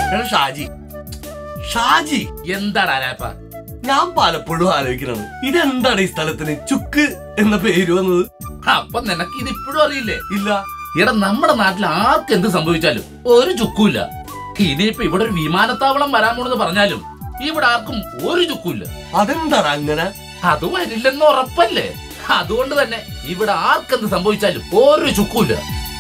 എടാ ഷാജി ഷാജി എന്താണ് ആരാപ്പ ഞാൻ പലപ്പോഴും ആലോചിക്കണം ഇതെന്താണ് ഈ സ്ഥലത്തിന് ചുക്ക് എന്ന പേര് വന്നത് അപ്പൊ നിനക്ക് ഇത് ഇപ്പോഴും അറിയില്ലേ ഇല്ല എടാ നമ്മുടെ നാട്ടിൽ ആർക്ക് എന്ത് സംഭവിച്ചാലും ഒരു ചുക്കുമില്ല ഇനിയിപ്പോ ഇവിടെ ഒരു വിമാനത്താവളം വരാൻ പോണെന്ന് പറഞ്ഞാലും ഇവിടെ ആർക്കും ഒരു ചുക്കുമില്ല അതെന്താണ് അങ്ങനെ അത് വരില്ലെന്ന് ഉറപ്പല്ലേ അതുകൊണ്ട് തന്നെ ഇവിടെ ആർക്കെന്ത് സംഭവിച്ചാലും ഒരു ചുക്കുമില്ല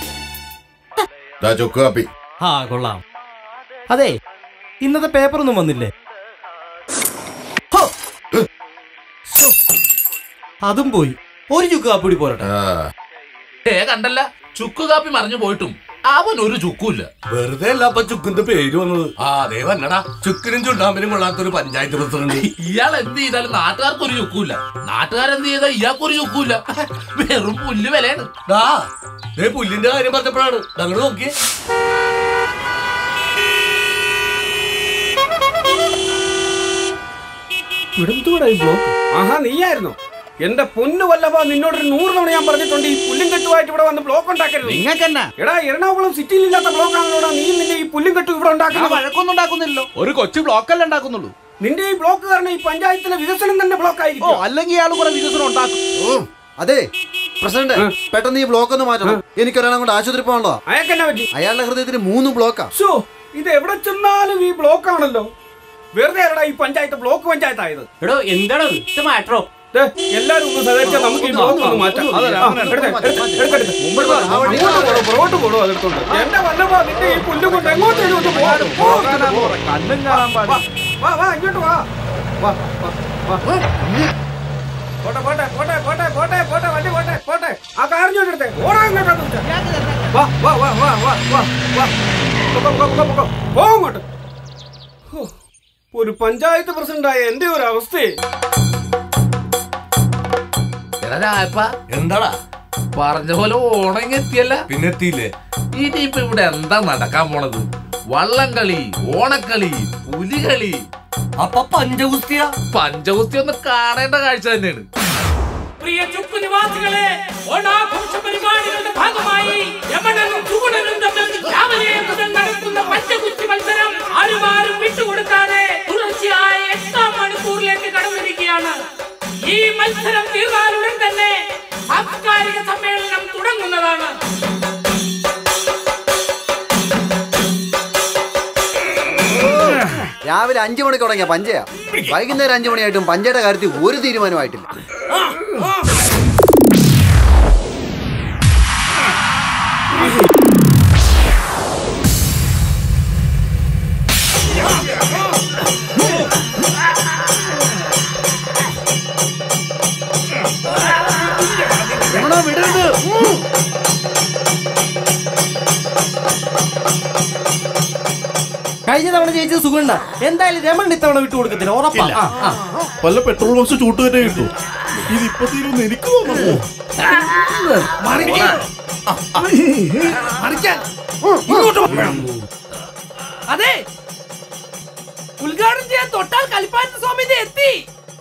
ദാ ചുക്ക് കാപ്പി ആ കൊള്ളാം അതെ ഇന്നത്തെ പേപ്പറൊന്നും വന്നില്ലേ ഹോ! ശ്ശോ. അതും പോയി ഒരു ചുക്ക് കാപ്പിടി പോരട്ടെ ആ ഏ കണ്ടല്ല ചുക്ക് കാപ്പി മറിഞ്ഞു പോയിട്ടും അവൻ ഒരു ചുക്കുമില്ല വെറുതെ അല്ല അപ്പൊ ചുക്കിന്റെ പേര് വന്നത് ആ അതേ വന്നടാ ചുക്കിനും ചുണ്ടാമ്പിനും കൊള്ളാത്തൊരു പഞ്ചായത്ത് പ്രസിഡന്റ് ഇയാൾ എന്ത് ചെയ്താലും നാട്ടുകാർക്ക് ഒരു ചുക്കുമില്ല നാട്ടുകാരെന്ത് ചെയ്താൽ ഇയാൾക്ക് ഒരു ചുക്കുമില്ല വെറും പുല്ല് വിലയാണ് ദാ ദേ പുല്ലിന്റെ കാര്യം പറഞ്ഞപ്പോഴാണ് ഞങ്ങൾ നോക്കിയേ ഇവിടെ എന്തുകൂടാ ഈ ബ്ലോക്ക് ആഹാ നീയായിരുന്നു എന്റെ പൊന്നു വല്ലഭ നിന്നോടൊരു നൂറ് തവണ ഞാൻ പറഞ്ഞിട്ടുണ്ട് ഈ പുല്ലും കെട്ടുമായിട്ട് ഇവിടെ വന്ന് ബ്ലോക്ക് ഉണ്ടാക്കരുത് നിങ്ങൾക്കെന്നാ എടാ എറണാകുളം സിറ്റിയിൽ ഇല്ലാത്ത ബ്ലോക്ക് ആണല്ലോടാ നീ നിന്റെ ഈ പുല്ലും കെട്ടും ഇവിടെ ഞാൻ ഉണ്ടാക്കുന്നത് വഴക്കൊന്നും ഉണ്ടാക്കുന്നില്ലല്ലോ ഒരു കൊച്ചു ബ്ലോക്കല്ലേ ഉണ്ടാക്കുന്നുള്ളൂ നിന്റെ ഈ ബ്ലോക്ക് കാരണം ഈ പഞ്ചായത്തിലെ വികസനം തന്നെ ബ്ലോക്ക് ഓ ആയിരിക്കും അല്ലെങ്കിൽ ഇയാൾ കുറെ വികസനം ഉണ്ടാക്കും ഓ അതെ പ്രസിഡന്റ് പെട്ടെന്ന് ഈ ബ്ലോക്ക് ഒന്ന് മാറ്റണം എനിക്കൊരാളെ കൊണ്ട് ആശുപത്രി പോകണല്ലോ അയാൾക്കെന്നാ പറ്റി അയാളുടെ ഹൃദയത്തിന് മൂന്ന് ബ്ലോക്കാ ഷോ ഇത് എവിടെ ചെന്നാലും ഈ ബ്ലോക്ക് ആണല്ലോ വെറുതെ എടാ ഈ പഞ്ചായത്ത് ബ്ലോക്ക് പഞ്ചായത്ത് ആയത് എടോ എന്താണ് ഇത് മാറ്ററോ ദേ, എല്ലാരും ഒന്ന് സഹകരിച്ചാൽ നമുക്ക് ഈ ബ്ലോക്ക് ഒന്ന് മാറ്റാം അതല്ല, ആ, അങ്ങനെ എടുത്തേ, മാറ്റാം, എടുത്തേ, മാറ്റാം. എടുത്തേ, എടുത്തേ. മുമ്പോട്ട് വാ, അങ്ങോട്ട് പോടോ, പുറകോട്ട് പോടോ, അതെടുത്തോണ്ട്. എന്റെ വല്ലഭ നിന്റെ ഈ പുല്ലും കൊണ്ട് എങ്ങോട്ടേലും ഒന്ന് പോ. പോ, ഇങ്ങോട്ട് പോ. കണ്ണും കാണാൻ വാ, പാടില്ല വാ, വാ, ഇങ്ങോട്ട് വാ. വാ, വാ, വാ. പോട്ടെ, പോട്ടെ, പോട്ടെ, പോട്ടെ, പോട്ടെ, പോട്ടെ, വണ്ടി പോട്ടെ, പോട്ടെ. ആ കാർ ഇങ്ങോട്ട് എടുത്തേ. ഓടാ ഇങ്ങോട്ടൊന്ന് വെച്ചാ. വാ, വാ, വാ, വാ, വാ, വാ, വാ. പൊക്കോ, പൊക്കോ, പൊക്കോ, പൊക്കോ. പോ അങ്ങോട്ട്. ഹോ, ഒരു പഞ്ചായത്ത് പ്രസിഡന്റായ എന്റെ ഒരു അവസ്ഥയെ എടാ രായപ്പ എന്താടാ പറഞ്ഞ പോലെ ഓണം എത്തിയല്ല പിന്നെ എത്തിയില്ലേ ഇനിയിപ്പോ ഇവിടെ എന്താ നടക്കാൻ പോണത് വള്ളം കളി ഓണക്കളി പുലികളി അപ്പൊ പഞ്ചഗുസ്തിയ പഞ്ചകുസ്തി ഒന്ന് കാണേണ്ട കാഴ്ച തന്നെയാണ് പ്രിയ ചുക്ക് നിവാസികളെ ഓണാഘോഷ പരിപാടികളുടെ ഭാഗമായി യമനനും ചുവടനും തമ്മിൽ രാവിലെ മുതൽ നടക്കുന്ന പഞ്ചകുസ്തി മത്സരം ആരും ആരും വിട്ടുകൊടുക്കാതെ തുടർച്ചയായ എട്ടാം മണിക്കൂറിലേക്ക് കടന്നിരിക്കുകയാണ് ഈ മത്സരം തീർന്നാലുടൻ തന്നെ സാംസ്കാരിക സമ്മേളനം തുടങ്ങുന്നതാണ് രാവിലെ അഞ്ചു മണിക്ക് തുടങ്ങിയ പഞ്ചയാ വൈകുന്നേരം അഞ്ചു മണിയായിട്ടും പഞ്ചയുടെ കാര്യത്തിൽ ഒരു തീരുമാനമായിട്ടില്ല രമണാ, വിടരുത് ഉം. കഴിഞ്ഞ തവണ ജയിച്ചത് സുഖണ്ട എന്തായാലും രമൺ ഇത്തവണ വിട്ടു കൊടുക്കത്തില്ല ഉറപ്പാ ആ, ആ. വല്ല പെട്രോൾ ബോക്സ് ചൂട്ട് തന്നെ കിട്ടു ഇതിപ്പോ തീരുമെന്ന് എനിക്ക് തോന്നുന്നു അതെ ഉദ്ഘാടനം ചെയ്യാൻ തൊട്ടാൽ കളിപ്പാട്ട സ്വാമി ദേ എത്തി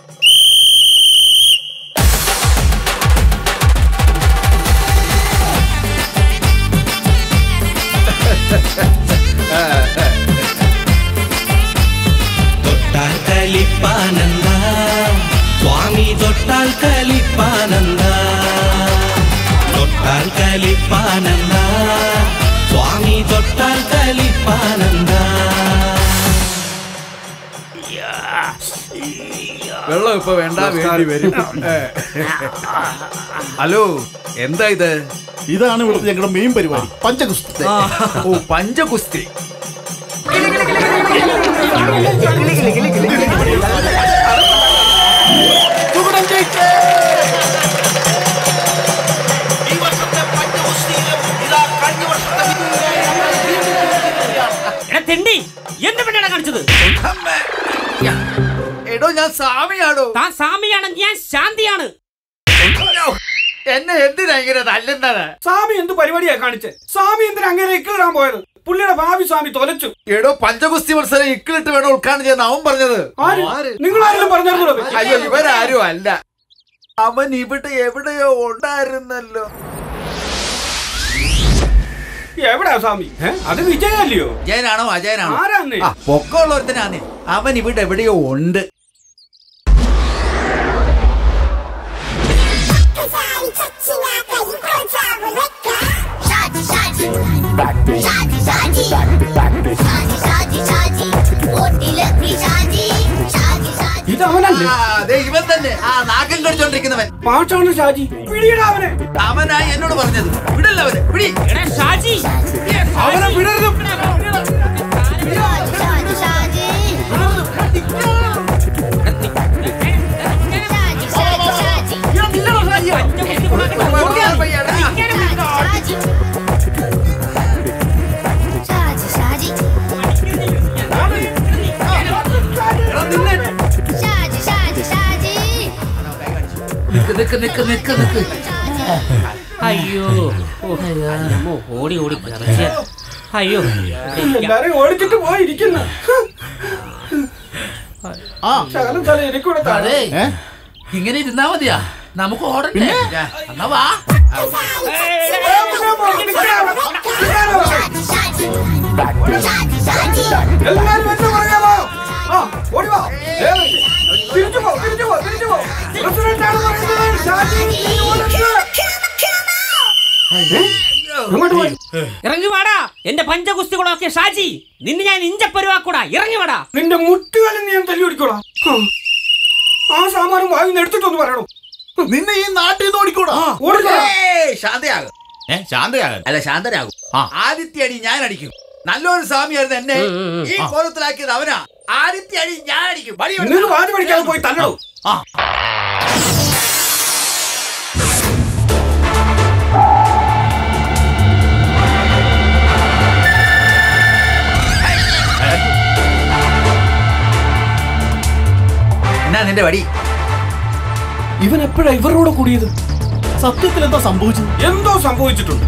തൊട്ടാൽ കലിപ്പാനന്ദ സ്വാമി തൊട്ടാൽ കലിപ്പാനന്ദ തൊട്ടാൽ കലിപ്പാനന്ദ സ്വാമി തൊട്ടാൽ കലിപ്പാനന്ദ വെള്ളം ഇപ്പൊ വേണ്ട വേണ്ടി വരും ഹലോ എന്താ ഇത് ഇതാണ് ഇവിടുത്തെ ഞങ്ങളുടെ മെയിൻ പരിപാടി പഞ്ചഗുസ്തി ഓ പഞ്ചകുസ്തി എടാ തെണ്ടി എന്ത് പെണ്ണാണ് കാണിച്ചത് എടോ ഞാൻ സ്വാമിയാണോ താൻ സ്വാമിയാണ് ഞാൻ ശാന്തിയാണ് എന്നെ എന്തിനാ ഇങ്ങനെ തല്ലുന്നത് സ്വാമി എന്ത് പരിപാടിയാ കാണിച്ചേ സ്വാമി എന്തിനാ അങ്ങനെ ഇക്കിടാൻ പോയത് പുള്ളിയുടെ ഭാവി സ്വാമി തൊലച്ചു എടോ പഞ്ചകുസ്തി മത്സരം ഇക്കിളിട്ട് വേണം ഉദ്ഘാടനം ചെയ്യാൻ അവൻ പറഞ്ഞത് ആര് നിങ്ങൾ ആരെങ്കിലും പറഞ്ഞോ അയ്യോ ഇവരാരും അല്ല അവൻ ഇവിടെ എവിടെയോ ഉണ്ടായിരുന്നല്ലോ എവിടാ സ്വാമി ഏ? അത് വിജയല്ലയോ ജയനാണോ അജയനാണോ ആരാന്ന് ആ പൊക്കമുള്ളൊരുത്തനാണ് അവൻ ഇവിടെ എവിടെയോ ഉണ്ട് ഇത് അവനല്ലേ ആ, ദേ ഇവൻ തന്നെ ആ നാക്കം കടിച്ചോണ്ടിരിക്കുന്നവൻ പാച്ചാണ് ഷാജി പിടിയിടാ അവനെ അവനാ എന്നോട് പറഞ്ഞത് വിടല്ല അവന് പിടി എടാ ഷാജി അവനെ വിടരുത് നിക്ക് നിക്ക് നിക്ക് നിക്ക് നിക്ക് അയ്യോ ഓ, അമ്മോ, ഓടി ഓടി കിടക്കുക. അയ്യോ എല്ലാരും ഓടിച്ചിട്ട് പോയിരിക്കുന്നു ശകലം തല എനിക്കൂടെ താഴെ അതെ ഇങ്ങനെ ഇരുന്നാ മതിയാ നമുക്ക് ഓടണ്ടേ എന്നാ വാ എല്ലാരും എന്നെ പറയാമോ ആ ഓടി വാ ദേ വരട്ടെ. തിരിച്ചു പോ തിരിച്ചു പോ തിരിച്ചു പോ പ്രസിഡന്റാണ് പറയുന്നത് ഷാജി നീ ഓടരുത്. ഏ? അങ്ങോട്ട് പോയി ഇറങ്ങി വാടാ എന്റെ പഞ്ചകുസ്തികളൊക്കെ ഷാജി നിന്നെ ഞാൻ ഇഞ്ചപ്പരുവാക്കൂടാ ഇറങ്ങി വാടാ നിന്റെ മുട്ടുകാലം നീ ഞാൻ തല്ലി ഓടിക്കോളാം ആ സാമാനം വാങ്ങി എടുത്തിട്ടൊന്ന് പറയണോ നിന്നെ ഈ നാട്ടിൽ നിന്ന് ഓടിക്കൂടാ ഓടിക്കോളാം ഏയ്, ശാന്തയാകും ഏ ശാന്തയാകാൻ അല്ല ശാന്തരാകും ആദിത്യ അടി ഞാൻ അടിക്കും നല്ലൊരു സ്വാമിയായിരുന്നു എന്നെ ഈ കോലത്തിലാക്കിയത് അവനാ ആദിത്യ അടി ഞാൻ അടിക്കും വടി എടുക്ക്. നിന്ന് വാതി പഠിക്കാതെ പോയി തല്ലണോ എന്നാ നിന്റെ വടി ഇവൻ എപ്പോഴാ ഇവരോട് കൂടിയത് സത്യത്തിൽ എന്താ സംഭവിച്ചത് എന്തോ സംഭവിച്ചിട്ടുണ്ട്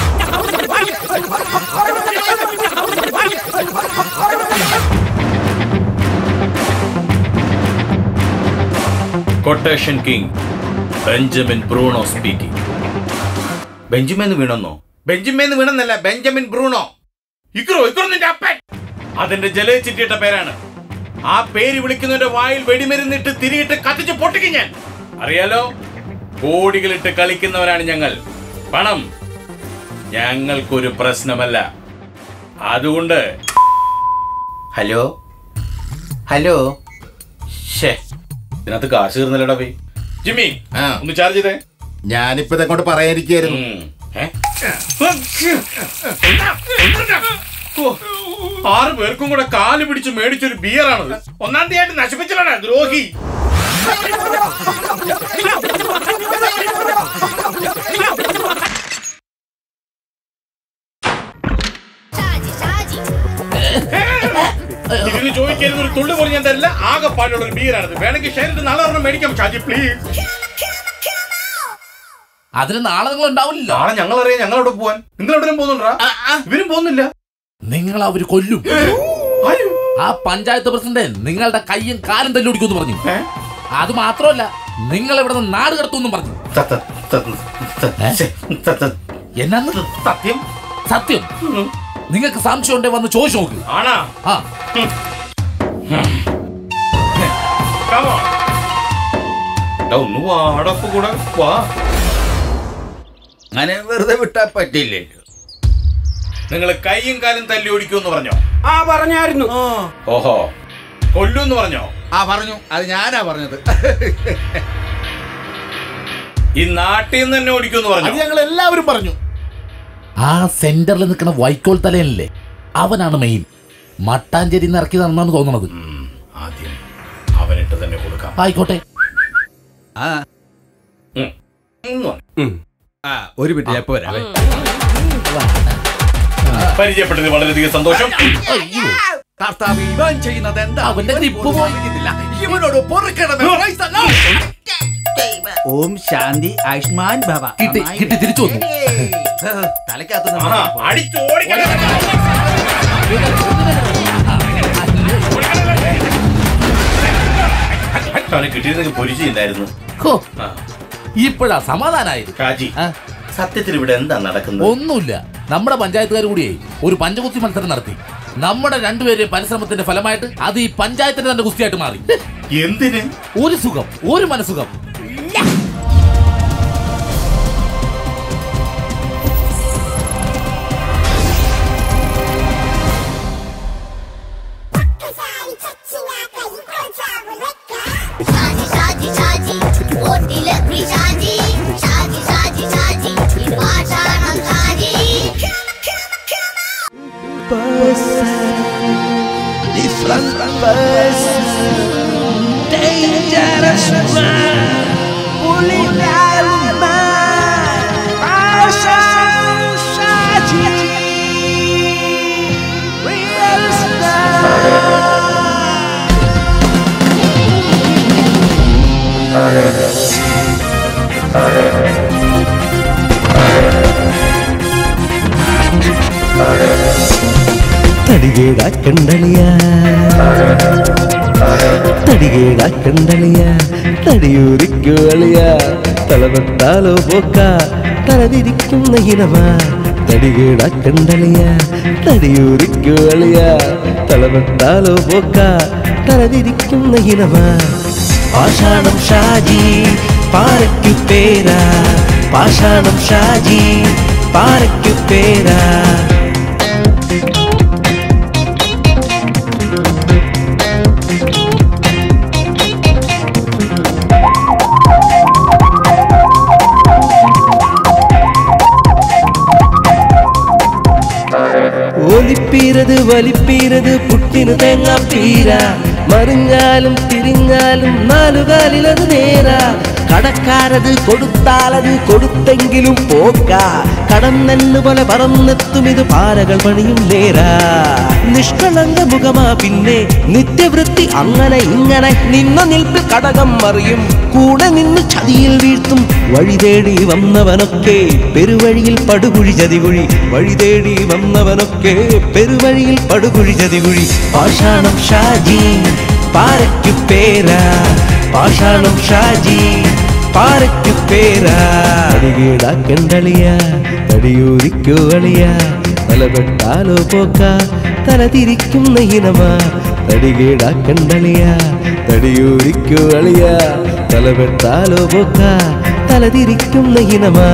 quotation king Benjamin Bruno speaking Benjamin വീണെന്നോ ബെഞ്ചമിൻ വീണെന്നല്ല ബെഞ്ചമിൻ ബ്രൂണോ ഇക്രോ ഇക്രോ നിന്റെ അപ്പൻ അതിന്റെ ജലേ ചിറ്റിയിട്ട പേരാണ് ആ പേര് വിളിക്കുന്നവന്റെ വായിൽ വെടിമരുന്നിട്ട് തിരിയിട്ട് കത്തിച്ച് പൊട്ടിക്കും ഞാൻ അറിയാലോ കോടികളിട്ട് കളിക്കുന്നവരാണ് ഞങ്ങൾ പണം ഞങ്ങൾക്കൊരു പ്രശ്നമല്ല അതുകൊണ്ട് ഹലോ ഹലോ ഷേ ഇതിനകത്ത് കാശ് തീർന്നില്ലടാ പോയി ജിമ്മി ആ. ഒന്ന് ചാർജ് ചെയ്തേ ഞാനിപ്പോ ഇതങ്ങോട്ട് പറയാനിരിക്കായിരുന്നു ഉം. ഏ? ഓ, ആറ് പേർക്കും കൂടെ കാല് പിടിച്ച് മേടിച്ചൊരു ബിയറാണത് ഒന്നാം തീയതി നശിപ്പിച്ചിലാണ് ദ്രോഹി ഇതിന് ചോദിക്കരുത് ഒരു തുള്ളി പോലും ഞാൻ തരില്ല ആകെ പാടുള്ള ഒരു ബിയറാണത് വേണമെങ്കിൽ ഷെയർ നാളെ ഒരെണ്ണം മേടിക്കാം ഷാജി പ്ലീസ് അതിന് നാളെ നിങ്ങൾ ഉണ്ടാവില്ല നാളെ ഞങ്ങൾ അറിയാം ഞങ്ങൾ അവിടെ പോവാൻ നിങ്ങൾ എവിടെയും പോകുന്നുണ്ടാ ഇവരും പോകുന്നില്ല നിങ്ങൾ അവര് കൊല്ലും ആര്? ആ പഞ്ചായത്ത് പ്രസിഡന്റ് നിങ്ങളുടെ കയ്യും കാലും തല്ലി ഓടിക്കുമെന്ന് പറഞ്ഞു ഏ? അത് മാത്രമല്ല നിങ്ങൾ ഇവിടെ നിന്ന് നാട് കടത്തുമെന്നും പറഞ്ഞു ത- ത- ത- ത- ഏ? ശ്ശെ, ത- ത- എന്നാന്ന് സത്യം സത്യം നിങ്ങൾക്ക് സംശയം ഉണ്ടെ വന്ന് ചോദിച്ചു നോക്ക് ആണാ ആ Come on. എടാ, ഒന്ന് വാടപ്പ് കൂടെ വാ അങ്ങനെ വെറുതെ വിട്ടാ പറ്റില്ലല്ലോ നിങ്ങൾ കൈയും കാലും തല്ലി ഓടിക്കുമെന്ന് പറഞ്ഞോ ആ പറഞ്ഞായിരുന്നു ഓഹോ കൊല്ലൂന്ന് പറഞ്ഞോ ആ പറഞ്ഞു അത് ഞാനാ പറഞ്ഞത് ഈ നാട്ടിൽ നിന്ന് തന്നെ ഓടിക്കുമെന്ന് അത് പറഞ്ഞു ഞങ്ങൾ എല്ലാവരും പറഞ്ഞു ആ സെന്ററിൽ നിൽക്കുന്ന വൈക്കോൽ തലയനല്ലേ അവനാണ് മെയിൻ മട്ടാഞ്ചേരി നിന്ന് ഇറക്കിയതാണെന്നാണ് തോന്നുന്നത് ആദ്യം അവനിട്ട് തന്നെ കൊടുക്കാം ആയിക്കോട്ടെ ആ ഉം. ഉം. ആ ഒരു മിനിറ്റ് എപ്പോ വരാവേ പരിചയപ്പെട്ടത് വളരെയധികം സന്തോഷം അയ്യോ കർത്താവ് ഇവൻ ചെയ്യുന്നത് എന്താ അവന്റെ ഇവൻ ഗ്രിപ്പ് പോലും പോയി. അറിയുന്നില്ല. ഇവനോട് പൊറുക്കണമേ Praise the Lord. ഓം ശാന്തി ആയുഷ്മാൻ ഭവ കിട്ടി, കിട്ടി, തിരിച്ചു വന്നു. തലക്കകത്ത് ആഹാ, അടിച്ച് ഓടിക്കണം. അവനെ കിട്ടിയിരുന്നെങ്കിൽ പൊരിച്ചില്ലായിരുന്നു ഹോ, ഇപ്പോഴാ സമാധാനായത് ഷാജി ആ, സത്യത്തിൽ ഇവിടെ എന്താ നടക്കുന്നത് ഒന്നുമില്ല നമ്മുടെ പഞ്ചായത്തുകാർ കൂടിയേ ഒരു പഞ്ചകുസ്തി മത്സരം നടത്തി നമ്മുടെ രണ്ടുപേരുടെയും പരിശ്രമത്തിന്റെ ഫലമായിട്ട് അത് ഈ പഞ്ചായത്തിന്റെ തന്നെ കുസ്തിയായിട്ട് മാറി എന്തിന് ഒരു സുഖം ഒരു മനസുഖം ഷാജി ഷാജി ഷാജി ഓട്ടിലക്രി ഷാജി ഷാജി ഷാജി ഷാജി ഈ പാഷാണം Shaji Different person, dangerous man, bully man, Asha Shaji, real star. തടികേടാക്കണ്ടളിയ തടികേടാക്കണ്ടളിയ തടിയൂരിക്കുവളിയ തലവെട്ടാലോ പോക്ക തലതിരിക്കുന്ന ഇനമ തടികേടാക്കണ്ടളിയ തടിയൂരിക്കുവളിയ തലവെട്ടാലോ പോക്ക തലതിരിക്കുന്ന ഇനമ പാഷാണം ഷാജി പാറയ്ക്കു പേരാ പാഷാണം ഷാജി പാറയ്ക്കു പേരാ ഒലിപ്പീരത് വലിപ്പീരത് പുട്ടിന് തേങ്ങാ പീര മറിഞ്ഞാലും തിരിഞ്ഞാലും നാലുകാലിലത് നേരാ കടക്കാരത് കൊടുത്താലത് കൊടുത്തെങ്കിലും പോക്ക കടം നെല്ല് പോലെ പറന്നെത്തും ഇത് പാരകൾ പണിയും നേരാ നിഷ്കളങ്ക മുഖമാ പിന്നെ നിത്യവൃത്തി അങ്ങനെ ഇങ്ങനെ നിന്ന നിൽപ്പിൽ കടകം മറിയും കൂടെ നിന്ന് ചതിയിൽ വീഴ്ത്തും വഴി തേടി വന്നവനൊക്കെ പെരുവഴിയിൽ പടുകുഴി ചതികുഴി വഴി തേടി വന്നവനൊക്കെ പെരുവഴിയിൽ പടുകുഴി ചതികുഴി പാഷാണം ഷാജി പാരയ്ക്കു പേരാ പാഷാണം ഷാജി പാരയ്ക്കു പേരാ തടികീടാക്കണ്ടളിയ തടിയൂരിക്കു അളിയ തലപെട്ടാലോ പോക്ക തല തിരിക്കുന്ന ഇനമാ തടികീടാക്കണ്ടളിയ തടിയൂരിക്കു അളിയ തലപെട്ടാലോ പോക്ക തല തിരിക്കുന്ന ഇനമാ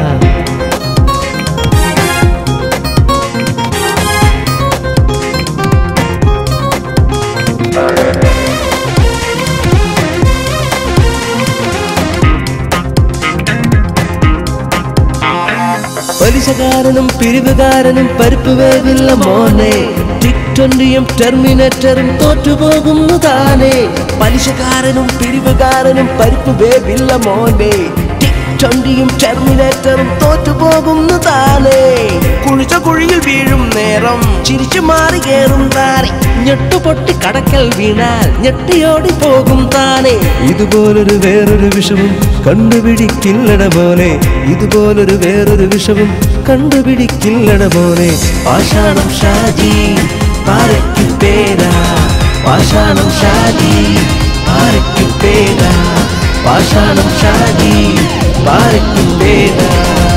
പലിശകാരനും പിരിവുകാരനും പരിപ്പ് വേവില്ല മോനെ ടിക്ടൊണ്ടിയും ടെർമിനേറ്ററും തോറ്റുപോകുന്നു താനെ പലിശക്കാരനും പിരിവുകാരനും പരിപ്പ് വേവില്ല മോനെ ടിക്ടൊണ്ടിയും ടെർമിനേറ്ററും തോറ്റുപോകുന്നു താനെ കുഴിച്ച കുഴിയിൽ വീഴും നേരം ചിരിച്ചു മാറി കയറും താനെ ഞെട്ടുപൊട്ടി കടക്കൽ വീണാൽ ഞെട്ടിയോടി പോകും താനെ ഇതുപോലൊരു വേറൊരു വിഷവും കണ്ടുപിടിക്കില്ലട പോലെ ഇതുപോലൊരു വേറൊരു വിഷവും കണ്ടുപിടിക്കില്ലട പോലെ പാഷാണം ഷാജി പാരയ്ക്കു പേരാ പാഷാണം ഷാജി പാരയ്ക്കു പേരാ പാഷാണം ഷാജി പാരയ്ക്കു പേരാ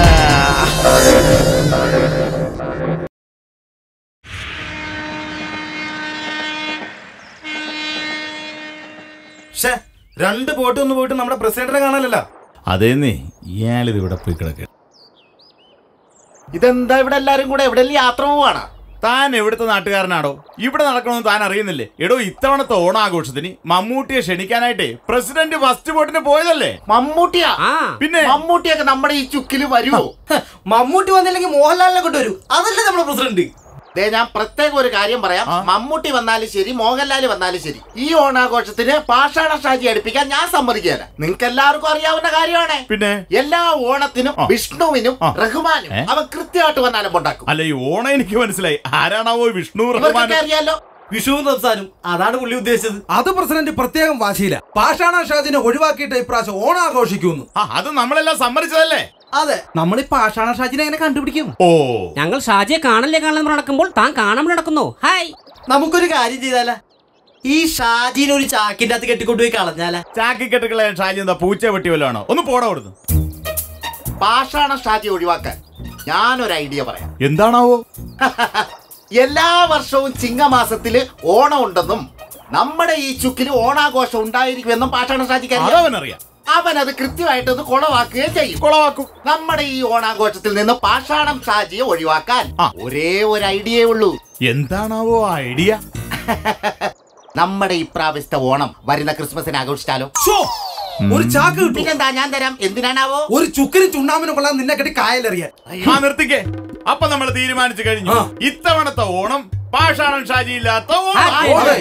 ഷേ രണ്ട് ബോട്ട് ഒന്ന് പോയിട്ട് നമ്മുടെ പ്രസിഡന്റിനെ കാണാനല്ല അതേന്നേ ഇയാളിത് ഇവിടെ പോയി കിടക്കുക ഇതെന്താ ഇവിടെ എല്ലാരും കൂടെ എവിടെയെങ്കിലും യാത്ര പോവാണ് താൻ എവിടുത്തെ നാട്ടുകാരനാടോ ഇവിടെ നടക്കണമെന്ന് താൻ അറിയുന്നില്ലേ എടോ ഇത്തവണത്തെ ഓണാഘോഷത്തിന് മമ്മൂട്ടിയെ ക്ഷണിക്കാനായിട്ടേ പ്രസിഡന്റ് ഫസ്റ്റ് ബോട്ടിന് പോയതല്ലേ മമ്മൂട്ടിയാ പിന്നെ മമ്മൂട്ടിയൊക്കെ നമ്മുടെ ഈ ചുക്കില് വരുമോ മമ്മൂട്ടി വന്നില്ലെങ്കിൽ മോഹൻലാലിനെ കൊണ്ടുവരൂ അതല്ലേ നമ്മുടെ പ്രസിഡന്റ് ദേ ഞാൻ പ്രത്യേക ഒരു കാര്യം പറയാം മമ്മൂട്ടി വന്നാലും ശരി മോഹൻലാൽ വന്നാലും ശരി ഈ ഓണാഘോഷത്തിന് പാഷാണ ഷാജി അടുപ്പിക്കാൻ ഞാൻ സമ്മതിക്കുകയില്ല നിങ്ങൾക്ക് എല്ലാവർക്കും അറിയാവുന്ന കാര്യമാണ് പിന്നെ എല്ലാ ഓണത്തിനും വിഷ്ണുവിനും റഹ്മാനും ഏ? അവൻ കൃത്യമായിട്ട് വന്നാലും ഉണ്ടാക്കും അല്ല ഈ ഓണം എനിക്ക് മനസ്സിലായി ആരാണാവോ വിഷ്ണു ഇവർക്കൊക്കെ റഹ്മാൻ അറിയാലോ വിഷുവും റംസാനും അതാണ് പുള്ളി ഉദ്ദേശിച്ചത് അത് പ്രസിഡന്റ് പ്രത്യേകം വാശിയില്ല പാഷാണ ഷാജിനെ ഒഴിവാക്കിയിട്ട് ഇപ്രാവശ്യം ഓണം ആഘോഷിക്കുന്നു അത് നമ്മളെല്ലാം സമ്മതിച്ചതല്ലേ അതെ നമ്മൾ ഈ പാഷാണ ഷാജിനെ എങ്ങനെ കണ്ടുപിടിക്കും ഓ ഞങ്ങൾ ഷാജിയെ കാണല്ലേ കാണാൻ നടക്കുമ്പോൾ താൻ കാണാൻ നടക്കുന്നു ഹായ് നമുക്കൊരു കാര്യം ചെയ്താല ഈ ഷാജിനെ ഒരു ചാക്കിന്റെ അകത്ത് കെട്ടിക്കൊണ്ടുപോയി കളഞ്ഞാല ചാക്കി കെട്ടുകളെ ഷാജി എന്താ പൂച്ച വെട്ടി വല്ലതാണോ ഒന്ന് പോടാ കൊടുത്തു പാഷാണ ഷാജി ഒഴിവാക്കാൻ ഞാനൊരു ഐഡിയ പറയാം എന്താണാവോ എല്ലാ വർഷവും ചിങ്ങമാസത്തില് ഓണം ഉണ്ടെന്നും നമ്മുടെ ഈ ചുക്കില് ഓണാഘോഷം ഉണ്ടായിരിക്കുമെന്നും പാഷാണ ഷാജിക്ക് അതവനറിയാം അവൻ അത് കൃത്യമായിട്ട് അത് കുളവാക്കുകയും ചെയ്യും കുളവാക്കും നമ്മുടെ ഈ ഓണാഘോഷത്തിൽ നിന്ന് പാഷാണം ഷാജിയെ ഒഴിവാക്കാൻ ഒരേ ഒരു ഐഡിയേ ഉള്ളൂ എന്താണാവോ ഐഡിയ നമ്മുടെ ഇപ്രാവശ്യത്തെ ഓണം വരുന്ന ക്രിസ്മസിന് ആഘോഷിച്ചാലോ ഒരു ചാക്ക് കിട്ടും പിന്നെന്താ ഞാൻ തരാം എന്തിനാണാവോ ഒരു ചുക്കിനും ചുണ്ണാമ്പിനും കൊള്ളാൻ നിന്നെ കെട്ടി കായലെറിയാൻ ആ നിർത്തിക്കേ അപ്പൊ നമ്മൾ തീരുമാനിച്ചു കഴിഞ്ഞു ഇത്തവണത്തെ ഓണം പാഷാണം ഷാജി ഇല്ലാത്ത ഓണം അതെ.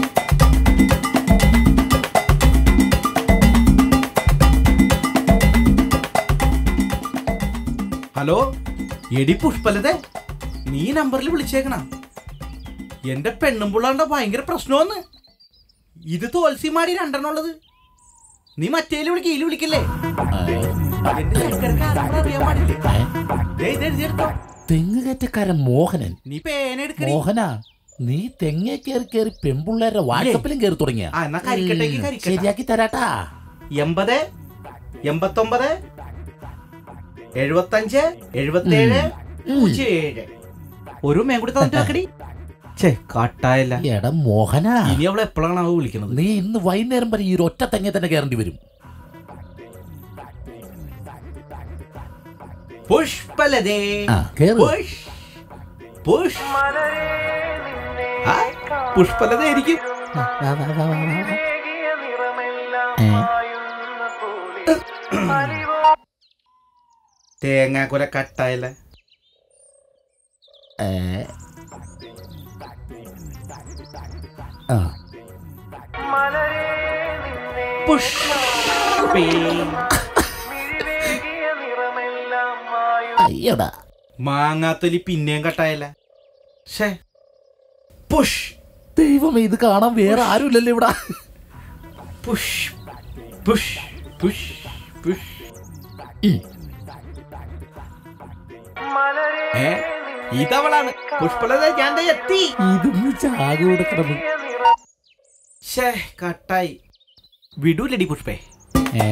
ഹലോ എടി പുഷ്പലതെ നീ നമ്പറിൽ വിളിച്ചേക്കണ എന്റെ പെണ്ണും പിള്ളാണ്ട ഭയങ്കര പ്രശ്നമെന്ന് ഇത് തോൽസിമാടി രണ്ടെണ്ണുള്ളത് നീ മറ്റേല് വിളിക്ക ഇതില് വിളിക്കല്ലേ എന്റെ ചെറുക്കനക്ക് ആരോടും അറിയാൻ പാടില്ലേ ദേ ഇത് എഴുതിയെടുത്തോ. തെങ്ങുകയറ്റക്കാരൻ മോഹനൻ നീ പേനെടുക്കണി മോഹന നീ തെങ്ങേ കയറി കയറി പെൺപിള്ളേരുടെ വാട്സപ്പിലും കയറി തുടങ്ങിയ ആ എന്നാ കരിക്കട്ടെങ്കിൽ കരിക്കട്ടെ ശരിയാക്കി തരാട്ടാ എൺപത് എൺപത്തൊമ്പത് എഴുപത്തഞ്ച് എഴുപത്തേഴ് പൂജ്യം ഏഴ് ഒരു മേം കൂടി തന്നിട്ട് വെക്കടി ഛേ കട്ടായല്ല എടാ മോഹന ഇനി അവൾ എപ്പോഴാണ് അവ വിളിക്കുന്നത് നീ ഇന്ന് വൈകുന്നേരം വരെ ഈ ഒരു ഒറ്റ തെങ്ങേ തന്നെ കയറേണ്ടി വരും പുഷ്പലതേ ആ, കേറ്. പുഷ് പുഷ് ആ, പുഷ്പലതയായിരിക്കും തേങ്ങാക്കുല കട്ടായല്ല ആ പുഷ്പേ അയ്യടാ മാങ്ങാത്തൊലി പിന്നെയും കട്ടായല്ല ഷേ പുഷ് ദൈവമേ ഇത് കാണാൻ വേറെ ആരുമില്ലല്ലോ ഇവിടെ പുഷ് പുഷ് പുഷ് പുഷ് ഏ ഇതവളാണ് പുഷ്പലത ഞാൻ ദേ എത്തി ഇതൊന്ന് ചാകെ കൊടുക്കണം ഷേ കട്ടായി വിടൂലടി പുഷ്പേ ഏ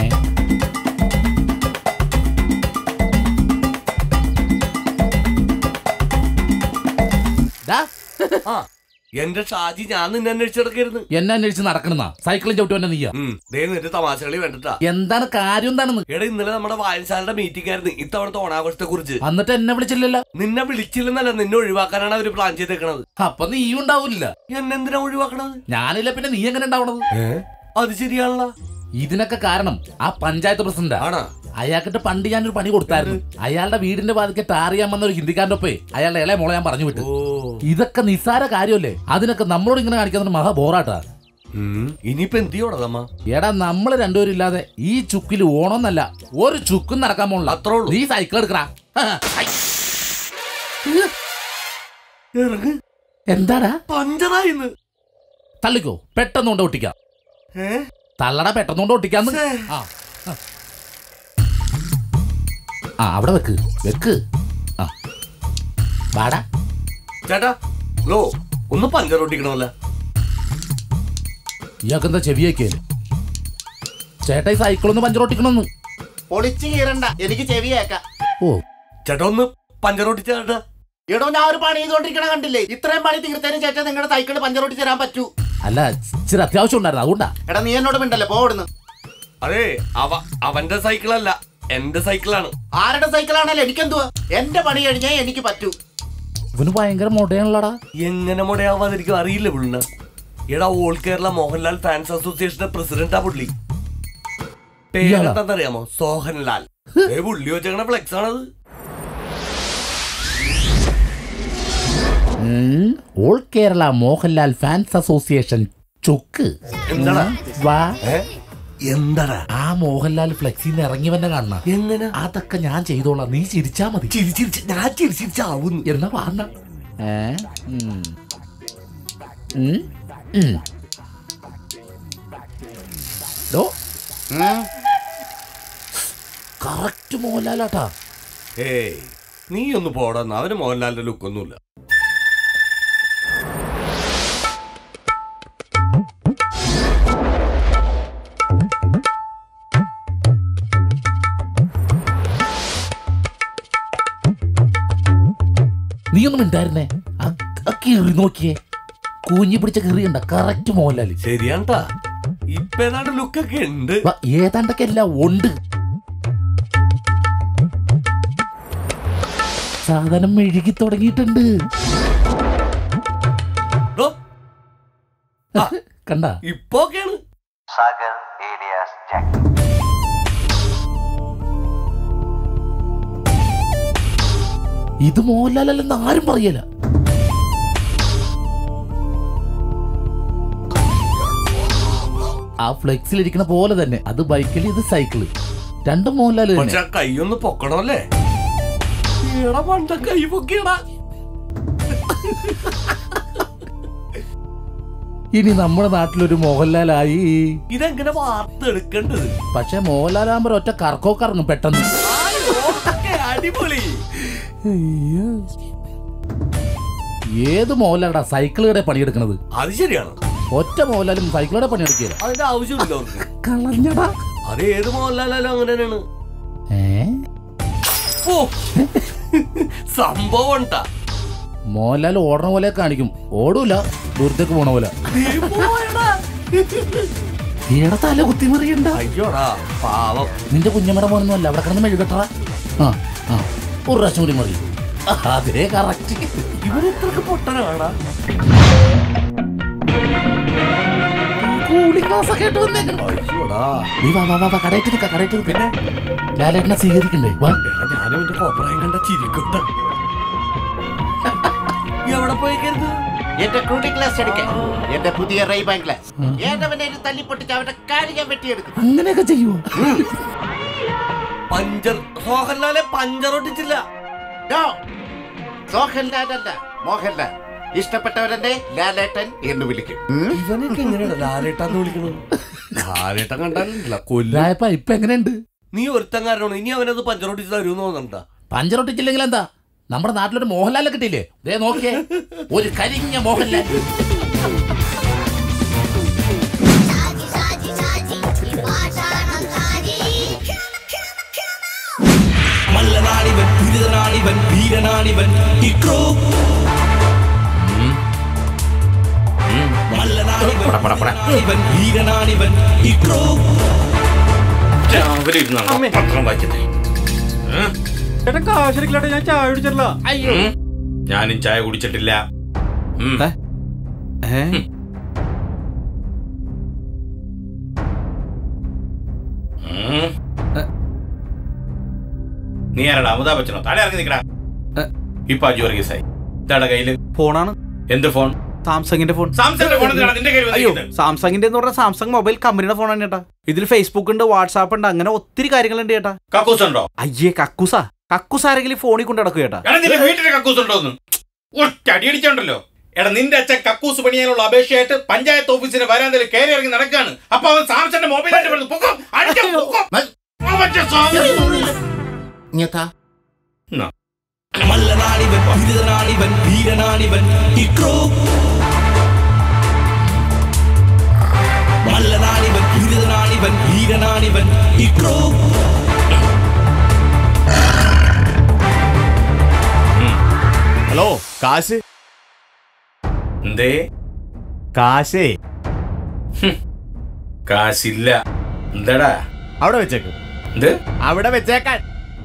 ദാ, ആ എന്റെ ഷാജി ഞാൻ നിന്നെ അന്വേഷിച്ചെടുക്കായിരുന്നു എന്നെ അന്വേഷിച്ച് നടക്കണെന്നാ സൈക്കിളും ചവിട്ടി വന്നെ നീയാ ദേ നിന്റെ തമാശകളി വേണ്ടട്ടാ എന്താണ് കാര്യം എന്താണെന്ന് എടാ ഇന്നലെ നമ്മുടെ വായനശാലയുടെ മീറ്റിംഗ് ആയിരുന്നു ഇത്തവണത്തെ ഓണാഘോഷത്തെ കുറിച്ച് എന്നിട്ട് എന്നെ വിളിച്ചില്ലല്ലോ നിന്നെ വിളിച്ചില്ലെന്നല്ല നിന്നെ ഒഴിവാക്കാനാണ് അവര് പ്ലാൻ ചെയ്തേക്കണത് അപ്പൊ നീ ഉണ്ടാവില്ല എന്നെന്തിനാ ഒഴിവാക്കണത് ഞാനില്ല പിന്നെ നീ എങ്ങനെ ഉണ്ടാവണത് അത് ശരിയാണല്ലോ ഇതിനൊക്കെ കാരണം ആ പഞ്ചായത്ത് പ്രസിഡന്റ് ആണോ അയാൾക്കിട്ട് പണ്ട് ഞാനൊരു പണി കൊടുത്തായിരുന്നു അയാളുടെ വീടിന്റെ വാതിക്ക് ടാർ ചെയ്യാൻ വന്ന ഒരു ഹിന്ദിക്കാരന്റെ ഒപ്പേ അയാളുടെ ഇളയ മോളെ ഞാൻ പറഞ്ഞു വിട്ടു ഇതൊക്കെ നിസ്സാര കാര്യമല്ലേ അതിനൊക്കെ നമ്മളോട് ഇങ്ങനെ കാണിക്കുന്നത് മഹാ ബോറാട്ടാ ഇനിയിപ്പോ എന്ത് ചെയ്യോടതമ്മ എടാ നമ്മള് രണ്ടുപേരും ഇല്ലാതെ ഈ ചുക്കിൽ ഓണോന്നല്ല ഒരു ചുക്കും നടക്കാൻ പോണില്ല അത്രേ ഉള്ളൂ നീ സൈക്കിൾ എടുക്കടാ ഇറങ്ങ് എന്താടാ പഞ്ചറായിന്ന് തള്ളിക്കോ പെട്ടെന്ന് കൊണ്ട് ഒട്ടിക്കാം തള്ളടാ പെട്ടെന്ന് കൊണ്ട് ഒട്ടിക്കാന്ന് ആ ആ. ആ അവിടെ വെക്ക് വെക്ക് ആ വാടാ ചേട്ടാ ലോ ഒന്ന് പഞ്ചർ ഒട്ടിക്കണമല്ല ഇയാൾക്ക് എന്താ ചെവിയൊക്കെയല്ലേ ചേട്ടാ ഈ സൈക്കിൾ ഒന്ന് പഞ്ചർ ഒട്ടിക്കണമെന്ന് പൊളിച്ചു കീറണ്ട എനിക്ക് ചെവിയേക്കാം ഓ ചേട്ടാ ഒന്ന് പഞ്ചർ ഒട്ടിച്ച ചേട്ടാ എടോ ഞാൻ ഒരു പണി ചെയ്തോണ്ടിരിക്കണ കണ്ടില്ലേ ഇത്രയും പണി തീർത്തതിന് ശേഷം നിങ്ങളുടെ സൈക്കിൾ പഞ്ചറോട്ടി തരാൻ പറ്റൂ അല്ല ഇച്ചിരി അത്യാവശ്യം ഉണ്ടായിരുന്നു അതുകൊണ്ടാ എടാ നീ എന്നോട് മിണ്ടല്ലേ പോടുന്നു അതെ അവ അവന്റെ സൈക്കിളല്ല എന്റെ സൈക്കിളാണ് ആരുടെ സൈക്കിളാണല്ലോ എനിക്കെന്തുവാ എന്റെ പണി കഴിഞ്ഞാൽ എനിക്ക് പറ്റൂ ഇവന് ഭയങ്കര മൊടയാണല്ലോടാ എങ്ങനെ മുടയാവാതിരിക്കും അറിയില്ല പുള്ളിന് എടാ ഓൾ കേരള മോഹൻലാൽ ഫാൻസ് അസോസിയേഷന്റെ പ്രസിഡന്റാ പുള്ളി പേരെന്താന്നറിയാമോ സോഹൻലാൽ ഏ പുള്ളി വെച്ചേക്കണ ഫ്ലെക്സ് ആണത് ഉം, all Kerala Mohanlal fans association ചുക്ക് എന്താടാ? വാ എന്താടാ ആ മോഹൻലാൽ ഫ്ലെക്സിന്ന് ഇറങ്ങി വന്നെ കാണണ എങ്ങനെ അതൊക്കെ ഞാൻ ചെയ്തോളാം നീ ചിരിച്ചാ മതി ചിരിച്ചിരിച്ച് ഞാൻ ചിരിച്ചിരിച്ചാവുന്നു എന്നാ വാങ്ങ കറക്റ്റ് മോഹൻലാലാട്ടാ ഏയ് നീ ഒന്ന് പോടാന്ന് അവന് മോഹൻലാലിന്റെ ലുക്കൊന്നുമില്ല നീയൊന്നും മിണ്ടായിരുന്നേ ആ ആ കിറി നോക്കിയേ കൂഞ്ഞി പിടിച്ച കിറിയുണ്ട കറക്റ്റ് മോഹൻലാല് ശരിയാണ്ടാ ഇപ്പൊ ഏതാണ്ട് ലുക്കൊക്കെ ഉണ്ട് വാ, ഏതാണ്ടൊക്കെ എല്ലാം ഉണ്ട് സാധനം മെഴുകി തുടങ്ങിയിട്ടുണ്ട് ഡോ, കണ്ട ഇപ്പൊ ഒക്കെയാണ് ഇത് മോഹൻലാലല്ലെന്ന് ആരും പറയല ആ ഫ്ലെക്സിൽ ഇരിക്കുന്ന പോലെ തന്നെ അത് ബൈക്കിൽ ഇത് സൈക്കിള് രണ്ടും മോഹൻലാൽ പക്ഷെ ആ കൈ ഒന്ന് പൊക്കണമല്ലേ എടാ പണ്ട കൈ പൊക്കിയടാ ഇനി നമ്മുടെ നാട്ടിലൊരു മോഹൻലാലായി ഇതെങ്ങനെ വാർത്തെടുക്കേണ്ടത് പക്ഷെ മോഹൻലാലാകുമ്പോ ഒറ്റ കറക്കോ കറങ്ങും പെട്ടെന്ന് ഓക്കെ, അടിപൊളി അയ്യോ. ഏത് മോഹൻലാടാ സൈക്കിളുടെ പണിയെടുക്കണത് അത് ശരിയാണ് ഒറ്റ മോഹൻലാലും സൈക്കിളുടെ പണിയെടുക്കുക അതിന്റെ ആവശ്യമില്ല അവർക്ക് കളഞ്ഞടാ അത് ഏത് മോഹൻലാലും അങ്ങനെ തന്നെയാണ് ഏ ഓ സംഭവം ഉണ്ടാ മോഹൻലാൽ ഓടണ പോലെ കാണിക്കും ഓടൂല ദൂരത്തേക്ക് പോണ പോലെ ഈടെ തല കുത്തിമറിയണ്ട അയ്യോടാ പാവം നിന്റെ കുഞ്ഞമ്മയുടെ മോനൊന്നും അല്ല അവിടെ കിടന്ന് മെഴുകട്ടറ ആ ആ ഒരു പ്രാവശ്യം കൂടി മറി അതേ കറക്റ്റ് ഇവരിത്രക്ക് പൊട്ടനാടാ കൂളിംഗ് ഗ്ലാസ് ഒക്കെ ഇട്ട് വന്നേക്കണം നീ വാ വാ വാ വാ കടയിട്ട് നിൽക്ക കടയിട്ട് നിൽക്ക പിന്നെ ലാലേട്ടനെ സ്വീകരിക്കണ്ടേ വാ ഞാനും എന്റെ കോപ്രായം കണ്ട ചിരിക്കട്ട എവിടെ പോയിക്കരുത് എന്റെ കൂളിംഗ് ഗ്ലാസ് എടുക്കാൻ എന്റെ പുതിയ റൈബാൻ ഗ്ലാസ് ഏതവനെ തല്ലി പൊട്ടിച്ച് അവന്റെ കാല് ഞാൻ വെട്ടിയെടുക്കും അങ്ങനെയൊക്കെ ചെയ്യുവോ പഞ്ചർ മോഹൻലാലെ പഞ്ചർ ഒട്ടിച്ചില്ല നോ സോഹൻലാലല്ല മോഹൻലാൽ ഇഷ്ടപ്പെട്ടവരെന്നെ ലാലേട്ടൻ എന്ന് വിളിക്കും ഉം? ഇവനൊക്കെ എങ്ങനെയാണ് ലാലേട്ടാന്ന് വിളിക്കണത് ലാലേട്ടൻ കണ്ടാലില്ല കൊല്ല രായപ്പ ഇപ്പൊ എങ്ങനെയുണ്ട് നീ ഒരുത്തങ്കാരനാണ് ഇനി അവനത് പഞ്ചർ ഒട്ടിച്ച് തരുമെന്ന് തോന്നണ്ട പഞ്ചറൊട്ടിച്ചില്ലെങ്കിൽ എന്താ നമ്മുടെ നാട്ടിലൊരു മോഹൻലാലെ കിട്ടിയില്ലേ ദേ നോക്കിയേ ഒരു കരിഞ്ഞ മോഹൻലാൽ മല്ലനാണിവൻ ദുരിതനാണിവൻ വീരനാണിവൻ ഇക്രോ മല്ലനാണിവൻ വീരനാണിവൻ ഇക്രോ രാവിലെ ഇരുന്നാണോ പത്രം വായിച്ചത് ചേട്ടാ കാശിരിക്കലാട്ടെ ഞാൻ ചായ കുടിച്ചിട്ടില്ല അയ്യോ ഞാനും ചായ കുടിച്ചിട്ടില്ല ഉം. ഉം. നീ ആരടാ അമിതാഭ് ബച്ചനോ താഴെ ഇറങ്ങി നിൽക്കടാ ഇപ്പൊ അജു വർഗീസായി ഇതാടെ കയ്യില് ഫോണാണ് എന്ത് ഫോൺ സാംസങ്ങിന്റെ ഫോൺ സാംസങ്ങിന്റെ ഫോൺ എന്തിനാണ് നിന്റെ കയ്യിൽ അയ്യോ വന്നിരിക്കുന്നത്? സാംസങ്ങിന്റെ എന്ന് പറഞ്ഞാൽ സാംസങ് മൊബൈൽ കമ്പനിയുടെ ഫോണാണ് ചേട്ടാ ഇതിൽ ഫേസ്ബുക്ക് ഉണ്ട് വാട്സാപ്പ് ഉണ്ട് അങ്ങനെ ഒത്തിരി കാര്യങ്ങളുണ്ട് ചേട്ടാ കക്കൂസ് ഉണ്ടോ അയ്യേ കക്കൂസാ കക്കൂസ് ആരെങ്കിലും ഫോണിൽ കൊണ്ട് നടക്കും ചേട്ടാ എടാ നിന്റെ വീട്ടിലെ കക്കൂസ് ഉണ്ടോന്ന് ഒറ്റ അടി അടിച്ചോണ്ടല്ലോ എടാ നിന്റെ അച്ഛൻ കക്കൂസ് പണിയാനുള്ള അപേക്ഷയായിട്ട് പഞ്ചായത്ത് ഓഫീസിന്റെ വരാന്തയിൽ കയറി ഇറങ്ങി നടക്കാണ് അപ്പൊ അവൻ സാംസന്റെ മൊബൈൽ ആയിട്ട് പറഞ്ഞു പൊക്കോ അടിക്കാം, പൊക്കോ. അവന്റെ സാധനം. എന്നാ. മല്ലനാണിവൻ ദുരിതനാണിവൻ വീരനാണിവൻ ഇക്രോ മല്ലനാണിവൻ ദുരിതനാണിവൻ വീരനാണിവൻ ഇക്രോ ഹലോ കാശ് എന്തേ കാശേ കാശില്ല എന്താടാ അവിടെ വെച്ചേക്ക് എന്ത് അവിടെ വെച്ചേക്കാൻ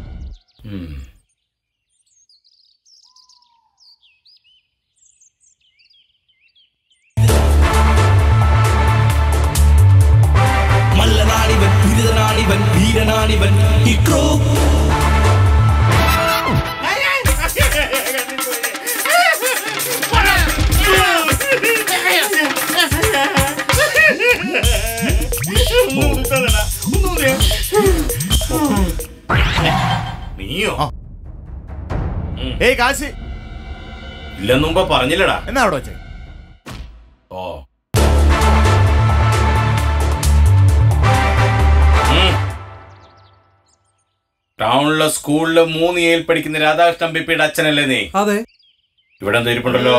മല്ലനാണിവൻ ദുരിതനാണിവൻ വീരനാണിവൻ ഇക്രോ നീയോ ഏയ് കാശ് ഇല്ലെന്ന് മുമ്പ് പറഞ്ഞില്ലടാ എന്നാ അവിടെ വെച്ചേ ഓ ഉം. ടൗണിലെ സ്കൂളില് മൂന്ന് ഏൽ പഠിക്കുന്ന രാധാകൃഷ്ണൻ പിപ്പിയുടെ അച്ഛനല്ലേ നീ അതെ ഇവിടെ എന്താ ഇരിപ്പുണ്ടല്ലോ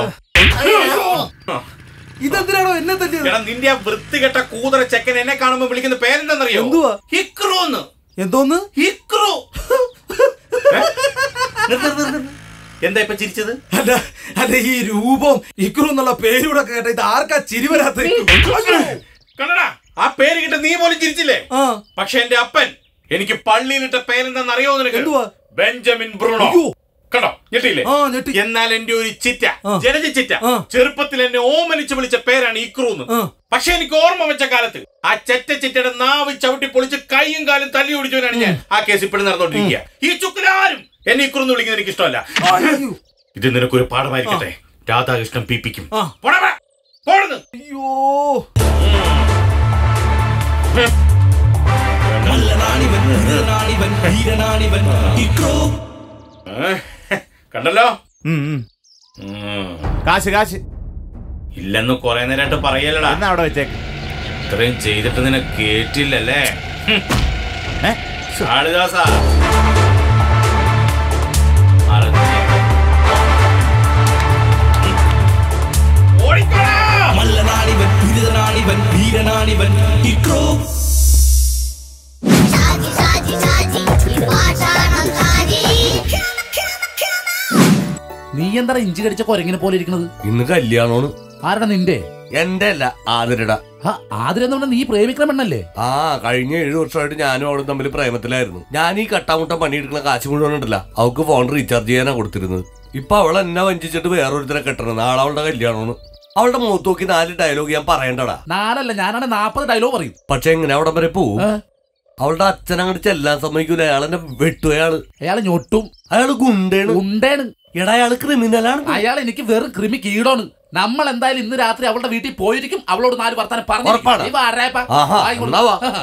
ഇതെന്തിനാണോ എന്നെ തല്ലിയത് എടാ നിന്റെ ആ വൃത്തികെട്ട കൂതറ ചെക്കൻ എന്നെ കാണുമ്പോ വിളിക്കുന്ന പേരെന്താണെന്നറിയോ എന്തുവാ? ഹിക്രോ എന്ന് എന്തോന്ന് ഹിക്രോ എന്താ ഇപ്പൊ ചിരിച്ചത് അല്ല അല്ല ഈ രൂപം ഇക്രു എന്നുള്ള പേരൂടെ കേട്ട ഇത് ആർക്കാ ചിരി വരാത്ത കണ്ടടാ ആ പേര് കിട്ട നീ പോലും ചിരിച്ചില്ലേ പക്ഷെ എന്റെ അപ്പൻ എനിക്ക് പള്ളിയിലിട്ട പേരെന്താന്ന് അറിയോ നിനക്ക് ബെഞ്ചമിൻ ബ്രൂണോ കണ്ടോ ഞെട്ടിയില്ലേ എന്നാൽ എന്റെ ഒരു ചിറ്റ ജലജ ചിറ്റ ചെറുപ്പത്തിൽ എന്നെ ഓമനിച്ച് വിളിച്ച പേരാണ് ഇക്രൂന്ന് പക്ഷെ എനിക്ക് ഓർമ്മ വെച്ച കാലത്ത് ആ ചെറ്റ ചിറ്റയുടെ നാവ് ചവിട്ടി പൊളിച്ച് കൈയും കാലും തല്ലി ഓടിച്ചവനാണ് ഞാൻ ആ കേസ് ഇപ്പോഴും നടന്നുകൊണ്ടിരിക്കുക ഈ ചുക്കിലാരും എന്നെ ഇക്രൂന്ന് വിളിക്കുന്നത് എനിക്ക് ഇഷ്ടമല്ല ഇത് നിനക്കൊരു പാഠമായിരിക്കട്ടെ രാധാകൃഷ്ണൻ പീപ്പിക്കും പോടാ പോടുന്നു അയ്യോ മല്ലനാണിവൻ വീരനാണിവൻ വീരനാണിവൻ ഇക്രോ കണ്ടല്ലോ കാശ് കാശ് ഇല്ലെന്ന് കൊറേ നേരമായിട്ട് പറയലടാ എന്നാ അവിടെ വെച്ചേക്ക് ഇത്രയും ചെയ്തിട്ട് നിന്നെ കേട്ടില്ലല്ലേ ഹും. കാളിദാസാ അറിഞ്ഞേ. ഓടിക്കോടാ മല്ലനാണിവൻ വീരനാണിവൻ വീരനാണിവൻ ഇക്രോ ഷാജി ഷാജി ഷാജി ഇത് പാഷാണം ഷാജി നീ എന്താ ഇഞ്ചി കടിച്ച കൊരങ്ങിനെ പോലെ ഇരിക്കണത് ഇന്ന് കല്യാണമാണ് ആരുടെ നിന്റെ എന്റെ അല്ല ആതിരട ആതിരെന്ന് പറഞ്ഞാൽ നീ പ്രേമിക്കണ പെണ്ണല്ലേ ആ കഴിഞ്ഞ ഏഴു വർഷമായിട്ട് ഞാനും അവളും തമ്മിൽ പ്രേമത്തിലായിരുന്നു ഞാൻ ഈ കട്ടാമുട്ട പണിയെടുക്കുന്ന കാശ് മുഴുവൻ ഉണ്ടല്ലോ അവൾക്ക് ഫോൺ റീചാർജ് ചെയ്യാനാ കൊടുത്തിരുന്നത് ഇപ്പൊ അവൾ എന്നെ വഞ്ചിച്ചിട്ട് വേറൊരുത്തരെ കെട്ടണം നാളെ അവളുടെ കല്യാണമാണ് അവളുടെ മുഖത്ത് നോക്കി നാല് ഡയലോഗ് ഞാൻ പറയണ്ടടാ നാലല്ല ഞാനാണ് നാപ്പത് ഡയലോഗ് പറയും പക്ഷെ എങ്ങനെ അവിടം വരെ പോവും അവളുടെ അച്ഛൻ അങ്ങോട്ട് ചെല്ലാൻ സമ്മതിക്കൂല അയാൾ എന്നെ വെട്ടുകയാണ് അയാള് ഞൊട്ടും അയാള് ഗുണ്ടേണ് ഗുണ്ടേണ് എടാ അയാള് ക്രിമിനലാണ് അയാൾ എനിക്ക് വെറും ക്രിമി കീടോണ് നമ്മൾ എന്തായാലും ഇന്ന് രാത്രി അവളുടെ വീട്ടിൽ പോയിരിക്കും അവളോട് നാല് വർത്താനം ഉറപ്പാണ്? ആഹാ, എന്നാ വാ. പറഞ്ഞു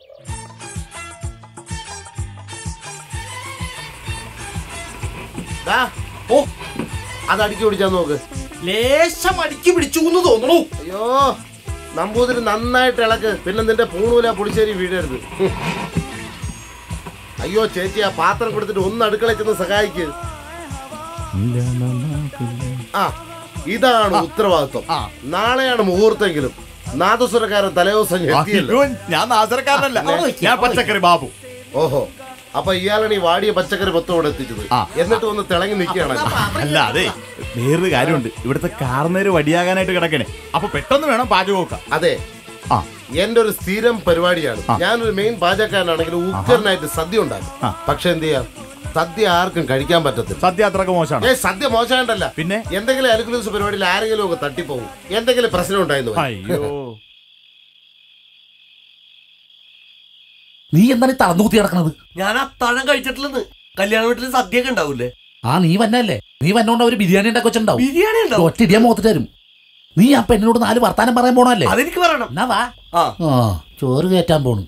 ദാ, ഓ അത് അടിച്ചു പിടിച്ചാ നോക്ക് ലേശം അടുക്കി പിടിച്ചു എന്ന് തോന്നണു അയ്യോ നമ്പൂതിരി നന്നായിട്ട് ഇളക്ക് പിന്നെ നിന്റെ പൂണൂല പുളിശ്ശേരി വീഴരുത് ഹും. അയ്യോ ചേച്ചി ആ പാത്രം കൊടുത്തിട്ട് ഒന്ന് അടുക്കള ചെന്ന് സഹായിക്ക് ആ ഇതാണ് ഉത്തരവാദിത്വം നാളെയാണ് മുഹൂർത്തെങ്കിലും നാദസ്വരക്കാരൻ തലേദിവസം എത്തിയല്ലോ അയ്യോ, ഞാൻ നാസരക്കാരനല്ല ഞാൻ പച്ചക്കറി ബാബു ഓഹോ അപ്പൊ ഇയാളാണ് ഈ വാടിയ പച്ചക്കറി മൊത്തം ഇവിടെ എത്തിച്ചത് എന്നിട്ട് ഒന്ന് തിളങ്ങി നിൽക്കുകയാണല്ലോ അല്ല അതെ വേറൊരു കാര്യമുണ്ട് ഇവിടുത്തെ കാർന്നേര് വടിയാകാനായിട്ട് കിടക്കണേ അപ്പൊ പെട്ടെന്ന് വേണം പാചകമൊക്കെ അതെ ആ എന്റെ ഒരു സ്ഥിരം പരിപാടിയാണ് ഞാനൊരു മെയിൻ പാചകക്കാരനാണെങ്കിൽ ഉഗ്രനായിട്ട് സദ്യ ഉണ്ടാക്കും പക്ഷെ എന്ത് ചെയ്യാം സദ്യ ആർക്കും കഴിക്കാൻ പറ്റത്തില്ല സദ്യ അത്രക്ക് മോശമാണ് ഏ സദ്യ മോശമായിട്ടല്ല പിന്നെ എന്തെങ്കിലും അലുക്കുലൂസ് പരിപാടിയിൽ ആരെങ്കിലും ഒക്കെ തട്ടിപ്പോകും എന്തെങ്കിലും പ്രശ്നം ഉണ്ടായിരുന്നു അയ്യോ നീ എന്താണ് ഈ തളർന്നു കിടക്കണത് ഞാൻ അത്താഴം കഴിച്ചിട്ടില്ലെന്ന് കല്യാണ വീട്ടിൽ സദ്യ ഒക്കെ ഉണ്ടാവൂലേ ആ നീ വന്നല്ലേ നീ വന്നോണ്ട് അവര് ബിരിയാണി ഉണ്ടാക്കി വെച്ചിട്ടുണ്ടാവും ബിരിയാണി ഉണ്ടാവും? ഒറ്റ ഇടിയാൻ മുഖത്ത് തരും നീ ആ പെണ്ണിനോട് നാല് വർത്താനം പറയാൻ പോണല്ലേ അതെനിക്ക് പറയണം എന്നാ വാ ആ ആ ചോറ് കയറ്റാൻ പോണു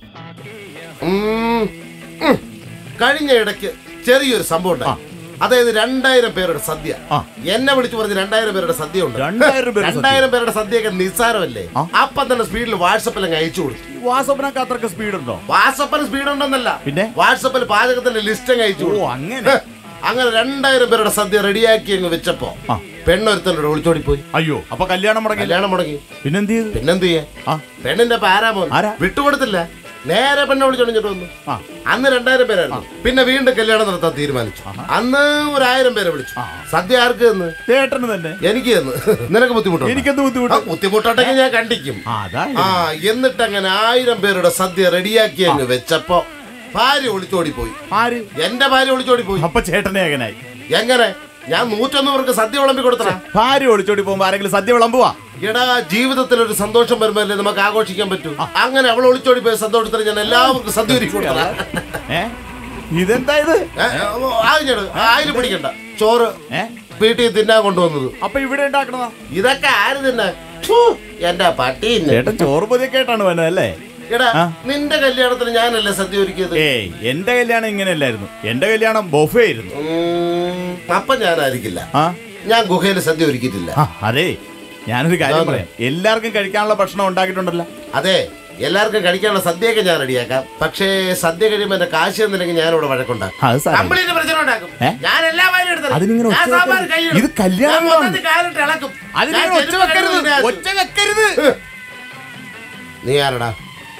ഉം, ഉം. കഴിഞ്ഞ ഇടയ്ക്ക് ചെറിയൊരു സംഭവം ഉണ്ടായി അതായത് രണ്ടായിരം പേരുടെ സദ്യ എന്നെ വിളിച്ചു പറഞ്ഞ് രണ്ടായിരം പേരുടെ സദ്യ ഉണ്ട് രണ്ടായിരം പേരുടെ സദ്യ? രണ്ടായിരം പേരുടെ സദ്യയൊക്കെ നിസ്സാരമല്ലേ അപ്പം തന്നെ സ്പീഡിൽ വാട്സപ്പിൽ അങ്ങ് അയച്ചു കൊടുത്തു വാസപ്പനൊക്കെ അത്രക്ക് സ്പീഡ് ഉണ്ടോ വാട്സപ്പിന് സ്പീഡ് ഉണ്ടെന്നല്ല പിന്നെ വാട്സപ്പിൽ പാചകത്തിന്റെ ലിസ്റ്റ് അങ്ങ് അയച്ചു കൊടുത്തു അങ്ങനെ അങ്ങനെ രണ്ടായിരം പേരുടെ സദ്യ റെഡിയാക്കി അങ്ങ് വെച്ചപ്പോ പെണ്ണൊരുത്തനോട് ഒളിച്ചോടി പോയി അയ്യോ അപ്പൊ കല്യാണം മുടങ്ങി കല്യാണം മുടങ്ങി പിന്നെന്ത് ചെയ്തു പിന്നെന്ത് ചെയ്യാ പെണ്ണിന്റെ അപ്പൊ ആരാ മോൻ വിട്ടുകൊടുത്തില്ല നേരെ പെണ്ണെ വിളിച്ചോണ്ടിട്ട് വന്നു അന്ന് രണ്ടായിരം പേരായിരുന്നു പിന്നെ വീണ്ടും കല്യാണം നടത്താൻ തീരുമാനിച്ചു അന്ന് ഒരു ആയിരം പേരെ വിളിച്ചു സദ്യ ആർക്ക് തന്ന് ചേട്ടന് തന്നെ എനിക്ക് തന്ന് നിനക്ക് ബുദ്ധിമുട്ടോ എനിക്കെന്ത് ബുദ്ധിമുട്ട് ബുദ്ധിമുട്ടോട്ടെങ്കിൽ ഞാൻ കണ്ടിക്കും ആ എന്നിട്ട് അങ്ങനെ ആയിരം പേരുടെ സദ്യ റെഡിയാക്കി അങ്ങ് വെച്ചപ്പോ ഭാര്യ ഒളിച്ചോടി പോയി ആര് എന്റെ ഭാര്യ ഒളിച്ചോടി പോയി അപ്പൊ ചേട്ടനെ എങ്ങനായി എങ്ങനെ ഞാൻ നൂറ്റൊന്ന് പേർക്ക് സദ്യ വിളമ്പി കൊടുത്തടാ ഭാര്യ ഒളിച്ചോടി പോകുമ്പോ ആരെങ്കിലും സദ്യ വിളമ്പുവാ എടാ ജീവിതത്തിൽ ഒരു സന്തോഷം വരുമ്പോഴല്ലേ നമുക്ക് ആഘോഷിക്കാൻ പറ്റൂ അങ്ങനെ അവൾ ഒളിച്ചോടി പോയ സന്തോഷത്തിന് ഞാൻ എല്ലാവർക്കും സദ്യ ഒരുക്കി കൊടുത്തതാ. ഏ ഇതെന്താ ഇത് ഏ, ഓ, ആയിരം ആയിരം പിടിക്കണ്ട ചോറ് വീട്ടിൽ തിന്നാൻ കൊണ്ടുവന്നത് അപ്പൊ ഇവിടെ ഉണ്ടാക്കണതാ ഇതൊക്കെ ആര് തിന്നെ ഛൂ, എന്റെ പട്ടി തിന്നെ. ചേട്ടൻ ചോറ് പൊതിയൊക്കെ ആയിട്ടാണ് വന്നത് അല്ലേ എടാ ആ. നിന്റെ കല്യാണത്തിന് ഞാനല്ലേ സദ്യ ഒരുക്കിയത് ഏയ് എന്റെ കല്യാണം ഇങ്ങനെയല്ലായിരുന്നു എന്റെ കല്യാണം ബൊഫേ ആയിരുന്നു ഉം, അപ്പൊ ഞാനായിരിക്കില്ല ആ ഞാൻ ഗുഹയിൽ സദ്യ ഒരുക്കിയിട്ടില്ല ആ, അതെ ഞാനൊരു കാര്യം അതാണ്. പറയാം എല്ലാവർക്കും കഴിക്കാനുള്ള ഭക്ഷണം ഉണ്ടാക്കിയിട്ടുണ്ടല്ലോ അതെ എല്ലാവർക്കും കഴിക്കാനുള്ള സദ്യയൊക്കെ ഞാൻ റെഡിയാക്കാം പക്ഷേ സദ്യ കഴിയുമ്പോ എന്റെ കാശ് തന്നില്ലെങ്കിൽ ഞാനിവിടെ വഴക്കുണ്ടാക്കും അത് സാരമില്ല. കമ്പിളിന്റെ പ്രശ്നം ഉണ്ടാക്കും ഏ? ഞാൻ എല്ലാ വായും എടുത്തരാം. അതിനിങ്ങനെ ഞാൻ ഒച്ച സാമ്പാർ വെക്കരുത്. കൈയിടും. ഇത് കല്യാണം ഞാൻ മൊത്തത്തിൽ കാലിട്ട് ഇളക്കും. അതിനിങ്ങനെ ഞാൻ ഒച്ച ചെരുപ്പ് വെക്കരുത്. കഴുകും ഇതിനകത്ത്. ഒച്ച വെക്കരുത് നീ ആരടാ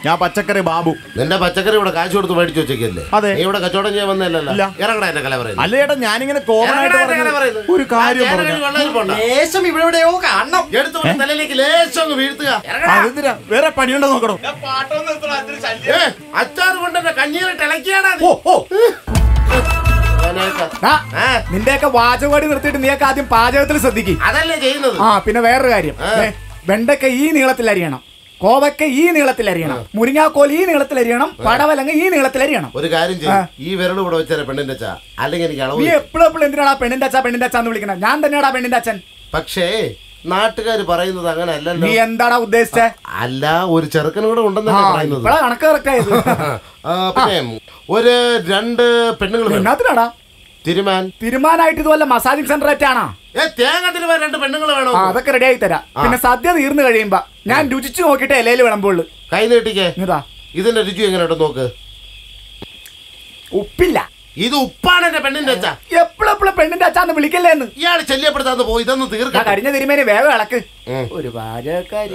ഞാൻ പച്ചക്കറി ബാബു നിന്റെ പച്ചക്കറി ഇവിടെ കാശ് കൊടുത്ത് മേടിച്ചു വെച്ചേക്കല്ലേ അതെ. നീ ഇവിടെ കച്ചവടം ചെയ്യാൻ വന്നല്ലോ ഇല്ല. ഇറങ്ങടാ എന്റെ കല പറയുന്നത് അല്ല ചേട്ടാ ഞാനിങ്ങനെ കോമൺ ആയിട്ട് പറഞ്ഞത് ഒരു കാര്യം പറഞ്ഞു ലേശം ഇവിടെ എവിടെയോ കാണണം എടുത്തു കൊണ്ട് തലയിലേക്ക് ലേശം അങ്ങ് വീഴ്ത്തുക ഇറങ്ങടാ. അതെന്തിനാ വേറെ പണിയുണ്ടോ നോക്കണോ ഏ, അച്ചാറ് കൊണ്ട് എന്നെ കഞ്ഞീരിട്ട് ഇളക്കിയാടാ നീ. ആ, നിന്റെയൊക്കെ വാചകവാടി നിർത്തിയിട്ട് നീയൊക്കെ ആദ്യം പാചകത്തിൽ ശ്രദ്ധിക്കും അതല്ലേ ചെയ്യുന്നത് ആ പിന്നെ വേറൊരു കാര്യം ദേ, വെണ്ടയ്ക്ക ഈ നീളത്തിൽ അരിയണം കോവയ്ക്ക ഈ നീളത്തിൽ അരിയണം മുരിങ്ങാക്കോൽ ഈ നീളത്തിൽ അരിയണം പടവലങ്ങ ഈ നീളത്തിൽ അരിയണം ഒരു കാര്യം ആ. ചെയ്യും ഈ വിരൽ ഇവിടെ വെച്ചാൽ പെണ്ണിന്റെ അച്ഛാ അല്ലെങ്കിൽ എനിക്ക് നീ അളവ് എപ്പോഴും എപ്പോഴും എന്തിനാടാ പെണ്ണിന്റെ അച്ഛാ പെണ്ണിന്റെ അച്ഛാന്ന് വിളിക്കണം ഞാൻ തന്നെയാടാ പെണ്ണിന്റെ അച്ഛൻ പക്ഷേ നാട്ടുകാർ പറയുന്നത് അങ്ങനെ അല്ലല്ലോ നീ എന്താടാ ഉദ്ദേശിച്ചേ അല്ല ഒരു ചെറുക്കനും കൂടെ ഉണ്ടെന്നല്ലേ പറയുന്നത് ഇപ്പഴാ കണക്ക് കറക്റ്റായത് ആ, പിന്നെ ഒരു രണ്ട് പെണ്ണുങ്ങൾ വേണം. എന്നാത്തിനാടാ തിരുമാൻ തീരുമാനമായിട്ട് ഇതുപോലെ മസാജിങ് സെന്റർ ആയിട്ടാണോ ഏ തേങ്ങ തിരുമാൻ രണ്ട് പെണ്ണുങ്ങൾ വേണോ ആ അതൊക്കെ റെഡി ആയി തരാം ആ. പിന്നെ സദ്യ തീർന്നു കഴിയുമ്പോ ഞാൻ രുചിച്ചു നോക്കിയിട്ട് ഇലയിൽ വിളമ്പുള്ളൂ കൈ നീട്ടിക്കേ ഇതാ ഇതിന്റെ രുചി എങ്ങനെയുണ്ട് നോക്ക് ഉപ്പില്ല ഇത് ഉപ്പാണ് എന്റെ പെണ്ണിന്റെ അച്ഛ എപ്പോഴെപ്പോഴും പെണ്ണിന്റെ അച്ഛാന്ന് വിളിക്കല്ലേ എന്ന് ഇയാൾ ശല്യപ്പെടുത്താന്ന് പോയി ഇതൊന്ന് ഞാൻ തീർക്കാം കരിഞ്ഞ തിരുമേനി വേഗം ഇളക്ക് ഒരു പാചകക്കാരി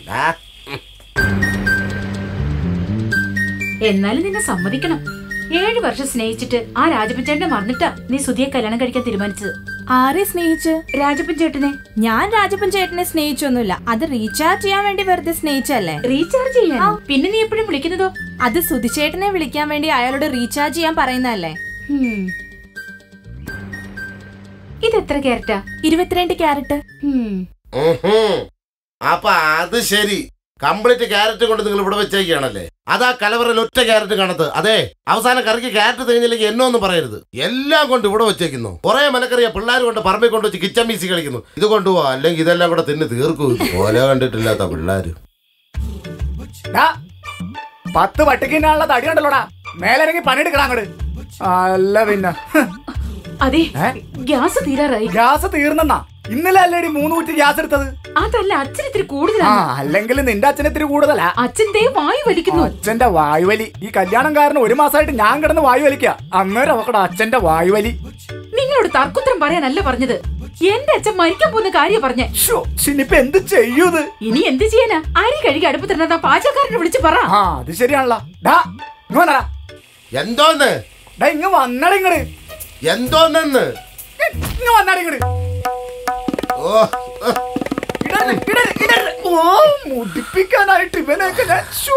എന്നാലും നിന്നെ സമ്മതിക്കണം ഏഴു വർഷം സ്നേഹിച്ചിട്ട് ആ രാജപ്പൻചേട്ടനെ മറന്നിട്ടാ നീ സുധിയെ കല്യാണം കഴിക്കാൻ തീരുമാനിച്ചത് ആരെ സ്നേഹിച്ച് രാജപ്പൻ ചേട്ടനെ ഞാൻ രാജപ്പൻ ചേട്ടനെ സ്നേഹിച്ചൊന്നുമില്ല അത് റീചാർജ് ചെയ്യാൻ വേണ്ടി വെറുതെ സ്നേഹിച്ചല്ലേ റീചാർജ് ചെയ്യാൻ പിന്നെ നീ എപ്പോഴും വിളിക്കുന്നതോ അത് സുധിച്ചേട്ടനെ വിളിക്കാൻ വേണ്ടി അയാളോട് റീചാർജ് ചെയ്യാൻ പറയുന്നതല്ലേ ഹും. ഇത് എത്ര ക്യാരറ്റാ ഇരുപത്തിരണ്ട് ക്യാരറ്റ് ഉഹും. അപ്പൊ അത് ശരി കംപ്ലീറ്റ് ക്യാരറ്റ് കൊണ്ട് നിങ്ങൾ ഇവിടെ വെച്ചേക്കാണല്ലേ അതാ കലവറയിൽ ഒറ്റ ക്യാരറ്റ് കാണത്ത് അതെ അവസാനം കറിക്ക് ക്യാരറ്റ് തികഞ്ഞില്ലെങ്കിൽ എന്നോ ഒന്നും പറയരുത് എല്ലാം കൊണ്ട് ഇവിടെ വെച്ചേക്കുന്നു കുറെ മനക്കറിയ പിള്ളേർ കൊണ്ട് പറമ്പിൽ കൊണ്ട് വെച്ച് കിച്ചൻ മീസി കളിക്കുന്നു ഇത് കൊണ്ടുപോവാ അല്ലെങ്കിൽ ഇതെല്ലാം കൂടെ തിന്ന് തീർക്കും ഓല കണ്ടിട്ടില്ലാത്ത പിള്ളേര് ഡാ, പത്ത് പട്ടിക്കിനുള്ള തടി ഉണ്ടല്ലോടാ മേലിറങ്ങി പണിയെടുക്കണം അങ്ങോട്ട് അല്ല പിന്നെ ഹ്. അതെ ഗ്യാസ് തീരാറായി ഗ്യാസ് തീർന്നെന്നാ ഇന്നലെ അല്ലേടി മൂന്ന് കുറ്റി ഗ്യാസ് എടുത്തത് അതല്ല അച്ഛൻ ഇത്തിരി ആ കൂടുതലാണ് അല്ലെങ്കിൽ നിന്റെ അച്ഛൻ ഇത്തിരി കൂടുതലാ അച്ഛൻ ദേ വായു വലിക്കുന്നു അച്ഛന്റെ വായുവലി ഈ കല്യാണം കാരണം ഒരു മാസമായിട്ട് ഞാൻ കിടന്ന് വായു വലിക്ക അന്നേരം അവക്കടെ അച്ഛന്റെ വായുവലി നിങ്ങളോട് തർക്കുത്തരം പറയാനല്ല പറഞ്ഞത് എന്റെ അച്ഛൻ മരിക്കാൻ പോകുന്ന കാര്യം പറഞ്ഞേ ഇനിയിപ്പൊ എന്ത് ചെയ്യൂത് ഇനി എന്ത് ചെയ്യാനാ അരി കഴുകി അടുപ്പത്തിരുന്ന പാചകക്കാരനെ വിളിച്ച് പറ ആ അത് ശരിയാണല്ലോ ഡാ ഇങ്ങ് വന്നെടാ. എന്തോന്ന് ഡാ ഇങ്ങ് വന്നട ഇങ്ങട് എന്തോന്നെന്ന് ഇങ്ങ് വന്നട ഇങ്ങട് ഓ ഇടരുത്, ഇടരുത്, ഇടരുത്. ഓ മുടിപ്പിക്കാനായിട്ട് ഇവനൊക്കെ ഞാൻ ശ്ശോ.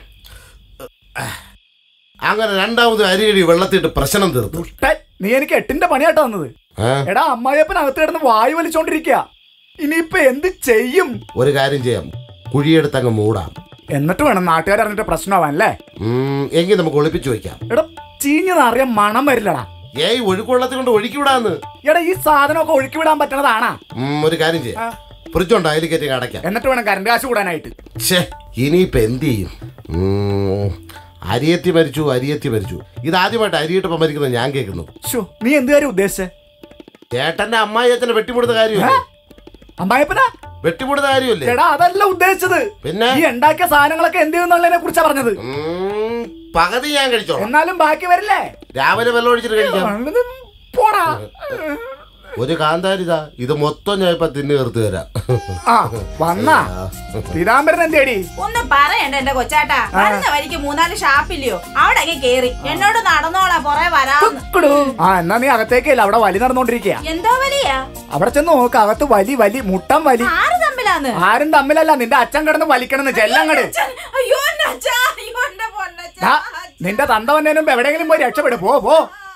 അങ്ങനെ രണ്ടാമത് അരിയടി വെള്ളത്തിട്ട് പ്രശ്നം തീർത്തു ട്ടേ, നീ എനിക്ക് എട്ടിന്റെ പണിയാട്ടോ വന്നത് ഏ? എടാ അമ്മായിയപ്പൻ അകത്ത് കിടന്ന് വായു വലിച്ചോണ്ടിരിക്കുക ഇനിയിപ്പൊ എന്ത് ചെയ്യും ഒരു കാര്യം ചെയ്യാം കുഴിയെടുത്ത് അങ്ങ് മൂടാം എന്നിട്ട് വേണം നാട്ടുകാർ അറിഞ്ഞിട്ട് പ്രശ്നമാവാൻ അല്ലേ ഉം, എങ്കിൽ നമുക്ക് ഒളിപ്പിച്ചു വെക്കാം എടാ ചീഞ്ഞതറിയാൻ മണം വരില്ലടാ ഏയ് ഒഴുക്കുവെള്ളത്തിൽ കൊണ്ട് ഒഴുക്കി വിടാന്ന് എടാ ഈ സാധനമൊക്കെ ഒഴുക്കി വിടാൻ പറ്റണതാണാ ഉം, ഒരു കാര്യം ചെയ്യാം ഫ്രിഡ്ജുണ്ട് അതിൽ കയറ്റി അടയ്ക്കാം എന്നിട്ട് വേണം കറണ്ട് കാശ് കൂടാനായിട്ട് ഛേ ഇനിയിപ്പോ എന്ത് ചെയ്യും ഉം, അരിയത്തി മരിച്ചു അരിയത്തി മരിച്ചു ഇത് ആദ്യമായിട്ട് അരിയിട്ടപ്പം മരിക്കുന്നത് ഞാൻ കേൾക്കുന്നു ശ്ശോ, നീ എന്ത് കാര്യം ഉദ്ദേശിച്ചേ ചേട്ടന്റെ അമ്മായി അച്ഛനെ വെട്ടിമുടുന്ന കാര്യമല്ലേ അമ്മായപ്പനാ വെട്ടിമുടുന്ന കാര്യമല്ലേ എടാ അതല്ല ഉദ്ദേശിച്ചത് പിന്നെ ഈ ഉണ്ടാക്കിയ സാധനങ്ങളൊക്കെ എന്ത് ചെയ്യുന്നുള്ളതിനെ കുറിച്ചാ പറഞ്ഞത് ഉം, പകുതി ഞാൻ കഴിച്ചോളാം എന്നാലും ബാക്കി വരില്ലേ രാവിലെ വെള്ളം ഒഴിച്ചിട്ട് കഴിക്കാം പോടാ ഒരു കാന്താരിതാ ഇത് മൊത്തം ഞാൻ ഇപ്പൊ തിന്നു തീർത്ത് തരാം ആ വന്നാ പീതാംബരൻ എന്തേടി ഒന്ന് പറയണ്ട എന്റെ കൊച്ചാട്ടാ വരുന്ന വഴിക്ക് മൂന്നാല് ഷാപ്പില്ലയോ അവിടെ അങ്ങ് കേറി എന്നോട് നടന്നോളാ പൊറേ വരാന്ന് ആ എന്നാ നീ അകത്തേക്കല്ല അവിടെ വലി നടന്നോണ്ടിരിക്കുക എന്തോ വലിയാ അവിടെ ചെന്ന് നോക്ക് അകത്ത് വലി വലി മുട്ടം വലി ആര് തമ്മിലാന്ന് ആരും തമ്മിലല്ല നിന്റെ അച്ഛൻ കിടന്ന് വലിക്കണെന്ന് ചെല്ലങ്ങട് അയ്യോ എന്റെ അച്ഛാ അയ്യോ എന്റെ പൊന്നച്ഛ ദാ, നിന്റെ തന്ത വന്നതിന് മുമ്പ് എവിടെയെങ്കിലും പോയി രക്ഷപ്പെടും പോ പോ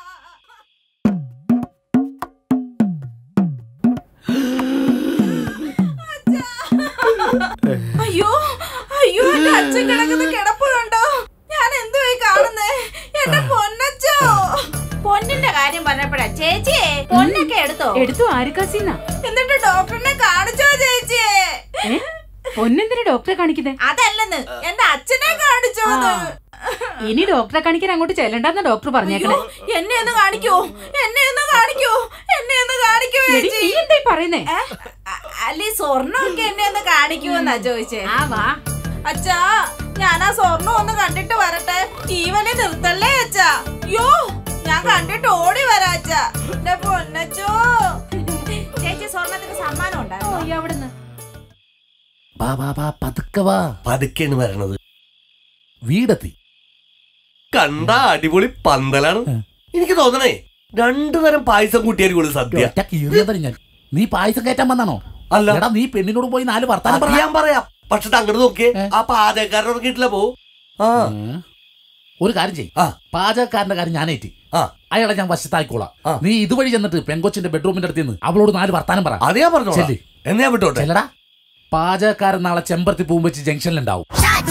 അയ്യോ അയ്യോ എന്റെ അച്ഛൻ കിടക്കുന്ന കിടപ്പ് കണ്ടോ ഞാൻ എന്തുവായി കാണുന്നേ എന്റെ പൊന്നച്ചോ പൊന്നിന്റെ കാര്യം പറഞ്ഞപ്പോഴാ ചേച്ചിയെ പൊന്നൊക്കെ എടുത്തോ എടുത്തു ആരുക്കാസിന്നാ എന്നിട്ട് ഡോക്ടറിനെ കാണിച്ചോ ചേച്ചിയെ പൊന്നെന്തിനാ ഡോക്ടറെ കാണിക്കുന്നേ അതല്ലെന്ന് എന്റെ അച്ഛനെ കാണിച്ചോ ഇനി ഡോക്ടറെ കാണിക്കാൻ അങ്ങോട്ട് ചെല്ലണ്ടെന്ന ഡോക്ടർ പറഞ്ഞേക്കണേ എന്നെ ഒന്ന് കാണിക്കോ എന്നെ ഒന്ന് കാണിക്കോ എന്നെ ഒന്ന് കാണിക്കോ എടി, നീ എന്തായി പറയുന്നേ അല്ല ഈ സ്വർണ്ണമൊക്കെ എന്നെ ഒന്ന് കാണിക്കുമെന്നാ ചോദിച്ചേ ആ വാ അച്ഛാ ഞാൻ ആ സ്വർണ്ണം ഒന്ന് കണ്ടിട്ട് വരട്ടെ ഈ വലി നിർത്തല്ലേ അച്ഛാ യോ ഞാൻ കണ്ടിട്ട് ഓടി വരാ അച്ഛാ എന്റെ പൊന്നച്ചോ ചേച്ചി സ്വർണത്തിന് സമ്മാനം ഉണ്ടായിരുന്നു അവിടുന്ന് വാ വാ വാ പതുക്കെ വാ പതുക്കെയാണ് വരണത് വീടെത്തി കണ്ട അടിപൊളി പന്തലാണ് എനിക്ക് തോന്നണേ രണ്ടു തരം പായസം കൂട്ടിയായിരിക്കും സദ്യ ഒറ്റ കീറിയതല്ല ഞാൻ നീ പായസം കയറ്റാൻ വന്നാണോ അല്ല. എടാ നീ പെണ്ണിനോട് പോയി നാല് വർത്താനം അത് പറ ഞാൻ പറയാം പക്ഷെ അങ്ങോട്ട് നോക്കിയേ ആ പാചകക്കാരൻ ഇറങ്ങിയിട്ടില്ല പോ ആ ഒരു കാര്യം ചെയ് പാചകക്കാരന്റെ കാര്യം ഞാനേറ്റി ആ അയാളെ ഞാൻ വശത്തായിക്കോളാം നീ ഇതുവഴി ചെന്നിട്ട് പെങ്കൊച്ചിന്റെ ബെഡ്റൂമിന്റെ അടുത്ത് നിന്ന് അവളോട് നാല് വർത്താനം പറ അത് ഞാൻ പറഞ്ഞോളാം. ചെല്ല്. എന്നാ വിട്ടോട്ടെ ചെല്ലടാ പാചകക്കാരൻ നാളെ ചെമ്പരത്തി പൂവും വെച്ച് ജംഗ്ഷനിലുണ്ടാവും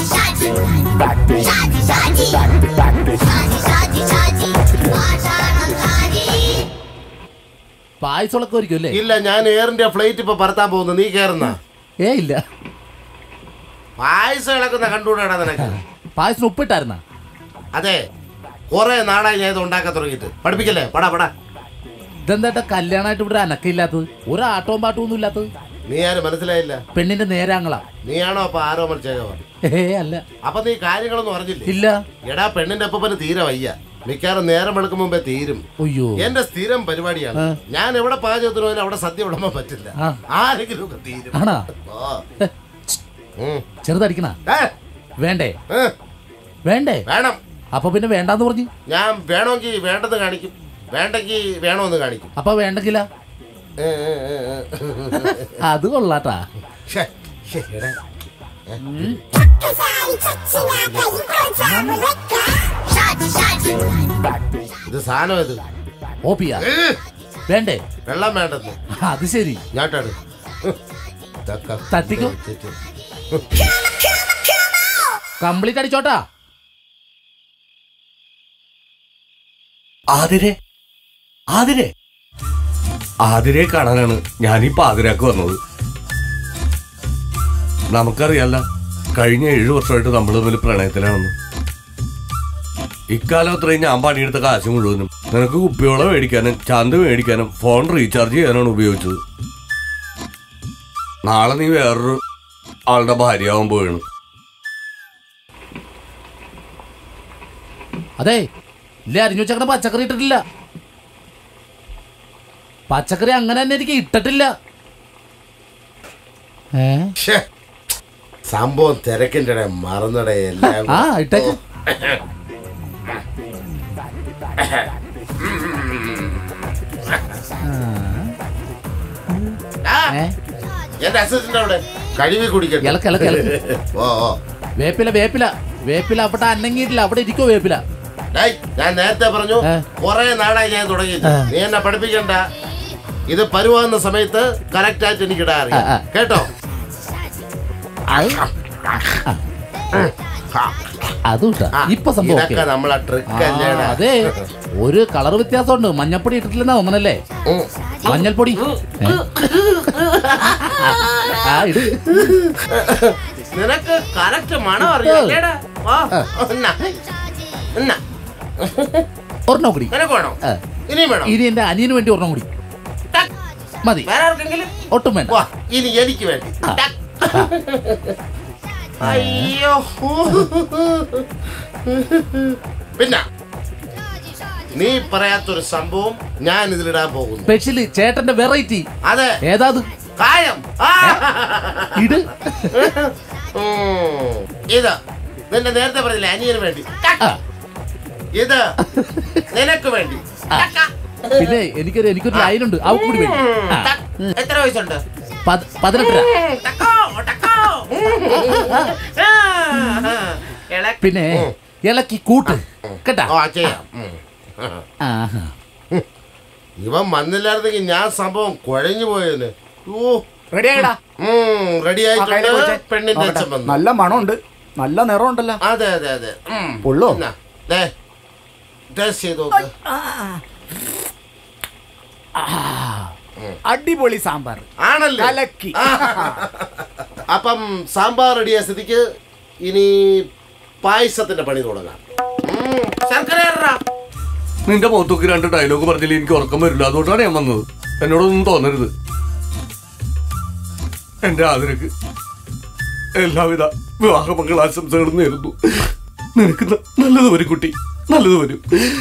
പായസമൊക്കെ ഒരിക്കും അല്ലേ ഇല്ല ഞാൻ എയർ ഇന്ത്യ ഫ്ലൈറ്റ് ഇപ്പൊ പറത്താൻ പോകുന്നു നീ കേറുന്ന ഏ ഇല്ല പായസം ഇളക്കുന്ന കണ്ടുകൂടാടാ നിനക്ക് പായസം ഉപ്പിട്ടായിരുന്ന അതെ കുറെ നാളായി ഞാൻ ഇത് ഉണ്ടാക്കാൻ തുടങ്ങിയിട്ട് പഠിപ്പിക്കല്ലേ പടാ പടാ ഇതെന്താ കല്യാണമായിട്ട് ഇവിടെ അനക്കയില്ലാത്തത് ഒരു ആട്ടവും പാട്ടവും ഒന്നും ഇല്ലാത്തത് നീ ആരും മനസ്സിലായില്ല പെണ്ണിന്റെ നേരാങ്ങളാ നീയാണോ അപ്പൊ ആരോ മത്സേകവൻ ഏ അല്ല അപ്പൊ നീ കാര്യങ്ങളൊന്നും അറിഞ്ഞില്ലേ ഇല്ല എടാ പെണ്ണിന്റെ അപ്പന് തീരെ വയ്യ മിക്കാറും നേരം വെളുക്കും മുമ്പേ തീരും അയ്യോ എന്റെ സ്ഥിരം പരിപാടിയാണ് ആ. ഞാൻ എവിടെ പാചകത്തിന് പോയാലും അവിടെ സദ്യ വിടുമ്പോ പറ്റില്ല ആ. ആരെങ്കിലും ഒക്കെ തീരും ആണാ ഓ. ഉം. ചെറുതടിക്കണ ഏ, വേണ്ടേ ഏ, വേണ്ടേ വേണം അപ്പൊ പിന്നെ വേണ്ടാന്ന് പറഞ്ഞു ഞാൻ വേണമെങ്കിൽ വേണ്ടെന്ന് കാണിക്കും വേണ്ടെങ്കിൽ വേണമെന്ന് കാണിക്കും അപ്പൊ വേണ്ടെങ്കില ഏ, ഏ, ഏ, ഏ. അത് കൊള്ളാട്ടാ ശ്ശെ, ശ്ശെ, എടാ. ഏ? ഇത് സാധനം ഇത് ഓപ്പിയാ ഏ, വേണ്ടേ വെള്ളം വേണ്ടെന്ന് അത് ശരി ഞാട്ടാട് തട്ടിക്കോ കംപ്ലീറ്റ് അടിച്ചോട്ടാ ആതിരെ ആതിരെ ആതിരെ കാണാനാണ് ഞാൻ ഈ പാതിരാക്ക് വന്നത് നമുക്കറിയാല്ല കഴിഞ്ഞ ഏഴു വർഷമായിട്ട് നമ്മൾ തമ്മിൽ പ്രണയത്തിലാണെന്ന് ഇക്കാലം അത്രയും ഞാൻ പണിയെടുത്ത കാശ് മുഴുവനും നിനക്ക് കുപ്പിയോളം മേടിക്കാനും ചന്ത മേടിക്കാനും ഫോൺ റീചാർജ് ചെയ്യാനാണ് ഉപയോഗിച്ചത് നാളെ നീ വേറൊരു ആളുടെ ഭാര്യയാവാൻ പോവുകയാണ് അതെ ഇല്ല അരിഞ്ഞു വെച്ചേക്കണ പച്ചക്കറി ഇട്ടിട്ടില്ല പച്ചക്കറി അങ്ങനെ തന്നെ എനിക്ക് ഇട്ടിട്ടില്ല ഏ ശ്ശെ, സംഭവം തിരക്കിന്റെ ഇടയിൽ മറന്നടേ എല്ലാം ആ ഇട്ടേക്ക് ആ, ഏ എന്റെ അസിസ്റ്റന്റ് അവിടെ കഴുകി കുടിക്കട്ടെ ഇളക്ക്, ഇളക്ക്, ഇളക്ക്. ഓ ഓ വേപ്പില വേപ്പില വേപ്പില അവിടെ അന്നങ്ങിയിട്ടില്ല അവിടെ ഇരിക്കോ വേപ്പില ഡേയ്, ഞാൻ നേരത്തെ പറഞ്ഞു കുറെ നാളായി ഞാൻ തുടങ്ങി നീ എന്നെ പഠിപ്പിക്കണ്ട ഇത് പരുവാകുന്ന സമയത്ത് കറക്റ്റ് ആയിട്ട് എനിക്ക് ഇടാൻ അറിയാം കേട്ടോ അതും ഇട്ടാ. ഇപ്പൊ സംഭവം ഇതൊക്കെ okay. നമ്മളെ ആ, ട്രിക്ക് അല്ലേടാ അതെ ഒരു കളർ വ്യത്യാസമുണ്ട് മഞ്ഞപ്പൊടി ഇട്ടിട്ടില്ലെന്നാ തോന്നണല്ലേ മഞ്ഞൾപ്പൊടി ഏ? ആ ഇട് നിനക്ക് കറക്റ്റ് മണം അറിയാം അല്ലേടാ? വാ, എന്നാ, എന്നാ. ഒരെണ്ണം കൂടി നിനക്ക് വേണോ ആ. ഇനിയും വേണോ ഇനി എന്റെ അനിയന് വേണ്ടി ഒരെണ്ണം കൂടി മതി വേറെ ആർക്കെങ്കിലും ഒട്ടും വേണ്ട വാ ഇനി എനിക്ക് വേണ്ടി ടക്ക്. അയ്യോ പിന്നെ നീ പറയാത്തൊരു സംഭവം ഞാൻ ഇതിലിടാൻ പോകുന്നു സ്പെഷ്യല് ചേട്ടന്റെ വെറൈറ്റി അതെ ഏതാ അത് കായം ആ. ഇട് ഉം. ഇത് നിന്റെ നേരത്തെ പറഞ്ഞില്ല അനിയന് വേണ്ടി ടക്ക്. ഇത് നിനക്ക് വേണ്ടി ടക്ക്. പിന്നെ എനിക്കൊരു എനിക്കൊരു ലൈൻ ഉണ്ട് അവ കൂടി വേണ്ടി ആ. ടക്ക്. എത്ര വയസ്സുണ്ട് പത്- പതിനെട്ടര ടക്കോ, ടക്കോ. ആ. ഇള- പിന്നെ ഇളക്കി കൂട്ട് കേട്ടാ ആ, ചെയ്യാം. ഉം. ആഹാ. ഇവൻ വന്നില്ലായിരുന്നെങ്കിൽ ഞാൻ സംഭവം കുഴഞ്ഞു പോയേനെ ഓ റെഡി ആയിടാ റെഡി ആ, കയ്യില് ആയിട്ടുണ്ട് പിടിച്ചേ. പെണ്ണിന്റെ നോക്കട്ടെ. അച്ഛൻ വന്നു നല്ല മണമുണ്ട് നല്ല നിറമുണ്ടല്ലോ അതെ അതെ അതെ ഉം. ഉള്ളോ? എന്നാ, ദേ, ടേസ്റ്റ് ചെയ്ത് നോക്ക് അടിപൊളി സാമ്പാർ ആണല്ലേ കലക്കി ആ. അപ്പം സാമ്പാർ റെഡിയായ സ്ഥിതിക്ക് ഇനി പായസത്തിന്റെ പണി തുടങ്ങാം ഉം, ശർക്കര ഇടറാ. നിന്റെ മുഖത്തൊക്കെ രണ്ട് ഡയലോഗ് പറഞ്ഞില്ല എനിക്ക് ഉറക്കം വരില്ല അതുകൊണ്ടാണ് ഞാൻ വന്നത് എന്നോടൊന്നും തോന്നരുത് എന്റെ ആദരക്ക് എല്ലാവിധ വിവാഹ മംഗളാശംസകളും നേരുന്നു നിനക്ക് ന- നല്ലത് വരും കുട്ടി നല്ലത് വരും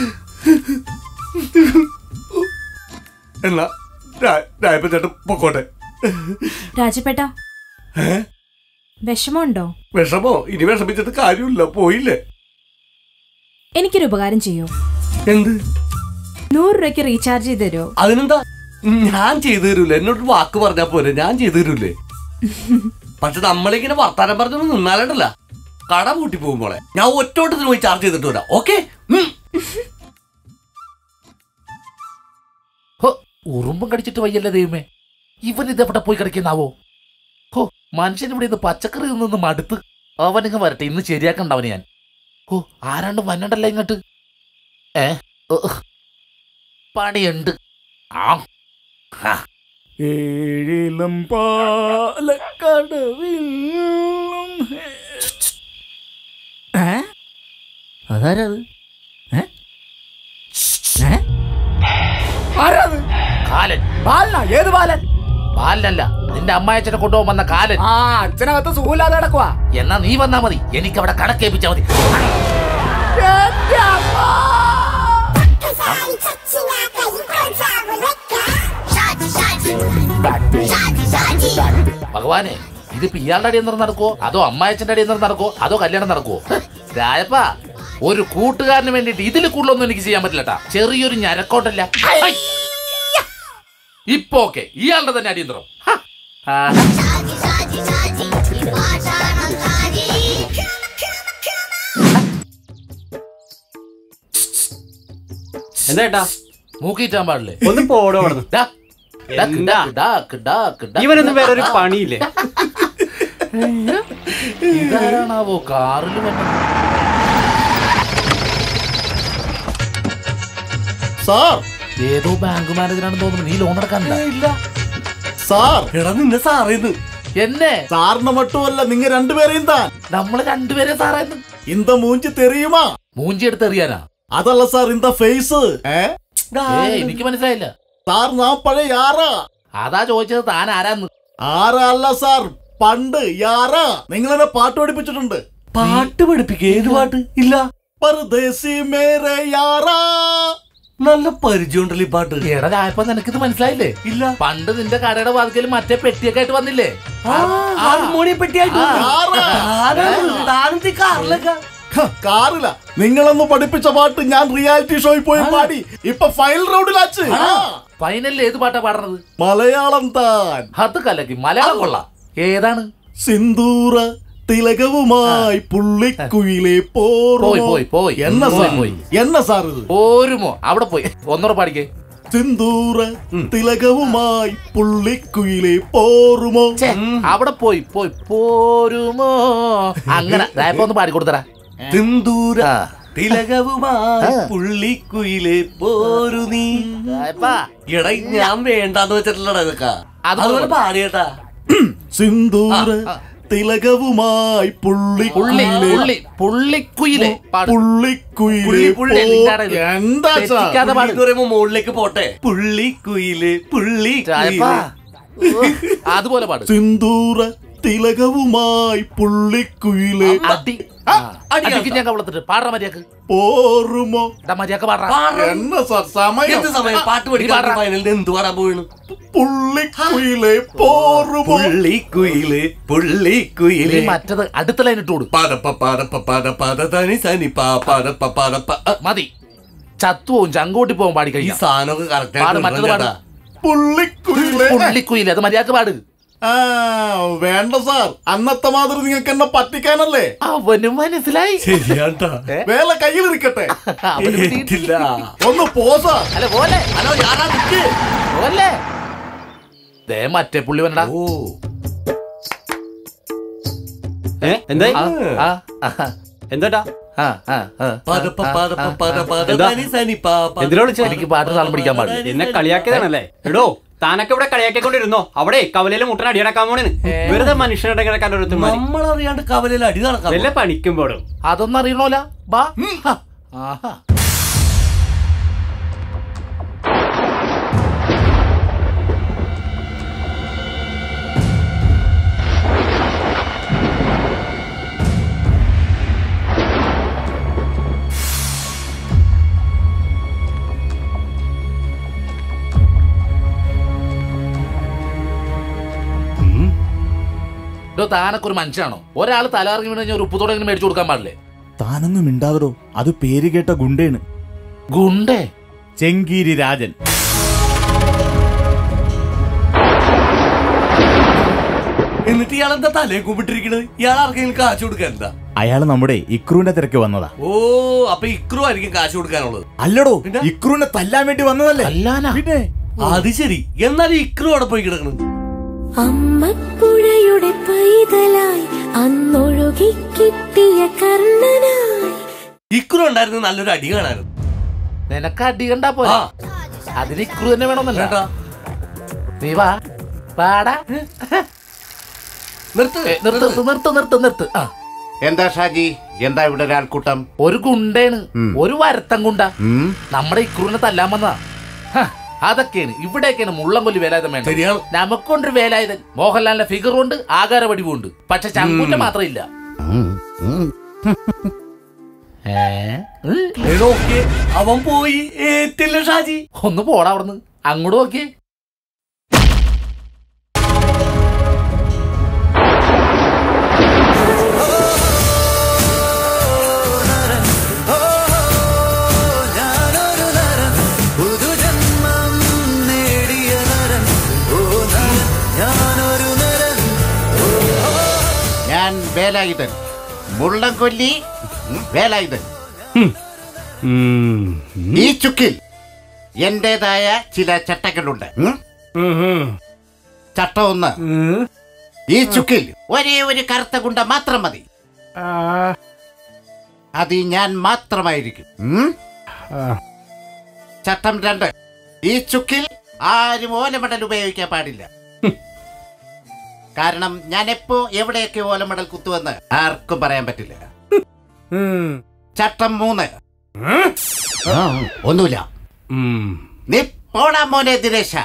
എന്നാ രാ- രായപ്പൻ ചേട്ടൻ പൊക്കോട്ടെ രാജപേട്ട ഏ വിഷമമുണ്ടോ വിഷമോ ഇനി വിഷമിച്ചിട്ട് കാര്യമില്ല പോയില്ലേ എനിക്കൊരു ഉപകാരം ചെയ്യോ എന്ത് നൂറ് രൂപയ്ക്ക് റീചാർജ് ചെയ്ത് തരുമോ അതിനെന്താ ഞാൻ ചെയ്തു തരൂലേ എന്നോട് വാക്ക് പറഞ്ഞാ പോരെ ഞാൻ ചെയ്തു തരൂലേ പക്ഷെ നമ്മളിങ്ങനെ വർത്താനം പറഞ്ഞു നിന്നാലല്ല കട പൂട്ടി പോകുമ്പോളെ ഞാൻ ഒറ്റോട്ടത്തിന് പോയി ചാർജ് ചെയ്തിട്ട് വരാം ഓക്കെ ഹോ, ഉറുമ്പും കടിച്ചിട്ട് വയ്യല്ലേ ദൈവമേ ഇവൻ ഇതെവിടെ പോയി കിടക്കുന്നാവോ ഹോ മനുഷ്യൻ ഇവിടെ ഇന്ന് പച്ചക്കറി നിന്ന് മടുത്ത് അവനിങ്ങ് വരട്ടെ ഇന്ന് ശരിയാക്കണ്ട അവന് ഞാൻ ഓ ആരാണ്ട് വന്നണ്ടല്ലോ ഇങ്ങോട്ട് ഏ ഓ, ഓ. പണിയുണ്ട് ആ ആ. ഏഴിലും പാലക്കടവിലും ഏ? അതാരത് ഏ? ഏ? ആരാത് കാലൻ ബാലനാ ഏത് ബാലൻ ബാലനല്ല നിന്റെ അമ്മായച്ചനെ കൊണ്ടുപോകാൻ വന്ന കാലൻ ആ അച്ഛനകത്ത് സുഖമില്ലാതെ കിടക്കുവാ എന്നാ നീ വന്നാ മതി എനിക്ക് അവിടെ കണക്കേപ്പിച്ചാ മതി ഭഗവാനെ ഇതിപ്പോ ഇയാളുടെ അടിയിൽ നിന്ന് നടക്കുവോ അതോ അമ്മായച്ചന്റെ അടിയിൽ നിന്ന് നടക്കുവോ അതോ കല്യാണം നടക്കുവോ രായപ്പ ഒരു കൂട്ടുകാരന് വേണ്ടിയിട്ട് ഇതിൽ കൂടുതലൊന്നും എനിക്ക് ചെയ്യാൻ പറ്റില്ലട്ടാ ചെറിയൊരു ഞരക്കോട്ടല്ല ഹൈ. ഇപ്പൊ ഓക്കെ ഇയാളുടെ തന്നെ അടിയന്തരം ഹ. ആ. എന്താ മൂക്കിറ്റാൻ പാടില്ലേ ഒന്ന് പോടോ അവിടുന്ന്. ഡാ, ഡാക്ക്, എന്താ? ഡാക്ക്, ഡാക്ക്, ഡാക്ക്, ഡാക്ക്. ഇവനൊന്നും വേറൊരു പണിയില്ലേ ഇതാരാണാവോ കാറിൽ വന്നത് സാർ ഏതോ ബാങ്ക് മാനേജറാണെന്ന് തോന്നുന്നു നീ ലോൺ എടുക്കാനില്ല ഇല്ല സാർ എടാ നിന്നെ സാറേന്ന് എന്നെ സാറിന് മട്ടുമല്ല നിങ്ങ രണ്ടുപേരെയും താൻ നമ്മള് രണ്ടുപേരെ സാറായിരുന്നു ഇന്ത മൂഞ്ചി തെറിയുമാ മൂഞ്ചി എടുത്ത് എറിയാനാ അതല്ല സാർ ഇന്ത ഫേസ് ഏ ഏ എനിക്ക് മനസ്സിലായില്ല സാർ നാം പഴയ യാറാ അതാ ചോദിച്ചത് താൻ ആരാന്ന് ആരാ അല്ല സാർ പണ്ട് യാറാ നിങ്ങളെന്നെ പാട്ട് പഠിപ്പിച്ചിട്ടുണ്ട് പാട്ട് പഠിപ്പിക്കുക ഏത് പാട്ട് ഇല്ല പരദേശി മേരെ യാറാ നല്ല പരിചയമുണ്ടല്ലോ ഈ പാട്ട് എടാ ഞായപ്പോ നിനക്കിത് മനസ്സിലായില്ലേ ഇല്ല പണ്ട് നിന്റെ കടയുടെ വാതിക്കൽ മറ്റേ പെട്ടിയൊക്കെ ആയിട്ട് വന്നില്ലേ ഹാർമോണിയം പെട്ടിയായിട്ട് താനെന്തി കാറിലൊക്കെ കാറില്ല നിങ്ങളൊന്ന് പഠിപ്പിച്ച പാട്ട് ഞാൻ റിയാലിറ്റി ഷോയിൽ പോയി പാടി ഇപ്പൊ ഫൈനൽ റൗണ്ടിലാച്ച് ഫൈനലിൽ ഏത് പാട്ടാ പാടുന്നത് മലയാളം താൻ അത് കലക്കി മലയാളം കൊള്ളാം ഏതാണ് സിന്ദൂര തിലകവുമായി പുള്ളിക്കുയിലെ പോയി, പോയി, പോയി. എന്ന പോയി, സാർ പോയി. എന്ന സാർ ഇത് പോരുമോ അവിടെ പോയി ഒന്നുകൂടെ പാടിക്കേ സിന്ദൂര തിലകവുമായി പുള്ളിക്കുയിലെ പോറുമോ അവിടെ പോയി പോയി പോരുമോ അങ്ങനെ ദയപ്പോ ഒന്ന് പാടിക്കൊടുത്തരാ തിന്തൂര തിലകവുമായി പുള്ളിക്കുയിലെ പോരു നീ എടാ ഞാൻ വേണ്ടാന്ന് വെച്ചിട്ടുള്ളടാ ഇതൊക്കെ അതുപോലെ പാടിയേട്ടാ സിന്ദൂര തിലകവുമായി പുള്ളി പുള്ളിക്കുയിലെ പുള്ളി പുള്ളിക്കുയിലെ പാട് പുള്ളിക്കുയിലെ പുള്ളി, പുള്ളി, പോ- എന്താണ് ഇത്? എന്താ സാർ? തെറ്റിക്കാതെ പാട്. എന്ന് പറയുമ്പോ മുകളിലേക്ക് പോട്ടെ പുള്ളിക്കുയില് ചായപ്പാ. പുള്ളിക്കുയില് അതുപോലെ പാട് സിന്ദൂര തിലകവുമായി പുള്ളിക്കുയിലെ അടി അടിക്ക് ഞാൻ കവളത്തിട്ട് പാടാ മര്യാക്ക് പോറുമോ മര്യാക്ക് പാടാ എന്ന സാർ സമയം എന്ത് സമയം പാട്ട് പഠിക്കാൻ ഫൈനലിന് എന്ത് പാടാൻ പോയിണ് പുള്ളിക്കുയിലെ പോറുമോ പുള്ളിക്കുയില് പുള്ളിക്കുയില് നീ മറ്റത് അടുത്ത ലൈൻ ഇട്ട് കൊടു പദപ്പ പദപ്പ പദ പദ തനി സനി പാ പദപ്പ പദപ്പ അ, മതി ചത്തുപോവും ചങ്കോട്ടി പോവും പാടി ഈ കഴിഞ്ഞാ സാധനമൊക്കെ കറക്റ്റ് പാട് മറ്റത് പാട് പുള്ളിക്കുയിലെ പുള്ളിക്കുയിലെ അത് മര്യാദക്ക് പാട് ആ വേണ്ട സാർ അന്നത്തെ മാതിരി നിങ്ങൾക്ക് എന്നെ പറ്റിക്കാനല്ലേ അവനും മനസ്സിലായി ശരിയാട്ടാ വേല കയ്യിലിരിക്കട്ടെ അവന് ഏറ്റില്ല ഒന്ന് പോസാ അല്ല പോലെ ഹലോ ഞാനാ നിക്ക് പോലെ ദേ മറ്റേ പുള്ളി വന്നടാ ഓ ഏ എന്തായി ആ, ആ, ആ, എന്താ ആ, ആ, ആ. പദപ്പ പദപ്പ പദ പദ എന്താ? തനി സനി പാ പദ എന്തിനാ വിളിച്ചേ? എനിക്ക് പാട്ട് താളം പിടിക്കാൻ പാടില്ല എന്നെ കളിയാക്കിയതാണല്ലേ എടോ താനൊക്കെ ഇവിടെ കളിയാക്കിക്കൊണ്ടിരുന്നോ അവിടെ കവലയിലെ മുട്ടൻ അടിയടക്കാൻ പോണേന്ന് വെറുതെ മനുഷ്യരുടെ കിടക്കാൻ ഒരു നമ്മളറിയാണ്ട് കവലയിൽ അടി നടക്കാം വല്ല പണിക്കുമ്പോഴും അതൊന്നും അറിയണോല ബാ ഹ. ആഹാ ഡോ, ഡോ താനൊക്കെ ഒരു മനുഷ്യനാണോ ഒരാൾ തലകറങ്ങി വീണ് കഴിഞ്ഞാൽ ഒരു ഉപ്പ് തുടങ്ങി മേടിച്ചു കൊടുക്കാൻ പാടില്ലേ താനൊന്നും മിണ്ടാതടോ അത് പേര് കേട്ട ഗുണ്ടേണ് ഗുണ്ടേ ചെങ്കീരി രാജൻ എന്നിട്ട് ഇയാൾ എന്താ തലയെ കൂപ്പിട്ടിരിക്കണത് ഇയാൾ ആർക്കെങ്കിലും കാശ് കൊടുക്കാൻ എന്താ അയാള് നമ്മുടെ ഇക്രൂന്റെ തിരക്ക് വന്നതാ ഓ അപ്പൊ ഇക്രു ആയിരിക്കും കാശ് കൊടുക്കാനുള്ളത് അല്ലടോ ഇക്രൂനെ തല്ലാൻ വേണ്ടി വന്നതല്ലേ പിന്നെ അത് ശരി എന്നാലും ഇക്രു അവിടെ പോയി കിടക്കണം അമ്മപ്പുഴയുടെ പൈതലായി അന്നൊഴുകി കിട്ടിയ കർണനായി ഇക്രു ഉണ്ടായിരുന്നു നല്ലൊരു അടി കാണാനും നിനക്ക് അടി കണ്ടാ പോരാ അതിന് ഇക്രു തന്നെ വേണമെന്നല്ല നീ വാ വാടാ നിർത്ത് നിർത്ത് നിർത്ത് നിർത്ത് നിർത്ത് ആ എന്താ ഷാജി എന്താ ഇവിടെ ഒരാൾക്കൂട്ടം ഒരു ഗുണ്ടേണ് ഉം. ഒരു വരത്തം ഗുണ്ട ഉം. നമ്മുടെ ഇക്രൂനെ തല്ലാൻ വന്നതാ ഹ, അതൊക്കെയാണ് ഇവിടെയൊക്കെയാണ് മുള്ളംകൊല്ലി വേലായുധം വേണ്ടത് നമുക്കൊണ്ടൊരു വേലായുധൻ മോഹൻലാലിന്റെ ഫിഗറും ഉണ്ട് ആകാര വടിവുണ്ട് പക്ഷെ ചങ്കൂറ്റ മാത്രം ഇല്ല നോക്കിയേ അവൻ പോയി ഏറ്റില്ല ഷാജി ഒന്ന് പോടാ അവിടുന്ന് അങ്ങോട്ട് നോക്കിയേ ഞാൻ വേലായുധൻ മുള്ളംകൊല്ലി വേലായുധൻ ഈ ചുക്കിൽ എന്റേതായ ചില ചട്ടങ്ങളുണ്ട് ഉം? ചട്ടം ഒന്ന് ഈ ചുക്കിൽ ഒരേ ഒരു കറുത്ത ഗുണ്ട മാത്രം മതി അത് ഞാൻ മാത്രമായിരിക്കും ഉം? ചട്ടം രണ്ട് ഈ ചുക്കിൽ ആരും ഓലമടൽ ഉപയോഗിക്കാൻ പാടില്ല കാരണം ഞാൻ എപ്പോ എവിടെയൊക്കെ ഓലമടൽ കുത്തുവെന്ന് ആർക്കും പറയാൻ പറ്റില്ല ചട്ടം മൂന്ന് ആ, ഒന്നുമില്ല നീ പോടാ മോനെ ദിനേശ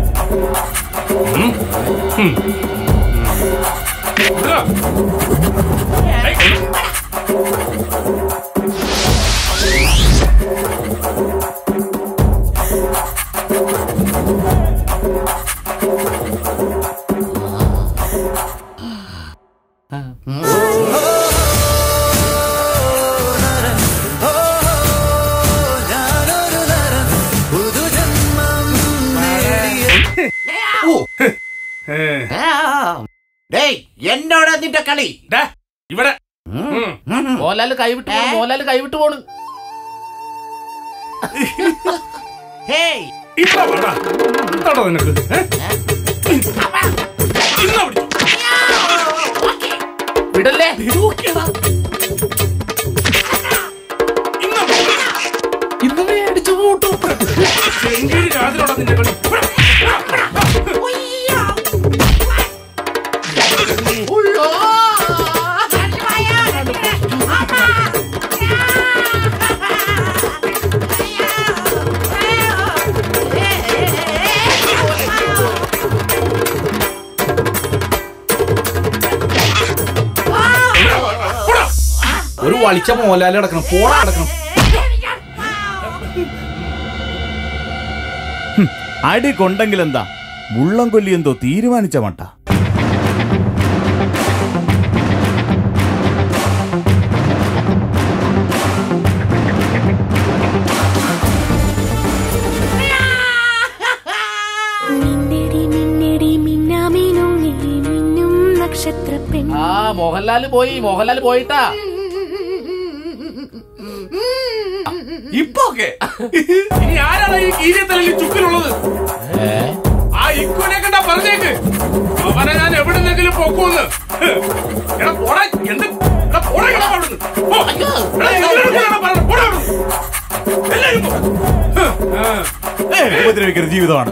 ഡേയ് എന്നോടാ നിന്റെ കളി ഇവിടെ മോഹൻലാല് കൈവിട്ട് പോണു മോഹൻലാല് കൈവിട്ട് പോണു ഹേയ് ഇവിടെ വാടാ. എന്താടാ നിനക്ക് ഏ? ഇന്നാ പിടിച്ചോ. വിടല്ലേ ഇന്ന് മേടിച്ചു കൂട്ടും ചെങ്കീരി രാജനോടാ നിന്റെ കളി ഒരു വളിച്ച മോലാലി അടക്കണം പോടാ അടക്കണം അടി കൊണ്ടെങ്കിൽ എന്താ മുള്ളം കൊല്ലി എന്തോ തീരുമാനിച്ച മട്ട മിന്നടി മിന്നടി മിന്നാമിനുങ്ങി മിന്നും നക്ഷത്ര പെൺ ആ മോഹൻലാല് പോയി മോഹൻലാല് പോയിട്ടാ ഇപ്പൊ ഓക്കെ ഇനി ആരാണ് ഈ കീരിയത്തലയിൽ ചുക്കിലുള്ളത് ആ ഇക്കുനെ കണ്ടാ പറഞ്ഞേക്ക് അവനെ ഞാൻ എവിടുന്നെങ്കിലും പൊക്കൂന്ന് എടാ പോടാ എന്ത് എടാ പോടാ ഇങ്ങോട്ട് അവിടുന്ന്. പോ. എടാ, ഇതിലൂടെ കൂടെയാണോ പറഞ്ഞത്? പോടാ അവിടുന്ന്. എല്ലാവരും പോ. ആ. ഉപദ്രവിക്കരുത് ജീവിതമാണ്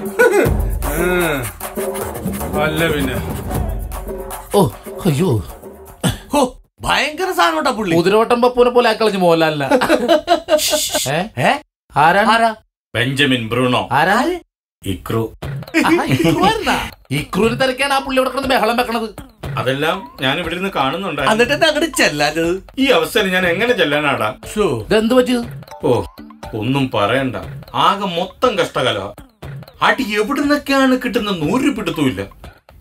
അല്ല പിന്നെ ഓ അയ്യോ ഹോ ഭയങ്കര സാധനം പുള്ളി കുതിരവട്ടം പപ്പൂനെ പോലെ ആക്കളഞ്ഞു മോഹൻലാലിനെ ഏ? ആരാണ് ആരാ ബെഞ്ചമിൻ ബ്രൂണോ ആരാ ഇക്രു ഇക്രൂര് തിരക്കാണ് ആ പുള്ളി ഇവിടെ കിടന്ന് ബഹളം വെക്കണത് അതെല്ലാം ഞാൻ ഇവിടെ ഇരുന്ന് കാണുന്നുണ്ടായിരുന്നു എന്നിട്ട് എന്താ അങ്ങോട്ട് ചെല്ലാഞ്ഞത് ഈ അവസ്ഥയിൽ ഞാൻ എങ്ങനെ ചെല്ലാനാടാ ഇതെന്ത് പറ്റിയത് ഓ ഒന്നും പറയണ്ട ആകെ മൊത്തം കഷ്ടകാല അടി എവിടുന്നൊക്കെയാണ് കിട്ടുന്ന നൂറ് പിടുത്തമില്ല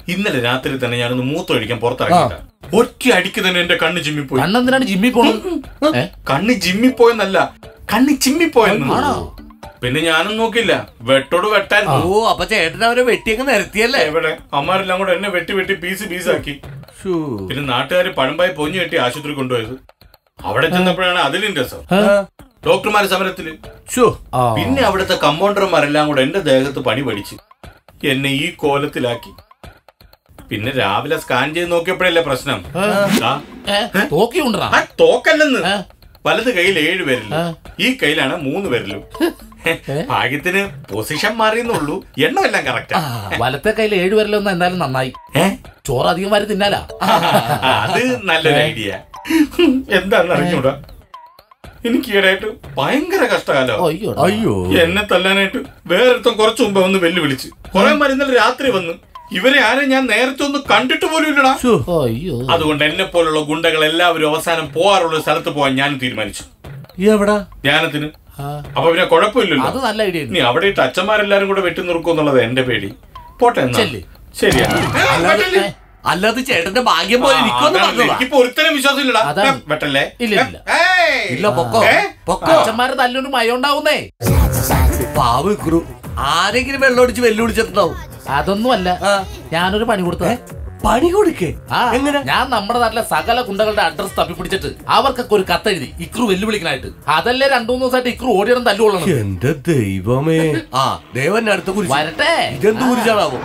ഇന്നലെ രാത്രി തന്നെ ഞാനൊന്ന് മൂത്തൊഴിക്കാൻ പുറത്തിറങ്ങിയില്ല ഒറ്റ അടിക്ക് തന്നെ എന്റെ കണ്ണ് ചിമ്മിപ്പോയി കണ്ണെന്തിനാണ് ജിമ്മിൽ പോണത് ഏ? കണ്ണ് ചിമ്മിപ്പോയെന്നല്ല കണ്ണ് ചിമ്മിപ്പോയെന്ന് പിന്നെ ഞാനും നോക്കില്ല വെട്ടോട് വെട്ടാൻ ഓ അപ്പൊ ചേട്ടൻ അവരെ വെട്ടിയൊക്കെ നിരത്തിയല്ലേ എവിടെ അമ്മാരെല്ലാം കൂടെ എന്നെ വെട്ടി വെട്ടി പീസ് പീസാക്കി പിന്നെ നാട്ടുകാര് പഴമ്പായി പൊഞ്ഞു കെട്ടി ആശുപത്രി കൊണ്ടുപോയത് അവിടെ ചെന്നപ്പോഴാണ് അതിലും രസം ഡോക്ടർമാര് സമരത്തില് പിന്നെ അവിടുത്തെ കമ്പൗണ്ടർമാരെല്ലാം കൂടെ എന്റെ ദേഹത്ത് പണി പഠിച്ച് എന്നെ ഈ കോലത്തിലാക്കി പിന്നെ രാവിലെ സ്കാൻ ചെയ്ത് നോക്കിയപ്പോഴല്ലേ പ്രശ്നം ദാ, തോക്കിയുണ്ടാ ആ, തോക്കല്ലെന്ന് വലത് കയ്യിൽ ഏഴ് പേരില് ഈ കയ്യിലാണ് മൂന്ന് പേരിലും ഭാഗ്യത്തിന് പൊസിഷൻ മാറിയെന്നുള്ളൂ എണ്ണം എല്ലാം കറക്റ്റാ വലത്തെ കയ്യിൽ ഏഴ് വരലൊന്നും എന്തായാലും നന്നായി ചോറ് അധികം വരെ തിന്നാലാ അത് നല്ലൊരു ഐഡിയ എന്താണെന്ന് അറിഞ്ഞൂടാ എനിക്ക് ഈയിടെയായിട്ട് ഭയങ്കര കഷ്ടകാലോ അയ്യോടാ. അയ്യോ. എന്നെ തല്ലാനായിട്ട് വേറൊരുത്തം കുറച്ചു മുമ്പ് വന്ന് വെല്ലുവിളിച്ച് കുറെ ഇന്നലെ രാത്രി വന്ന് ഇവരെ ആരെ ഞാൻ നേരത്തെ ഒന്ന് കണ്ടിട്ട് പോലും ഇല്ലടാ അയ്യോ അതുകൊണ്ട് എന്നെ പോലുള്ള ഗുണ്ടകൾ എല്ലാവരും അവസാനം പോവാറുള്ള ഒരു സ്ഥലത്ത് പോവാൻ ഞാൻ തീരുമാനിച്ചു എവിടാ ധ്യാനത്തിന് അപ്പൊ പിന്നെ കുഴപ്പമില്ലല്ലോ അത് നല്ല ഐഡിയ നീ അവിടെ ഇട്ട് അച്ഛന്മാരെല്ലാരും കൂടെ വെട്ടി നിർക്കും എന്നുള്ളത് എന്റെ പേടി പോട്ടെ എന്നാ ചെല്ല്. ശരിയാ അല്ലാതെ അല്ലാതെ ചേട്ടന്റെ ഭാഗ്യം പോലെ ഇരിക്കുമെന്ന് പറഞ്ഞതാ എനിക്കിപ്പോ ഒരുത്തരം വിശ്വാസം ഇല്ലടാ അതാണ്. വെട്ടല്ലേ ഇല്ല ഇല്ല ഏയ്! ഇല്ല പൊക്കോ ഏ? പൊക്കോ അച്ഛന്മാരെ നല്ലൊരു മയം ഉണ്ടാവുന്നേ പാവ് ഇക്രു ആരെങ്കിലും വെള്ളം അടിച്ച് വെല്ലുവിളിച്ചിട്ടുണ്ടാവും അതൊന്നുമല്ല ഞാനൊരു പണി കൊടുത്ത പണി കൊടുക്കേ ആ ഞാൻ നമ്മുടെ നാട്ടിലെ സകല ഗുണ്ടകളുടെ അഡ്രസ് തപ്പിപ്പിടിച്ചിട്ട് അവർക്കൊക്കെ ഒരു കത്തെഴുതി ഇക്രു വെല്ലുവിളിക്കാനായിട്ട് അതല്ലേ രണ്ടു മൂന്ന് ദിവസമായിട്ട് ഇക്രു ഓടിയിടം തല്ലുകൊള്ളണം എന്റെ ദൈവമേ ആ ദേവന്റെ അടുത്ത കുരിശ് വരട്ടെ ഇതെന്ത് കുരിശാണാവോ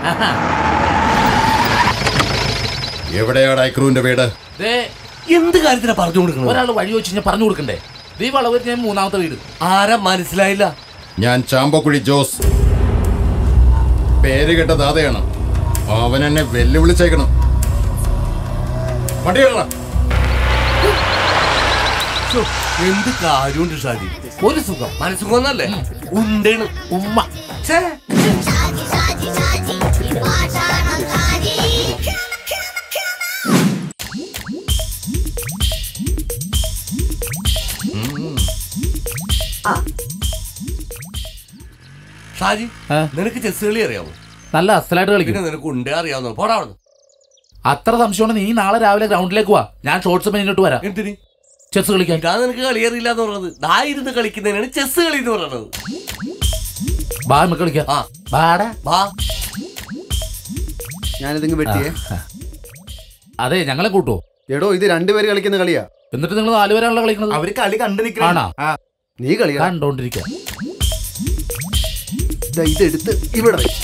എവിടെയാടാ ക്രൂവിന്റെ വീട് ദേ എന്ത് കാര്യത്തിനാ പറഞ്ഞു കൊടുക്കണം ഒരാൾ വഴി വെച്ച് കഴിഞ്ഞാൽ പറഞ്ഞു കൊടുക്കണ്ടേ നീ വളവ് ഞാൻ മൂന്നാമത്തെ വീട് ആരാ മനസ്സിലായില്ല ഞാൻ ചാമ്പക്കുഴി ജോസ് പേര് കേട്ട ദാതയാണ് അവൻ എന്നെ വെല്ലുവിളിച്ചേക്കണം വണ്ടി കയറണം ശ്ശോ, എന്ത് കാര്യമുണ്ട് ഷാജി ഒരു സുഖം മനസ്സുഖം എന്നല്ലേ ഉണ്ടേണ് ഉമ്മ ഛേ ഷാജി നിനക്ക് ചെസ് കളി അറിയാമോ നല്ല അസലായിട്ട് കളിക്കും പിന്നെ നിനക്ക് ഉണ്ടേ അറിയാവുന്ന പോടാ അവിടുന്ന് അത്ര സംശയമാണ് നീ നാളെ രാവിലെ ഗ്രൗണ്ടിലേക്ക് വാ ഞാൻ ഷോർട്സ് കഴിഞ്ഞിട്ട് വരാം എന്തിന് ചെസ് കളിക്കാൻ ഇതാ നിനക്ക് കളി അറിയില്ല എന്ന് പറഞ്ഞത് ദാ ഇരുന്ന് കളിക്കുന്നതിനാണ് ചെസ് കളി എന്ന് പറയുന്നത് ബാ നമുക്ക് കളിക്കാം ആ ബാടാ വാ ഞാനിതിങ്ങ് വെട്ടിയേ അതെ ഞങ്ങളെ കൂട്ടോ എടോ ഇത് രണ്ടുപേര് കളിക്കുന്ന കളിയാ എന്നിട്ട് നിങ്ങൾ നാലുപേരാണല്ലോ കളിക്കുന്നത് അവര് കളി കണ്ടു ആണോ നീ കളിയാ കണ്ടോണ്ടിരിക്കാം ദാ ഇതെടുത്ത് ഇവിടെ വെയ്.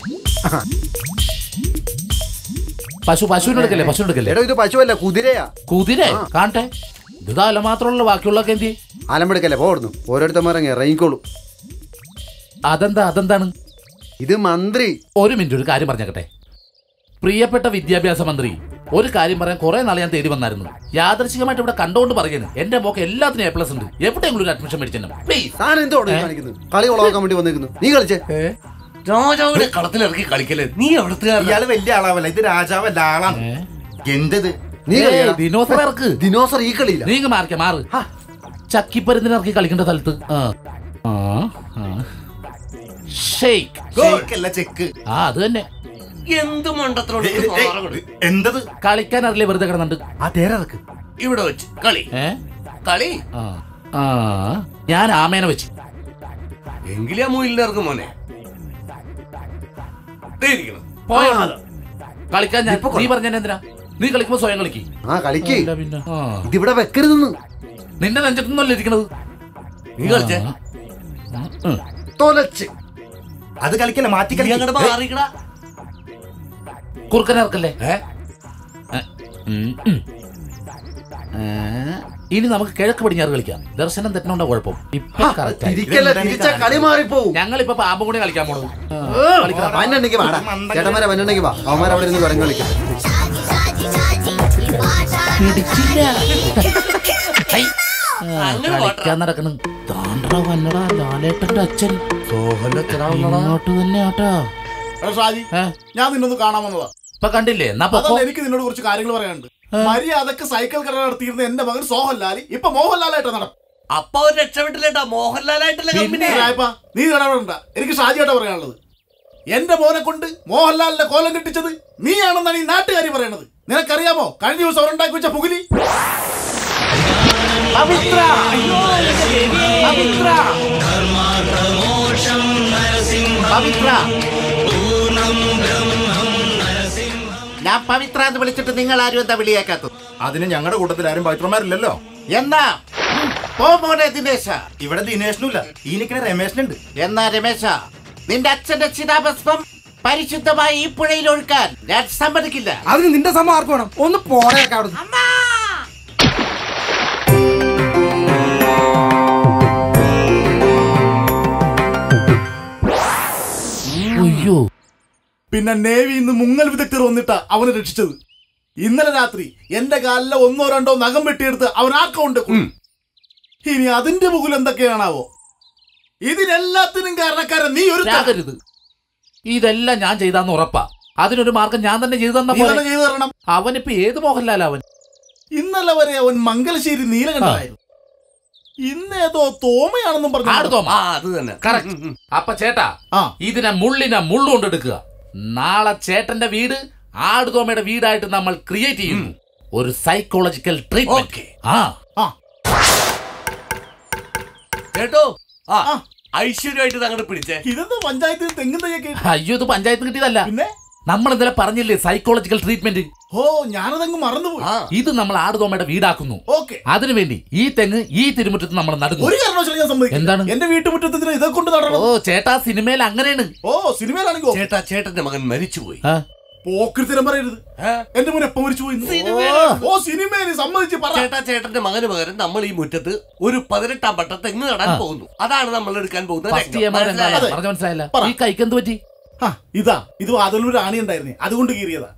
പശു പശുവിനെ എടുക്കല്ലേ പശു എടുക്കല്ലേ എടോ ഇത് പശുവല്ല കുതിരയാ കുതിരെ കാണട്ടെ ഇത് തല മാത്രമല്ല ബാക്കിയുള്ളൊക്കെ എന്തി ആലമ്പെടുക്കല്ലേ പോടുന്നു ഓരോരുത്തന്മാരങ്ങ് ഇറങ്ങിക്കോളൂ അതെന്താ അതെന്താണ് ഇത് മന്ത്രി ഒരു മിനിറ്റ് ഒരു കാര്യം പറഞ്ഞേക്കട്ടെ പ്രിയപ്പെട്ട വിദ്യാഭ്യാസ മന്ത്രി ഒരു കാര്യം പറയാൻ കുറെ നാൾ ഞാൻ തേടി വന്നായിരുന്നു യാദർശികമായിട്ട് ഇവിടെ കണ്ടോണ്ട് പറയുന്നത് എന്റെ മോക്ക് എല്ലാത്തിനും എ പ്ലസ് ഉണ്ട് എവിടെയെങ്കിലും ഒരു അഡ്മിഷൻ മേടിച്ചു പ്ലീസ് താൻ എന്തോടെ കാണിക്കുന്നത് കളി ഉളവാക്കാൻ വേണ്ടി വന്നിരിക്കുന്നു നീ കളിച്ചേ രാജാവിനെ കളത്തിലിറക്കി കളിക്കല്ലേ നീ എവിടത്തെ ഇയാള് വലിയ ആളാവല്ല ഇത് രാജാവല്ല ആളാണ് എന്തത് നീ കളിയാ ദിനോസർ ഇറക്ക് ദിനോസർ ഈ കളിയില്ല നീ ഇങ്ങ് മാറിക്ക മാറ് ചക്കിപ്പരുന്നിന് ഇറക്കി കളിക്കേണ്ട സ്ഥലത്ത് ആ. ആ, ആ. ഷെയ്ക്ക് ഷേക്കല്ല ചെക്ക് ആ അത് തന്നെ എന്ത് മണ്ടത്തിലോട് എന്തത് കളിക്കാൻ അറിയില്ലേ വെറുതെ കിടന്നുണ്ട് ആ തേരക്ക് ഇവിടെ വെച്ച് കളി ഏ കളി ആ ആ ഞാൻ ആമേനെ വെച്ച് എങ്കിലേ മൂയിലിന്റെ ഇറക്കും മോനെ ദേ ഇരിക്കണം. പോയോ കളിക്കാൻ ഞാൻ നീ പറഞ്ഞ എന്തിനാ നീ കളിക്കുമ്പോ സ്വയം കളിക്ക് ആ കളിക്ക് അല്ല പിന്നെ ആ. ഇതിവിടെ വെക്കരുതെന്ന് നിന്റെ നെഞ്ചത്തൊന്നല്ല ഇരിക്കണത് നീ കളിച്ചേ ഉം. തൊലച്ച് അത് കളിക്കല്ല മാറ്റി നീ അങ്ങോട്ട് കളിക്കല മാറിക്കടാ കുറുക്കനെ ഇറക്കല്ലേ ഏ? ഉം, ഉം. ഏ, ഇനി നമുക്ക് കിഴക്ക് പടിഞ്ഞാറ് കളിക്കാം ദർശനം തെറ്റണോണ്ട കുഴപ്പം ഇപ്പൊ correct ആയി. തിരിക്കല്ല തിരിച്ചാ കളി മാറിപ്പോവും ഞങ്ങളിപ്പോ പാമ്പും കൂടി കളിക്കാൻ പോണത് കളിക്കണം. വന്നുണ്ടെങ്കിൽ വാടാ ചേട്ടന്മാരെ വന്നുണ്ടെങ്കിൽ വാ അവന്മാരെ അവിടെ ഇരുന്ന് വരം കളിക്കട്ടെ പിടിച്ചില്ല ഹൈ. ആ, അങ്ങനെ കളിക്കാൻ നടക്കണം താണ്ട്ര വന്നടാ ലാലേട്ടന്റെ അച്ഛൻ സോഹന്റെ ഇങ്ങോട്ട് തന്നെ ആട്ടാ ഷാജി ഏ? ഞാൻ നിന്നൊന്ന് കാണാൻ വന്നതാ ഇപ്പൊ കണ്ടില്ലേ എന്നാ പൊക്കോ അതല്ല എനിക്ക് നിന്നോട് കുറച്ച് കാര്യങ്ങൾ പറയാനുണ്ട് മര്യാദക്ക് സൈക്കിൾ കട നടത്തിയിരുന്ന എന്റെ മകൻ സോഹൻലാൽ ഇപ്പൊ മോഹൻലാലായിട്ട് നടക്കും അപ്പൊ അവർ രക്ഷപ്പെട്ടില്ലേട്ടാ മോഹൻലാലായിട്ടുള്ള കമ്പനി പിന്നെ രായപ്പാ, നീ ഇടപെടണ്ട എനിക്ക് ഷാജിയായിട്ടാ പറയാനുള്ളത് എന്റെ മോനെ കൊണ്ട് മോഹൻലാലിന്റെ കോലം കെട്ടിച്ചത് നീയാണെന്നാണ് ഈ നാട്ടുകാരി പറയണത് നിനക്കറിയാമോ കഴിഞ്ഞ ദിവസം അവരുണ്ടാക്കി വെച്ച പുകിലി പവിത്ര പവിത്ര പവിത്ര ഞാൻ പവിത്ര എന്ന് വിളിച്ചിട്ട് നിങ്ങൾ ആരും എന്താ വിളിയാക്കാത്തത് അതിന് ഞങ്ങളുടെ കൂട്ടത്തിൽ ആരും പവിത്രന്മാരില്ലല്ലോ എന്നാ പോ മോനെ ദിനേശ ഇവിടെ ദിനേശനുമില്ല ഈ നിൽക്കുന്ന രമേശനുണ്ട് എന്നാ രമേശ നിന്റെ അച്ഛന്റെ ചിതാഭസ്മം പരിശുദ്ധമായി ഈ പുഴയിൽ ഒഴുക്കാൻ ഞാൻ സമ്മതിക്കില്ല അതിന് നിന്റെ സമ്മ ആർക്ക് വേണം ഒന്ന് പോടേക്ക അവിടെ അയ്യോ പിന്നെ നേവി ഇന്ന് മുങ്ങൽ വിദഗ്ധർ വന്നിട്ടാ അവനെ രക്ഷിച്ചത് ഇന്നലെ രാത്രി എന്റെ കാലിലെ ഒന്നോ രണ്ടോ നഖം വെട്ടിയെടുത്ത് അവൻ ആർക്കൊണ്ട് ഇനി അതിന്റെ മുകളിൽ എന്തൊക്കെയാണാവോ ഇതിനെല്ലാത്തിനും കാരണക്കാരൻ നീ ഒരു രാഗരുത് ഇതെല്ലാം ഞാൻ ചെയ്താന്ന് ഉറപ്പാ അതിനൊരു മാർഗം ഞാൻ തന്നെ ചെയ്തു തന്ന നീ തന്നെ ചെയ്തു തരണം അവനിപ്പോ ഏത് മോഹൻലാൽ അവൻ ഇന്നലെ വരെ അവൻ മംഗലശ്ശേരി നീലകണ്ഠനായിരുന്നു ഇന്നേതോ തോമയാണെന്നും പറഞ്ഞു ആട് തോമ. അത് തന്നെ കറക്റ്റ് അപ്പൊ ചേട്ടാ ഇതിനെ മുള്ളിനെ മുള്ളുകൊണ്ടെടുക്കുക നാളെ ചേട്ടന്റെ വീട് ആടുതോമയുടെ വീടായിട്ട് നമ്മൾ ക്രിയേറ്റ് ചെയ്യുന്നു ഒരു സൈക്കോളജിക്കൽ ട്രീറ്റ്മെന്റ് ആ കേട്ടോ ആ ഐശ്വര്യമായിട്ട് അങ്ങോട്ട് പിടിച്ചേ ഇതെന്താ പഞ്ചായത്തിൽ തെങ്ങും തയ്യൊക്കെ അയ്യോ ഇത് പഞ്ചായത്ത് കിട്ടിയതല്ല പിന്നെ നമ്മൾ ഇന്നലെ പറഞ്ഞില്ലേ സൈക്കോളജിക്കൽ ട്രീറ്റ്മെന്റ് ഓ ഞാനതങ്ങ് മറന്നുപോയി ഇത് നമ്മൾ ആടുതോമയുടെ വീടാക്കുന്നു ഓക്കെ അതിനുവേണ്ടി ഈ തെങ്ങ് ഈ തിരുമുറ്റത്ത് നമ്മൾ നടുന്നു ഒരു കാരണവശാലും ഞാൻ സമ്മതിക്കില്ല എന്താണ് എന്റെ വീട്ടുമുറ്റത്തിന് ഇതൊക്കെ കൊണ്ട് നടണം ഓ ചേട്ടാ സിനിമയിൽ അങ്ങനെയാണ് ഓ സിനിമയിലാണെങ്കിൽ ചേട്ടാ ചേട്ടന്റെ മകൻ മരിച്ചുപോയി പോക്കൃത്തിരം പറയരുത് എന്റെ മോൻ എപ്പോ മരിച്ചു പോയി ഓ സിനിമയിൽ സമ്മതിച്ച് പറ ചേട്ടാ ചേട്ടന്റെ മകന് പകരം നമ്മൾ ഈ മുറ്റത്ത് ഒരു പതിനെട്ടാം പട്ട തെങ്ങ് നടാൻ ആ. പോകുന്നു അതാണ് നമ്മൾ എടുക്കാൻ പോകുന്ന ഫസ്റ്റ് രംഗം. ചെയ്യാൻ എന്താ മനസ്സിലായോ? പറഞ്ഞ മനസ്സിലായില്ല പറ. ഈ കൈക്ക് എന്ത് പറ്റി ആ, ഇതാ ഇത് വാതിലൊരു ആണി ഉണ്ടായിരുന്നേ അതുകൊണ്ട് കീറിയതാ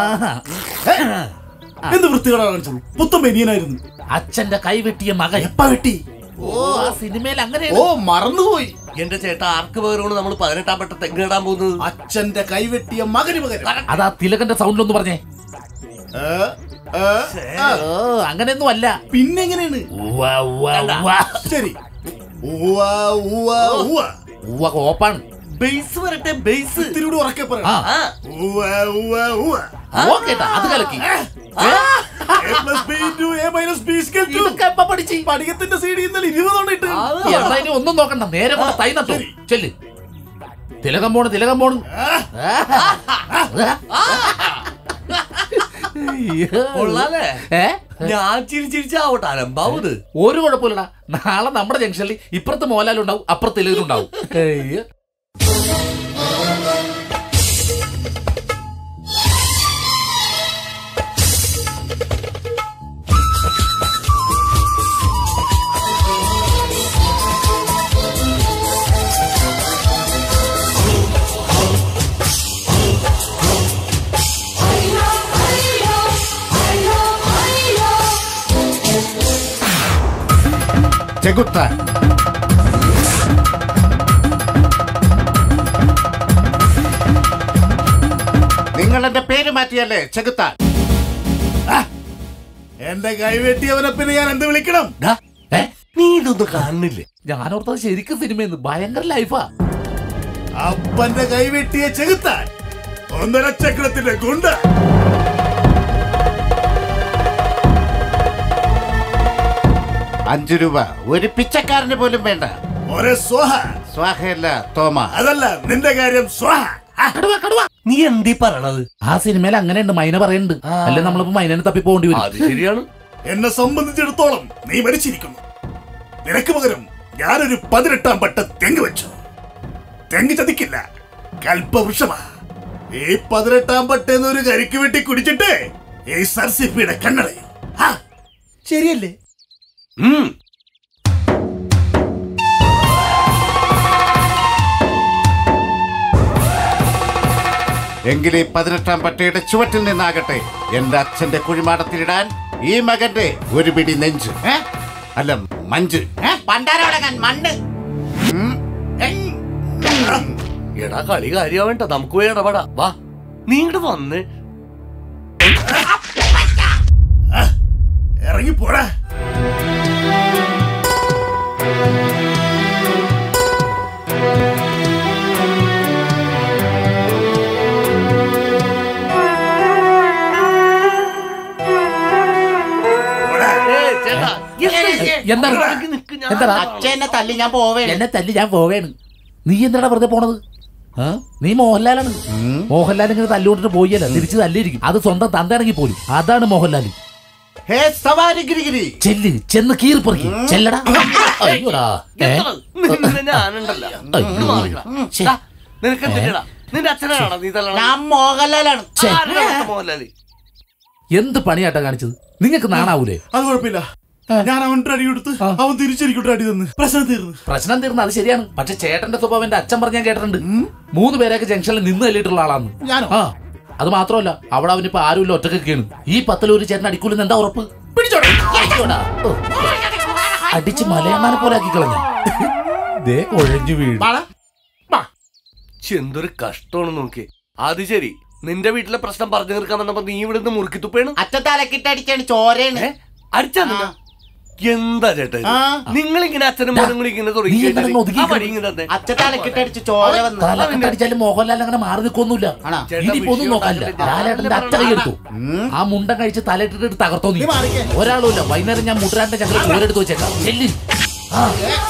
എന്ത് വൃത്തികേടാ കാണിച്ചത് പുത്തൻ ബനിയനായിരുന്നു അച്ഛന്റെ കൈ വെട്ടിയ മകൻ എപ്പ വെട്ടി ഓ ആ സിനിമയിൽ അങ്ങനെയാണ് ഓ മറന്നുപോയി എന്റെ ചേട്ടാ ആർക്ക് പകരമാണ് നമ്മൾ പതിനെട്ടാം പട്ട തെങ്ങ് നടാൻ പോകുന്നത് അച്ഛന്റെ കൈവെട്ടിയ മകന് പകരം അതാ തിലകന്റെ സൗണ്ടിലൊന്ന് പറഞ്ഞേ ഏ, ഏ, ആ. ഓ അങ്ങനെയൊന്നും അല്ല പിന്നെങ്ങനെയാണ് ഉവ്വ, ഉവ്വ, ഉവ്വ. ശരി ഉവ്വ, ഉവ്വ, ഉവ്വ. ഉവ്വ കോപ്പാണ് ബേസ് വരട്ടെ ബേസ് ഇത്തിരി കൂടി ഉറക്കെ പറ ആ. ഉവ്വ, ഉവ്വ, ഉവ്വ. ഓക്കേട്ടാ അത് കലക്കി A plus B into A minus B is equal to. ഇതൊക്കെ എപ്പ പഠിച്ച് പഠിക്കത്തിന്റെ സി ഡി ഇന്നലെ ഇരുപതോണ്ട് ഇട്ട് എന്നാ ഇനി ഒന്നും നോക്കണ്ട നേരെ കൊണ്ട് തൈ നട്ടു ചെല്ല് തിലകം പോണ് തിലകം പോണ് കൊള്ളാലേ ഏ ഞാൻ ചിരിച്ചിരിച്ചാവട്ടെ അലമ്പാവത് ഒരു കുഴപ്പമില്ലടാ നാളെ നമ്മുടെ ജംഗ്ഷനിൽ ഇപ്പുറത്ത് മോഹൻലാലുണ്ടാവും അപ്പുറത്ത് തിലകനുണ്ടാവും ഏയ്യ്. ചെകുത്ത നിങ്ങൾ എന്റെ പേര് മാറ്റിയല്ലേ ചെകുത്ത എന്റെ കൈവെട്ടിയവനെ പിന്നെ ഞാൻ എന്ത് വിളിക്കണം ഏ? നീ ഇതൊന്നും കാണുന്നില്ലേ ഞാനോർത്തത് ശരിക്കും സിനിമയെന്ന് ഭയങ്കര ലൈഫാ അപ്പന്റെ കൈവെട്ടിയ ചെകുത്താൻ ഒന്നര ചക്രത്തിന്റെ ഗുണ്ട അഞ്ചു രൂപ ഒരു പിച്ചക്കാരന് പോലും വേണ്ട ഒരേ സ്വാഹ സ്വാഹയല്ല തോമ അതല്ല നിന്റെ കാര്യം സ്വാഹ കടുവ കടുവ നീ എന്തീ പറയണത് ആ സിനിമയിൽ അങ്ങനെയുണ്ട് മൈന പറയുന്നുണ്ട് അല്ലെ നമ്മളിപ്പോ മൈനനെ തപ്പി പോകേണ്ടി അത് വരും ശരിയാണ് എന്നെ സംബന്ധിച്ചിടത്തോളം നീ മരിച്ചിരിക്കുന്നു നിനക്ക് പകരം ഞാനൊരു പതിനെട്ടാം പട്ട തെങ്ങ് വെച്ചു തെങ്ങ് ചതിക്കില്ല കൽപ്പവൃക്ഷമാ ഈ പതിനെട്ടാം പട്ടേന്ന് ഒരു കരിക്ക് വെട്ടി കുടിച്ചിട്ട് ഈ സർസിപ്പിയുടെ കണ്ണടയും ഹാ, ശരിയല്ലേ ഉം. എങ്കിൽ ഈ പതിനെട്ടാം പട്ടയുടെ ചുവട്ടിൽ നിന്നാകട്ടെ എന്റെ അച്ഛന്റെ കുഴിമാടത്തിലിടാൻ ഈ മകന്റെ ഒരു പിടി നെഞ്ച് ഏ? അല്ല മഞ്ച് ഏ? പണ്ടാരവടങ്ങാൻ മണ്ണ് എടാ കളി കാര്യാവേണ്ട നമുക്ക് പോയി ഇടപെടാ വാ നീ ഇങ്ങോട്ട് വന്ന് ഇറങ്ങി പോടാ എന്താണ് എന്താടാ അച്ഛനെ തല്ലി ഞാൻ പോവേ എന്നെ തല്ലി ഞാൻ പോവേണ് നീ എന്താണ് വെറുതെ പോണത് ആ? നീ മോഹൻലാലാണ് മോഹൻലാൽ ഇങ്ങനെ തല്ലുകൊണ്ടിട്ട് പോയല്ല തിരിച്ച് തല്ലിയിരിക്കും അത് സ്വന്തം തന്തയാണെങ്കിൽ പോലും അതാണ് മോഹൻലാൽ ഹേ സവാരി ഗിരിഗിരി ചെല്ല് ചെന്ന് കീറിപ്പറിക്ക് ചെല്ലടാ അയ്യോടാ ഏ? നിന്നെ ഞാനുണ്ടല്ലോ ഇങ്ങട് മാറിക്കടാ. ദാ, നിനക്ക് എന്തിനാ നിന്റെ അച്ഛനാണോ നീ തല്ലണം ഞാൻ മോഹൻലാലാണ് മോഹൻലാല് എന്ത് പണിയാട്ടാ കാണിച്ചത് നിങ്ങൾക്ക് നാണാവൂലേ അത് കുഴപ്പമില്ല ഞാൻ അവൻ്റെ അടി കൊടുത്ത് അവൻ തിരിച്ചെനിക്കൊട്ട് അടി തന്ന് പ്രശ്നം തീർന്നു പ്രശ്നം തീർന്ന അത് ശരിയാണ് പക്ഷെ ചേട്ടന്റെ സ്വഭാവം എന്റെ അച്ഛൻ പറഞ്ഞാൽ കേട്ടിട്ടുണ്ട് മൂന്ന് പേരൊക്കെ ജംഗ്ഷനിൽ നിന്ന് തല്ലിയിട്ടുള്ള ആളാണ് ഞാനോ? ആ അത് മാത്രമല്ല അവിടെ അവനിപ്പോ ആരുമില്ല ഒറ്റക്കൊക്കെയാണ് ഈ പത്തിലൊരു ചേട്ടൻ അടിക്കൂലെന്ന് എന്താ ഉറപ്പ് പിടിച്ചോടാ. അയ്യോടാ. ഓ. അടിച്ച് മലയമാനെ പോലെ ആക്കി കളഞ്ഞ ദേ ഒഴഞ്ഞു വീഴും എന്തൊരു കഷ്ടമാണ് നോക്കി അത് ശരി നിന്റെ വീട്ടിലെ പ്രശ്നം പറഞ്ഞു തീർക്കാൻ വന്നപ്പോ നീ ഇവിടെ നിന്ന് മുറുക്കി തുപ്പേണ് അച്ഛൻ തലക്കിട്ട് അടിച്ചാണ് ചോരയാണ് അടിച്ചാ നിന്നെ? എന്താ ചേട്ടാ ആ. നിങ്ങൾ ഇങ്ങനെ അച്ഛനും മോനും കൂടി ഇങ്ങനെ തുടങ്ങി നീ എന്താണ് കഴിഞ്ഞാല് ഒതുങ്ങി ആ പണി ഇങ്ങനെ തന്നെ. അച്ഛൻ തലക്കിട്ട് അടിച്ച് ചോര വന്ന് തലക്കെട്ടടിച്ചാലും മോഹൻലാൽ അങ്ങനെ മാറി നിൽക്കൊന്നുമില്ല ഇനിയിപ്പോ ഒന്നും നോക്കാനില്ല ലാലേട്ടന്റെ അറ്റ കൈയെടുത്തു ആ മുണ്ടൻ കഴിച്ച് തലയിട്ടിട്ട് തകർത്തോ നീ ഒരാളുമില്ല വൈകുന്നേരം ഞാൻ മുട്ടരാന്റെ ഞങ്ങൾ ചോരെടുത്ത് വെച്ചേക്കാം ചെല്ലി ആ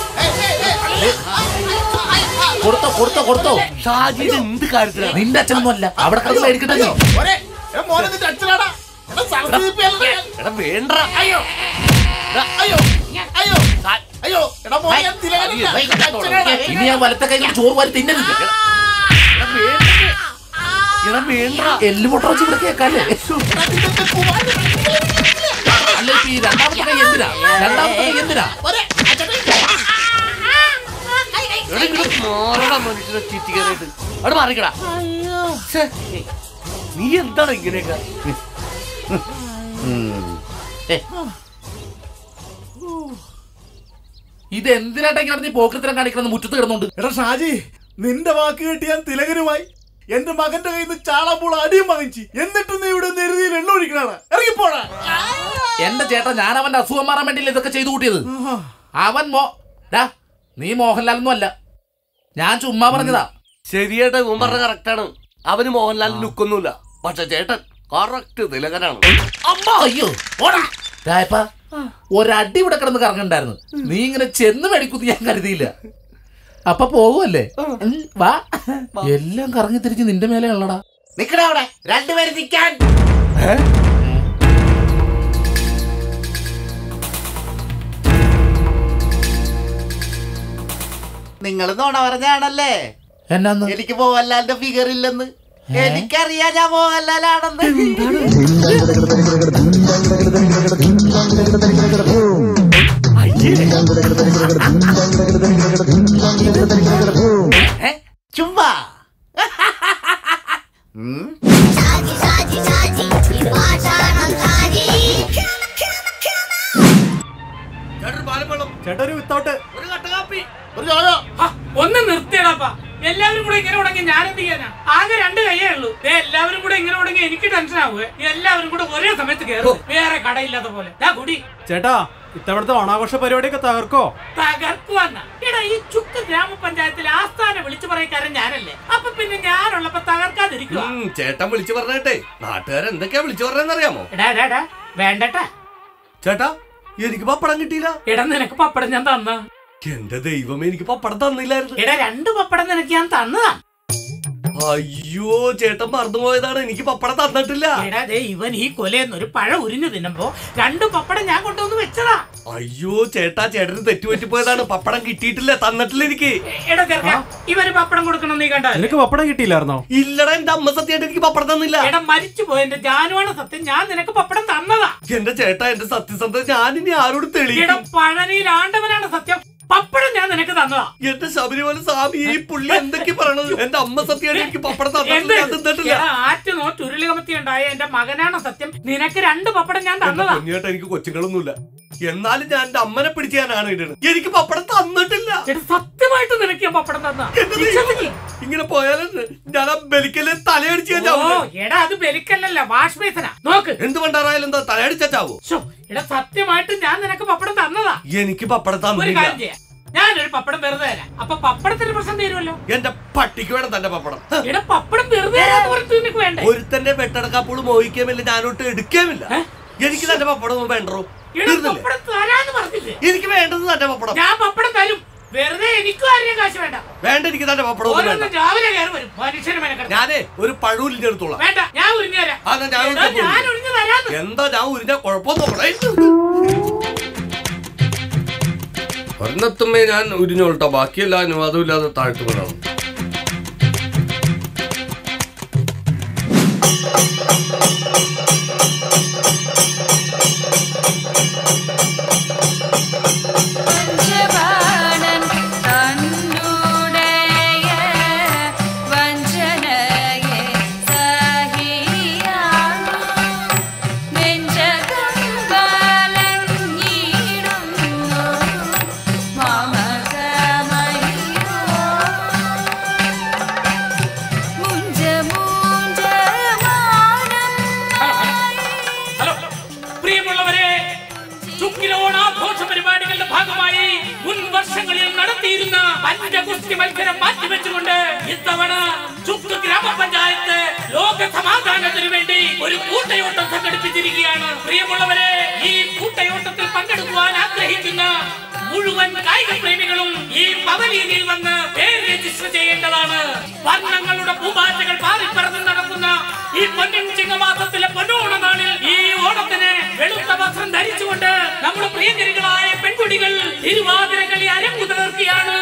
കൊടുത്തോ കൊടുത്തോ കൊടുത്തോ ഷാജി ഇത് എന്ത് കാര്യത്തിലാണ് നിന്റെ അച്ഛനൊന്നും അല്ല അവിടെ കിടന്ന് മേടിക്കട്ടെ നീ മോനെ, എടാ മോനെ നിന്റെ അച്ഛനാടാ എടാ സർവീസ് എടാ വേണ്ട അയ്യോ അയ്യോ അയ്യോ അയ്യോ എടാ മോനെ ഞാൻ തിലകനില്ല. അച്ഛനാടാ. ഇനി ഞാൻ വലത്തെ കൈ കൊണ്ട് ചോറ് വാരി തിന്നരുത് എടാ വേണ്ട എല്ല് പൊട്ട വെച്ച് ഇവിടെ കേൾക്കാല്ലേ അല്ല ഇപ്പൊ ഈ രണ്ടാമത്തെ കൈ എന്തിനാ രണ്ടാമത്തെ കൈ എന്തിനാ എടാ ഇങ്ങട് മാറടാ മനുഷ്യനെ ചീറ്റിക്കാനായിട്ട് അവിടെ മാറിക്കടാ ഛെ, നീ എന്താണ് ഇങ്ങനെയൊക്കെ ഇത് എന്തിനാട്ടാ ഇങ്ങനെ നീ പോക്കത്തിനെ കാണിക്കണം മുറ്റത്ത് കിടന്നുണ്ട് എടാ ഷാജി നിന്റെ വാക്ക് കേട്ട് ഞാൻ തിലകനുമായി എന്റെ മകന്റെ കയ്യിൽ നിന്ന് ചാളപ്പോൾ അടിയും വാങ്ങിച്ചു എന്നിട്ട് നീ ഇവിടെ നെരുതിയിൽ എണ്ണ ഒഴിക്കണാണ് ഇറങ്ങിപ്പോടാ എന്റെ ചേട്ടാ ഞാൻ അവന്റെ അസുഖം മാറാൻ വേണ്ടിയില്ല ഇതൊക്കെ ചെയ്തു കൂട്ടിയത് അവൻ മോ ഡാ നീ മോഹൻലാലൊന്നും അല്ല ഞാൻ ചുമ്മാ പറഞ്ഞതാ ശരിയേട്ടാ ഇവൻ പറഞ്ഞ കറക്റ്റാണ് അവന് മോഹൻലാൽ ലുക്കൊന്നുമില്ല പക്ഷെ ചേട്ടൻ കറക്റ്റ് തിലകനാണ് അമ്മ അയ്യോ ഓടാ രായപ്പ ഒരടി ഇവിടെ കിടന്ന് കറങ്ങണ്ടായിരുന്നു നീ ഇങ്ങനെ ചെന്ന് മേടിക്കുന്നു ഞാൻ കരുതിയില്ല അപ്പൊ പോകുമല്ലേ ഉം, വാ എല്ലാം കറങ്ങി തിരിച്ച് നിന്റെ മേലെ ഉള്ളടാ നിക്കടാ അവിടെ രണ്ടുപേരും നിക്കാൻ നിങ്ങൾ നോണ പറഞ്ഞാണല്ലേ എന്നാന്ന് എനിക്ക് മോഹൻലാലിന്റെ ഫിഗർ ഇല്ലെന്ന് എനിക്കറിയാം ഞാൻ മോഹൻലാലാണെന്ന് ഏ? ചുമ്മാ ഉം. ചേട്ടാ ഒരു വിത്തൗട്ട് ഒരു കട്ട കാപ്പി ഒരു ചായ ഒന്ന് നിർത്തിയടാപ്പാ എല്ലാവരും കൂടെ ഇങ്ങനെ ഉടങ്ങി ഞാൻ എന്ത് ചെയ്യാനാ ആകെ രണ്ട് കയ്യേ ഉള്ളൂ ദേ, എല്ലാവരും കൂടെ ഇങ്ങനെ ഉടങ്ങി എനിക്ക് ടെൻഷൻ ആവുക എല്ലാവരും കൂടെ ഒരേ സമയത്ത് കയറും വേറെ കടയില്ലാത്ത പോലെ ദാ കുടി ചേട്ടാ ഇത്തവണത്തെ ഓണാഘോഷ പരിപാടിയൊക്കെ തകർക്കോ തകർക്കുവന്ന എടാ ഈ ചുക്ക് ഗ്രാമപഞ്ചായത്തിലെ ആസ്ഥാന വിളിച്ചു പറയക്കാരൻ ഞാനല്ലേ അപ്പൊ പിന്നെ ഞാനുള്ളപ്പോ തകർക്കാതിരിക്കുക ഉം, ചേട്ടൻ വിളിച്ചു പറഞ്ഞേട്ടെ നാട്ടുകാർ എന്തൊക്കെയാ വിളിച്ചു പറഞ്ഞെന്നറിയാമോ എടാ എടാ എടാ വേണ്ടട്ടാ ചേട്ടാ എനിക്ക് പപ്പടം കിട്ടിയില്ല എടാ നിനക്ക് പപ്പടം ഞാൻ തന്ന എന്റെ ദൈവം എനിക്ക് പപ്പടം തന്നില്ലായിരുന്നു എടാ രണ്ട് പപ്പടം നിനക്ക് ഞാൻ തന്നതാ അയ്യോ ചേട്ടൻ മറന്നുപോയതാണ് എനിക്ക് പപ്പടം തന്നിട്ടില്ല എടാ ദേ ഇവൻ ഈ കൊലയെന്ന് ഒരു പഴം ഉരിഞ്ഞു തിന്നുമ്പോ രണ്ട് പപ്പടം ഞാൻ കൊണ്ടുവന്ന് വെച്ചതാ അയ്യോ ചേട്ടാ ചേട്ടന് തെറ്റുപറ്റിപ്പോയതാണ് പപ്പടം കിട്ടിയിട്ടില്ല തന്നിട്ടില്ല എനിക്ക് എടാ ചെറുക്ക ഇവന് പപ്പടം കൊടുക്കണം നീ കണ്ട നിനക്ക് പപ്പടം കിട്ടിയില്ലായിരുന്നോ ഇല്ലടാ എന്റെ അമ്മ സത്യമായിട്ട് എനിക്ക് പപ്പടം തന്നില്ല എടാ മരിച്ചു പോയ എന്റെ ജാനുവാണ് സത്യം ഞാൻ നിനക്ക് പപ്പടം തന്നതാ എന്റെ ചേട്ടാ എന്റെ സത്യസന്ധത ഞാൻ ഇനി ആരോട് എടാ തെളിയിക്കും പഴനിയിൽ ആണ്ടവനാണ് സത്യം പപ്പടം ഞാൻ നിനക്ക് തന്നതാ എന്റെ ശബരിമല സ്വാമി ഈ പുള്ളി എന്തൊക്കെ പറയണത് എന്റെ അമ്മ സത്യമായിട്ട് എനിക്ക് പപ്പടം എന്ത്? തന്നിട്ടില്ല ഞാൻ തിന്നിട്ടില്ല എടാ, ആറ്റ് നോ ചുരുളികമത്തി ഉണ്ടായ എന്റെ മകനാണ് സത്യം നിനക്ക് രണ്ട് പപ്പടം ഞാൻ എന്റെ തന്നതാ പൊന്നിയേട്ടാ എനിക്ക് കൊച്ചുങ്ങളൊന്നുമില്ല എന്നാലും ഞാൻ എന്റെ അമ്മനെ പിടിച്ച് ഞാനാണ് ഇടുന്നത് എനിക്ക് പപ്പടം തന്നിട്ടില്ല എടാ സത്യമായിട്ട് നിനക്ക് ഞാൻ പപ്പടം തന്ന എന്റെ ദൈവമേ, ഇങ്ങനെ പോയാലും ഞാൻ ആ ബലിക്കല് തലയടിച്ച് ഞാൻ ഓ ചാവും. എടാ അത് ബലിക്കല്ലല്ല വാഷ് ബേസനാ നോക്ക് എന്ത് പണ്ടാറായാലും എന്താ തലയടിച്ചാ ചാവോ ശ്ശോ, എടാ സത്യമായിട്ട് ഞാൻ നിനക്ക് പപ്പടം തന്നതാ എനിക്ക് പപ്പടം ഒരു തന്നില്ല കാര്യം ചെയ്യാം ഞാനൊരു പപ്പടം വെറുതെ തരാം അപ്പൊ പപ്പടത്തിന് പ്രശ്നം തീരുമല്ലോ എന്റെ പട്ടിക്ക് വേണം തന്റെ പപ്പടം എടാ പപ്പടം വെറുതെ തരാന്ന് പറഞ്ഞിട്ട് നിനക്ക് വേണ്ടേ ഒരുത്തന്റെ വെട്ടടക്കാപ്പോൾ മോഹിക്കാമില്ല ഞാനോട്ട് എടുക്കാമില്ല എനിക്ക് തന്റെ പപ്പടം വേണ്ടോ എടാ പപ്പടം തരാന്ന് പറഞ്ഞു തന്നില്ലേ എനിക്ക് വേണ്ടത് തന്റെ പപ്പടം ഞാൻ പപ്പടം തരും വെറുതെ എനിക്കും ആരെയും കാശ് വേണ്ട വേണ്ട എനിക്ക് തന്റെ പപ്പടം ഒന്നും ഓരോന്നും വേണ്ട രാവിലെ കയറി വരും മനുഷ്യനെ മെനക്കെടുത്ത്. ഞാനേ ഒരു പഴൂലിന്റെ അടുത്തോളാം വേണ്ട ഞാൻ ഉരിഞ്ഞു തരാം ആ, എന്നാ ഞാൻ എടാ, ഉരിഞ്ഞു ഞാൻ ഉരിഞ്ഞു തരാന്ന് എന്താ ഞാൻ ഉരിഞ്ഞ കുഴപ്പം നോക്കണേ ഒരെണ്ണത്തുമ്മേ ഞാൻ ഉരിഞ്ഞോളട്ടോ ബാക്കിയെല്ലാം അനുവാദം ഇല്ലാതെ താഴ്ത്തു വീണാണ് പഞ്ചപാണൻ തന്നുടയ വഞ്ചനയെ സഹിയാണു നെഞ്ചകം കലങ്ങിടുന്നു മമകമയോ മുഞ്ച മുഞ്ച ഹലോ പ്രിയമുള്ളവരെ ചുക്കിലോണാഘോഷ പരിപാടികളുടെ ഭാഗമായി മുൻ വർഷങ്ങളിൽ നടത്തിയിരുന്ന പഞ്ചഗുസ്തി മത്സരം മാറ്റിവെച്ചുകൊണ്ട് ഇത്തവണ ചുക്ക് ഗ്രാമപഞ്ചായത്ത് ലോക സമാധാനത്തിനു വേണ്ടി ഒരു കൂട്ടയോട്ടം സംഘടിപ്പിച്ചിരിക്കുകയാണ് പ്രിയമുള്ളവരെ ഈ കൂട്ടയോട്ടത്തിൽ പങ്കെടുക്കുവാൻ ആഗ്രഹിക്കുന്ന മുഴുവൻ കായിക പ്രേമികളും ഈ പവലിയനിൽ വന്ന് പേര് രജിസ്റ്റർ ചെയ്യേണ്ടതാണ് വർണ്ണങ്ങളുടെ പൂമ്പാറ്റകൾ പാറിപ്പറന്ന് നടക്കുന്ന ഈ പൊന്നിൻ ചിങ്ങമാസത്തിലെ പൊന്നോണ നാളിൽ ഈ ഓണത്തിന് വെളുത്ത വസ്ത്രം ധരിച്ചുകൊണ്ട് നമ്മുടെ പ്രിയങ്കരികളായ പെൺകുട്ടികൾ തിരുവാതിരകളി അരങ്ങുതർക്കുകയാണ്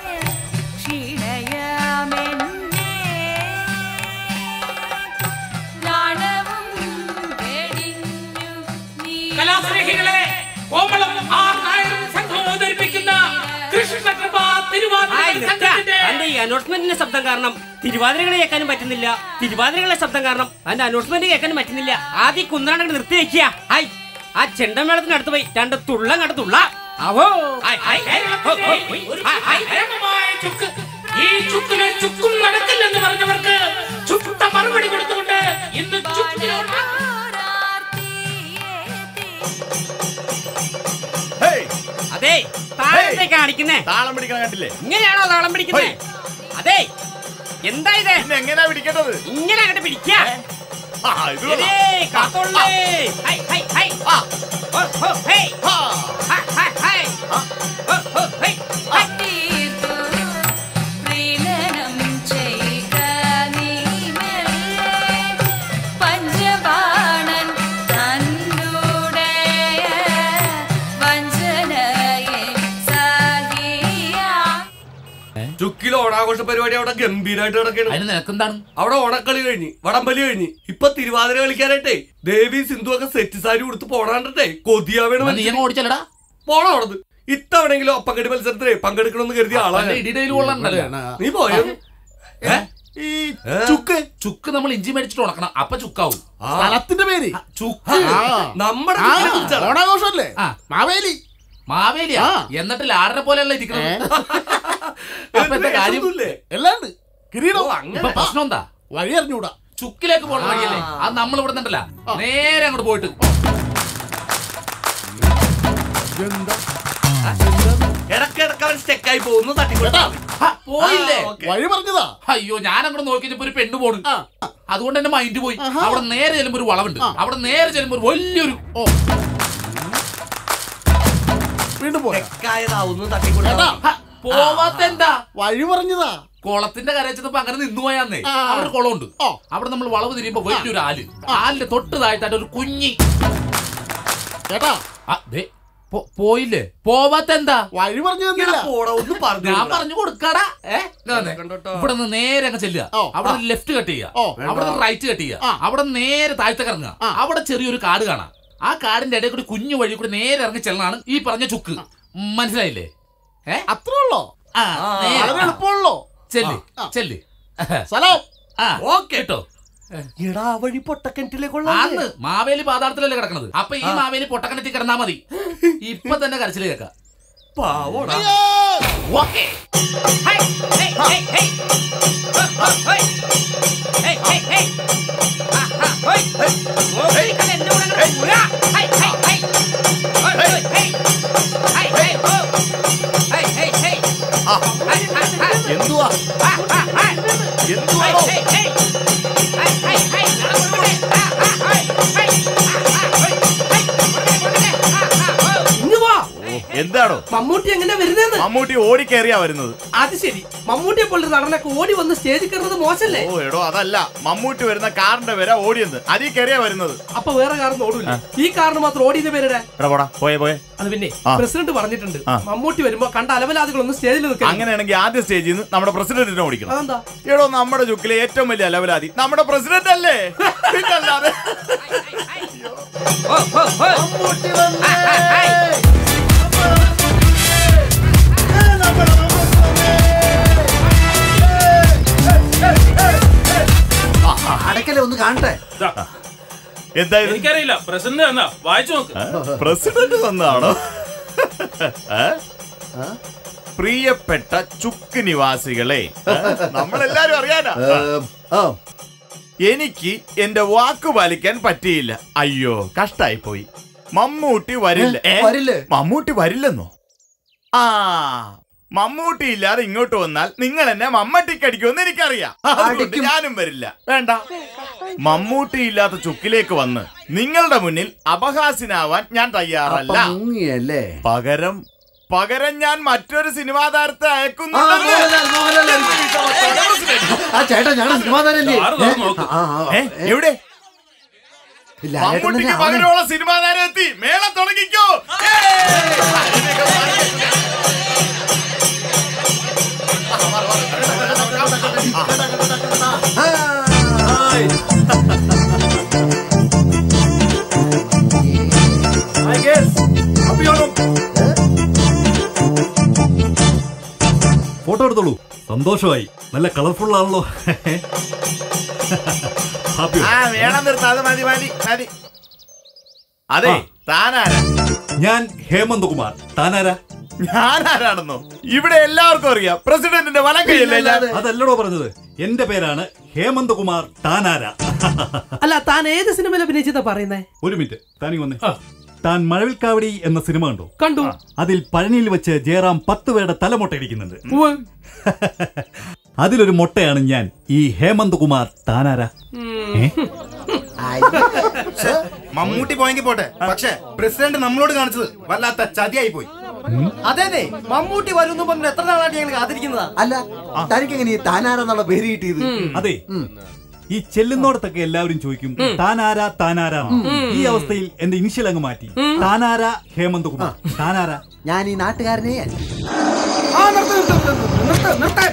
കലാസ്നേഹികളെ കോമളം ആർ നായരും സംഘവും അവതരിപ്പിക്കുന്ന കൃഷ്ണകൃപ തിരുവാതിര സംഘത്തിന്റെ തന്റെ ഈ അനൗൺസ്മെന്റിന്റെ ശബ്ദം കാരണം തിരുവാതിരകളെ കേൾക്കാനും പറ്റുന്നില്ല തിരുവാതിരകളെ ശബ്ദം കാരണം തന്റെ അനൗൺസ്മെന്റ് കേൾക്കാനും പറ്റുന്നില്ല ആദ്യം കുന്നറ നിർത്തി വെക്കുക ഹായ് ആ ചെണ്ടമേളത്തിന് അടുത്ത് പോയി രണ്ട് തുള്ളം കണ്ട് തുള്ള അവോ ഹായ്, ഹായ്, ഹായ്, ഹോ, ഹോ, ഹോയ്, ഹായ്, ഹായ്, ഹായ്. ഭയങ്കരമായ ചുക്ക് ഈ ചുക്കിന് ചുക്കും നടക്കില്ലെന്ന് പറഞ്ഞവർക്ക് ചുട്ട മറുപടി കൊടുത്തുകൊണ്ട് ഇന്ന് ചുക്കിനോട് അതെ താളത്തെ കാണിക്കുന്നേ താളം പിടിക്കാൻ കണ്ടില്ലേ ഇങ്ങനെയാണോ താളം പിടിക്കുന്നേ അതെ എന്താ ഇത് എങ്ങനെയാ പിടിക്കേണ്ടത് ഇങ്ങനെ അങ്ങോട്ട് പിടിക്കാ ഇത് കൊള്ളാം. ഏയ്, കാത്തോളേ. High, hi, high. ഹോ, ഹോ, ഹേയ്. ഹ, ഹ, ഹൈ. ഹോ, ഹോ, ഹേയ്. ഹൈ. തീർത്തു പ്രീണനം ചെയ്ക നീ മെല്ലെ പഞ്ചബാണൻ തന്നുടയ വഞ്ചനയെ സഹിയാ ചുക്കിൽ ഓണാഘോഷ പരിപാടി അവിടെ ഗംഭീരമായിട്ട് നടക്കണം അതിന് നിനക്കെന്താണ് അവിടെ ഓണക്കളി കഴിഞ്ഞ് വടംവലി കഴിഞ്ഞ് ഇപ്പൊ തിരുവാതിര കളിക്കാനായിട്ടേ ദേവി സിന്ധു ഒക്കെ സെറ്റ് സാരി ഉടുത്ത് പോണാണ്ടേ കൊതിയാവേണം നീ അങ്ങ് ഓടിച്ചല്ലടാ പോണോ അവിടുന്ന് ഇത്തവണെങ്കിലും ഒപ്പങ്കടി മത്സരത്തിലേ പങ്കെടുക്കണമെന്ന് കരുതിയ ആളാണ് അപ്പന്റെ ഇടിയിടയിൽ കൊള്ളണ്ടല്ലോ. നീ പോയോ ഏ? ഈ ചുക്ക് ചുക്ക് നമ്മൾ ഇഞ്ചി മേടിച്ചിട്ട് ഉണക്കണം അപ്പൊ ചുക്കാവും സ്ഥലത്തിന്റെ പേര് ചുക്ക് നമ്മുടെ ആ, ചുക്കിനെ കുറിച്ചാണ്. ഓണാഘോഷമല്ലേ ആ. മാവേലി മാവേലിയാ എന്നിട്ട് ലാടനെ പോലെയല്ല ഇരിക്കുന്നത് അപ്പൊ എന്താ കാര്യം എല്ലാണ്ട് കിരീടം ഇപ്പൊ പ്രശ്നം എന്താ വഴി അറിഞ്ഞൂടാ ചുക്കിലേക്ക് പോകണ വഴിയല്ലേ അത് നമ്മൾ ഇവിടെ നിന്നല്ല നേരെ അങ്ങോട്ട് പോയിട്ട് ഇടക്കിടക്ക് അവൻ സ്റ്റെക്കായി പോകുന്നു തട്ടിക്കൊണ്ടാ പോയില്ലേ വഴി പറഞ്ഞതാ അയ്യോ ഞാൻ അങ്ങോട്ട് നോക്കിയപ്പോ ഒരു പെണ്ണ് പോണു അതുകൊണ്ട് എന്റെ മൈൻഡ് പോയി അവിടെ നേരെ ചെല്ലുമ്പോ ഒരു വളവുണ്ട് അവിടെ നേരെ ചെല്ലുമ്പോ ഒരു വലിയൊരു വീണ്ടും പോയാ സ്റ്റെക്കായതാവുന്നു തട്ടിക്കൊണ്ടാ ഹ, പോവാത്ത എന്താ വഴി പറഞ്ഞതാ കുളത്തിന്റെ കരച്ചപ്പോ അങ്ങനെ നിന്ന് പോയാന്നേ അവിടെ ഒരു കുളമുണ്ട് അവിടെ നമ്മൾ വളവ് തിരിയുമ്പോ വലിയൊരു ആല് ആലിന്റെ തൊട്ട് താഴ്ത്തായിട്ട് ഒരു കുഞ്ഞി ചേട്ടാ ആ, ദേ, പോ- പോയില്ലേ പോവാത്ത എന്താ വഴി പറഞ്ഞു തന്നില്ല പോടാ ഒന്ന് പറഞ്ഞു ഞാൻ പറഞ്ഞു കൊടുക്കാടാ ഏ ഇതാ വന്നേ. ഇവിടെ നിന്ന് നേരെ അങ്ങ് ചെല്ലുക അവിടെ ലെഫ്റ്റ് കട്ട് ചെയ്യുക അവിടെ റൈറ്റ് കട്ട് ചെയ്യുക അവിടെ നേരെ താഴത്തേക്ക് ഇറങ്ങുക അവിടെ ചെറിയൊരു കാട് കാണാം ആ കാടിന്റെ ഇടയിൽ കൂടി കുഞ്ഞു വഴി കൂടി നേരെ ഇറങ്ങി ചെല്ലണാണ് ഈ പറഞ്ഞ ചുക്ക് മനസ്സിലായില്ലേ ഏ അത്രേ ഉള്ളോ ആ നേരെ. വളരെ എളുപ്പമുള്ളോ ചെല്ല് ചെല്ല് സ്ഥലം ആ ഓക്കെ കേട്ടോ എടാ ആ വഴി പൊട്ടക്കിണറ്റിലേക്കുള്ള അന്ന് മാവേലി പാതാളത്തിലല്ലേ കിടക്കണത് അപ്പൊ ഈ മാവേലി പൊട്ടക്കണത്തിൽ കിടന്നാ മതി ഇപ്പൊ തന്നെ കരച്ചില് കേൾക്കാം പാവോടാ ഓക്കേ ഹൈ, ഹേയ്, ഹേയ്, ഹേയ്. ഹോ, ഹോ, ഹേയ്. ഹേയ്, ഹേയ്, ഹേയ്. ആ, ആ, ഹോയ്. ഓടി കളി എന്റെ കൂടെ അങ്ങട് പോരാ. Hi, hi, hi. ഹോയ്, ഹോയ്, ഹേയ്. ഹൈ, ഹേയ്, ഹോ. ഹേയ്, ഹേയ്, ഹേയ്. Hi, hi, hi. എന്തുവാ ആ, ആ, ആ. എന്തുവാണോ ഹേയ്, ഹേയ്, ഹേയ്. Hi, hi, hi. നടന്നു പോട്ടെ. ആ, ആ, ഹോയ്, ഹൈ. ആ, ആ, ഹോയ്, ഹൈ. പോട്ടെ, പോട്ടെ. ആ, ആ, ഹോ. ഇങ്ങ് വാ മമ്മൂട്ടി എങ്ങനെ വരുന്നതെന്ന് മമ്മൂട്ടി ഓടിക്കേറിയാ വരുന്നത് അത് ശരി മമ്മൂട്ടിയെ പോലൊരു നടനൊക്കെ ഓടി വന്ന് സ്റ്റേജിൽ കയറുന്നത് മോശല്ലേ ഓ എടോ അതല്ല മമ്മൂട്ടി വരുന്ന കാറിന്റെ വില ഓടിയെന്ന് അതിൽ കയറിയാ വരുന്നത് അപ്പൊ വേറെ കാറിന് ഓടൂല ഈ കാറിന് മാത്രം ഓടിയത് പേരുടെ എടാ പോടാ പോയെ പോയെ അത് പിന്നെ ആ. പ്രസിഡന്റ് പറഞ്ഞിട്ടുണ്ട് ആ. മമ്മൂട്ടി വരുമ്പോ കണ്ട അലവലാദികളൊന്നും സ്റ്റേജിൽ നിൽക്കണം അങ്ങനെയാണെങ്കിൽ ആദ്യ സ്റ്റേജിൽ നിന്ന് നമ്മുടെ പ്രസിഡന്റിനെ ഓടിക്കണം അതെന്താ എടോ നമ്മുടെ ചുക്കിലെ ഏറ്റവും വലിയ അലവലാതി നമ്മുടെ പ്രസിഡന്റ് അല്ലേ പിന്നല്ലാതെ അടക്കല്ലേ ഒന്ന് കാണട്ടെ എന്തായാലും എനിക്കറിയില്ല പ്രസിഡന്റ് എന്നാ വായിച്ചു നോക്ക് പ്രസിഡന്റ് വന്നാണോ പ്രിയപ്പെട്ട ചുക്ക് നിവാസികളെ നമ്മളെല്ലാരും അറിയാനാ എനിക്ക് എന്റെ വാക്ക് പാലിക്കാൻ പറ്റിയില്ല അയ്യോ കഷ്ടായി പോയി മമ്മൂട്ടി വരില്ല ഏ? വരില്ലേ? മമ്മൂട്ടി വരില്ലെന്നോ ആ മമ്മൂട്ടി ഇല്ലാതെ ഇങ്ങോട്ട് വന്നാൽ നിങ്ങൾ എന്നെ മമ്മട്ടിക്കടിക്കുമെന്ന് എനിക്കറിയാം അതുകൊണ്ട് ഞാനും വരില്ല വേണ്ട മമ്മൂട്ടി ഇല്ലാത്ത ചുക്കിലേക്ക് വന്ന് നിങ്ങളുടെ മുന്നിൽ അപഹാസ്യനാവാൻ ഞാൻ തയ്യാറല്ല അപ്പൊ മുങ്ങിയല്ലേ പകരം പകരം ഞാൻ മറ്റൊരു സിനിമാ താരത്തെ ആ, അയക്കുന്നുണ്ടല്ലോ മോഹൻലാൽ, മോഹൻലാൽ. ആ ചേട്ടാ ഞങ്ങളുടെ സിനിമാ താരല്ലേ കാറ് തുറന്ന് നോക്ക്. ഏ, എവിടെ മമ്മൂട്ടിക്ക് പകരമുള്ള സിനിമാ താരം എത്തി മേളം തുടങ്ങിക്കോ ഫോട്ടോ എടുത്തോളൂ സന്തോഷമായി നല്ല കളർഫുൾ ആണല്ലോ ഹാപ്പി ആ വേണം നിർത്താം അത് മതി മതി മതി അതെ താനാരാ ഞാൻ ഹേമന്ത് കുമാർ താനാരാ ഞാനാരാണെന്നോ ഇവിടെ എല്ലാവർക്കും അറിയാം പ്രസിഡന്റിന്റെ വലം കൈയല്ലേ ഞാൻ അതല്ലടോ പറഞ്ഞത് എന്റെ പേരാണ് ഹേമന്ത് കുമാർ താനാര അല്ല താൻ ഏത് സിനിമയിൽ അഭിനയിച്ചതാ പറയുന്നേ ഒരു മിനിറ്റ് താനി വന്നേ താൻ മഴവിൽക്കാവടി എന്ന സിനിമ കണ്ടോ കണ്ടു അതിൽ പഴനിയിൽ വെച്ച് ജയറാം പത്ത് പേരുടെ തലമുട്ടയിരിക്കുന്നുണ്ട് അതിലൊരു മുട്ടയാണ് ഞാൻ ഈ ഹേമന്ത് കുമാർ താനാര ഏ? മമ്മൂട്ടി പോയെങ്കിൽ പോട്ടെ പക്ഷെ പ്രസിഡന്റ് നമ്മളോട് കാണിച്ചത് വല്ലാത്ത ചതിയായി പോയി അതെ അതെ മമ്മൂട്ടി വരുന്നു പറഞ്ഞ് എത്ര നാളായിട്ട് ഞങ്ങൾ കാത്തിരിക്കുന്നതാ അല്ല തനിക്ക് എങ്ങനെ ഈ താനാരെന്നുള്ള പേര് കിട്ടിയത് അതെ ഈ ചെല്ലുന്നോടത്തൊക്കെ എല്ലാവരും ചോദിക്കും താനാര താനാര ഈ അവസ്ഥയിൽ എന്റെ ഇനിഷ്യൽ അങ്ങ് മാറ്റി താനാര ഹേമന്ത് കുമാർ താനാര ഞാൻ ഈ നാട്ടുകാരനെ അല്ല. ആ നിർത്ത് നിർത്ത് നിർത്ത് നിർത്ത്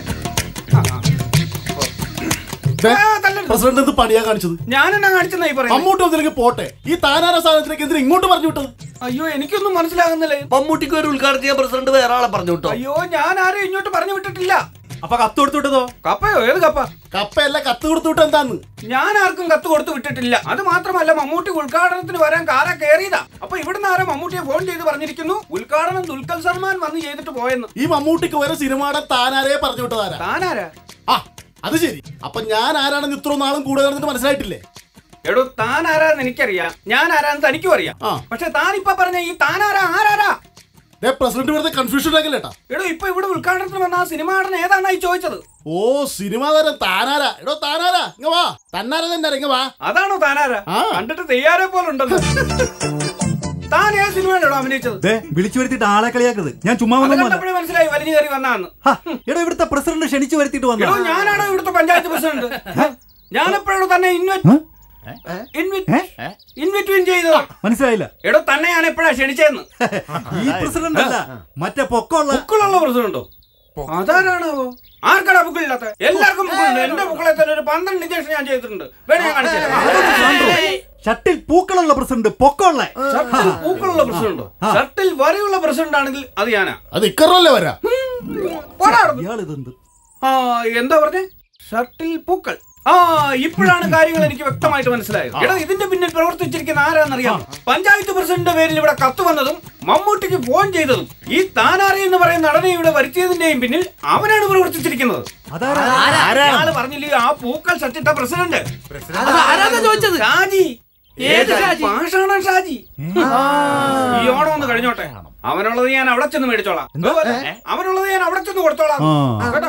പ്രസിഡന്റ് എന്ത് പണിയാ കാണിച്ചത് ഞാനെന്നാ കാണിച്ചെന്നായി പറയുന്നത് മമ്മൂട്ടി ഒന്നിലേക്ക് പോട്ടെ ഈ താനാര സാധനത്തിലേക്ക് എന്തിനാ ഇങ്ങോട്ട് പറഞ്ഞു വിട്ടത് അയ്യോ എനിക്കൊന്നും മനസ്സിലാകുന്നില്ലേ മമ്മൂട്ടിക്ക് ഒരു ഉദ്ഘാടനം ചെയ്യാൻ പ്രസിഡന്റ് വേറെ ആളെ പറഞ്ഞു വിട്ടോ അയ്യോ ഞാൻ ആരെയും ഇങ്ങോട്ട് പറഞ്ഞു വിട്ടിട്ടില്ല അപ്പൊ കത്ത് കൊടുത്തു വിട്ടതോ കപ്പയോ ഏത് കപ്പ കപ്പയല്ല കത്ത് കൊടുത്തു വിട്ട എന്താന്ന് ഞാൻ ആർക്കും കത്ത് കൊടുത്തു വിട്ടിട്ടില്ല അത് മാത്രമല്ല മമ്മൂട്ടി ഉദ്ഘാടനത്തിന് വരാൻ കാറ കയറിയതാ അപ്പൊ ഇവിടുന്ന് ആരോ മമ്മൂട്ടിയെ ഫോൺ ചെയ്ത് പറഞ്ഞിരിക്കുന്നു ഉദ്ഘാടനം ദുൽഖർ സൽമാൻ വന്ന് ചെയ്തിട്ട് പോയെന്ന് ഈ മമ്മൂട്ടിക്ക് ഒരു സിനിമയുടെ താനാരെ പറഞ്ഞു വിട്ടതാരാ താനാരാ ആ അത് ശരി അപ്പൊ ഞാൻ ആരാണെന്ന് ഇത്ര നാളും കൂടെ നടന്നിട്ട് മനസ്സിലായിട്ടില്ലേ എടോ താൻ ആരാന്ന് എനിക്കറിയാം ഞാൻ ആരാന്ന് തനിക്കും അറിയാം പക്ഷെ താൻ ഇപ്പൊ പറഞ്ഞ ഈ താനാരാ ആരാരാ പ്രസിഡന്റ് വെറുതെ കൺഫ്യൂഷൻ ഉണ്ടാക്കില്ലേട്ടാ എടോ ഇപ്പൊ ഇവിടെ ഉദ്ഘാടനത്തിന് വന്ന ആ സിനിമ നടൻ ഏതാണായി ചോദിച്ചത് ഓ സിനിമാ താരം താനാരാ എടോ താനാരാ ഇങ്ങ വാ തന്നാര തന്നെ ഇങ്ങ വാ അതാണോ താനാരാ കണ്ടിട്ട് തെയ്യാരെ പോലെ ഉണ്ടല്ലോ താൻ ഏത് സിനിമയിലാണോ അഭിനയിച്ചത് ദേ, വിളിച്ചു വരുത്തിയിട്ട് ആളെ കളിയാക്കരുത് ഞാൻ ചുമ്മാ അത് വന്നൊന്നുമല്ല. കണ്ടപ്പോഴേ മനസ്സിലായി വലിഞ്ഞു കയറി വന്നാന്ന് ഹാ, എടാ ഇവിടുത്തെ പ്രസിഡന്റ് ക്ഷണിച്ചു വരുത്തിയിട്ട് എടോ വന്നു ഞാനാണോ ഇവിടുത്തെ പഞ്ചായത്ത് പ്രസിഡന്റ് ഞാൻ എപ്പോഴാണോ തന്നെ ഇൻവെറ്റ് ഇൻവിറ്റ്വീൻ ചെയ്തത് മനസ്സിലായില്ല എടോ തന്നെ ഞാൻ എപ്പോഴാ ക്ഷണിച്ചതെന്ന് ഈ പ്രസിഡന്റ് അല്ല മറ്റേ പൊക്കമുള്ള ബുക്കുള്ള പ്രസിഡന്റോ അതാരാണാവോ ആർക്കാടാ ബുക്കില്ലാത്ത എല്ലാവർക്കും ബുക്കുണ്ട് എന്റെ ബുക്കളെ തന്നെ ഒരു പന്ത്രണ്ട് ഇഞ്ചക്ഷൻ ഞാൻ ചെയ്തിട്ടുണ്ട് വേണേ ഞാൻ കാണിച്ചു തരാം. ഷട്ടിൽ പൂക്കളുള്ള പ്രസിഡന്റ് പൊക്കമുള്ള ഷർട്ടിൽ പൂക്കളുള്ള പ്രസിഡന്റോ ഷർട്ടിൽ വരെയുള്ള പ്രസിഡന്റ് ആണെങ്കിൽ അത് ഞാനാ അത് ഇക്കറല്ലേ വരാ ഇയാളിതെന്ത് ആ എന്താ പറഞ്ഞേ ഷർട്ടിൽ പൂക്കൾ ആ ഇപ്പോഴാണ് കാര്യങ്ങൾ എനിക്ക് വ്യക്തമായിട്ട് മനസ്സിലായത് എടാ ഇതിന്റെ പിന്നിൽ പ്രവർത്തിച്ചിരിക്കുന്ന ആരാന്നറിയാം പഞ്ചായത്ത് പ്രസിഡന്റിന്റെ പേരിൽ ഇവിടെ കത്ത് വന്നതും മമ്മൂട്ടിക്ക് ഫോൺ ചെയ്തതും ഈ താനാറി എന്ന് പറയുന്ന നടനെ ഇവിടെ വരുത്തിയതിന്റെയും പിന്നിൽ അവനാണ് പ്രവർത്തിച്ചിരിക്കുന്നത് ആരാണ് പറഞ്ഞില്ലേ ആ പൂക്കൾ ഷർട്ടിട്ട പ്രസിഡന്റ് ആരാന്നാ ചോദിച്ചത് ഷാജി ഏത് ഷാജി പാഷാണ ഷാജി ഈ ഓണം ഒന്ന് കഴിഞ്ഞോട്ടെ അവനുള്ളത് ഞാൻ അവിടെ ചെന്ന് മേടിച്ചോളാം അവനുള്ളത് ഞാൻ അവിടെ ചെന്ന് കൊടുത്തോളാം കേട്ടോ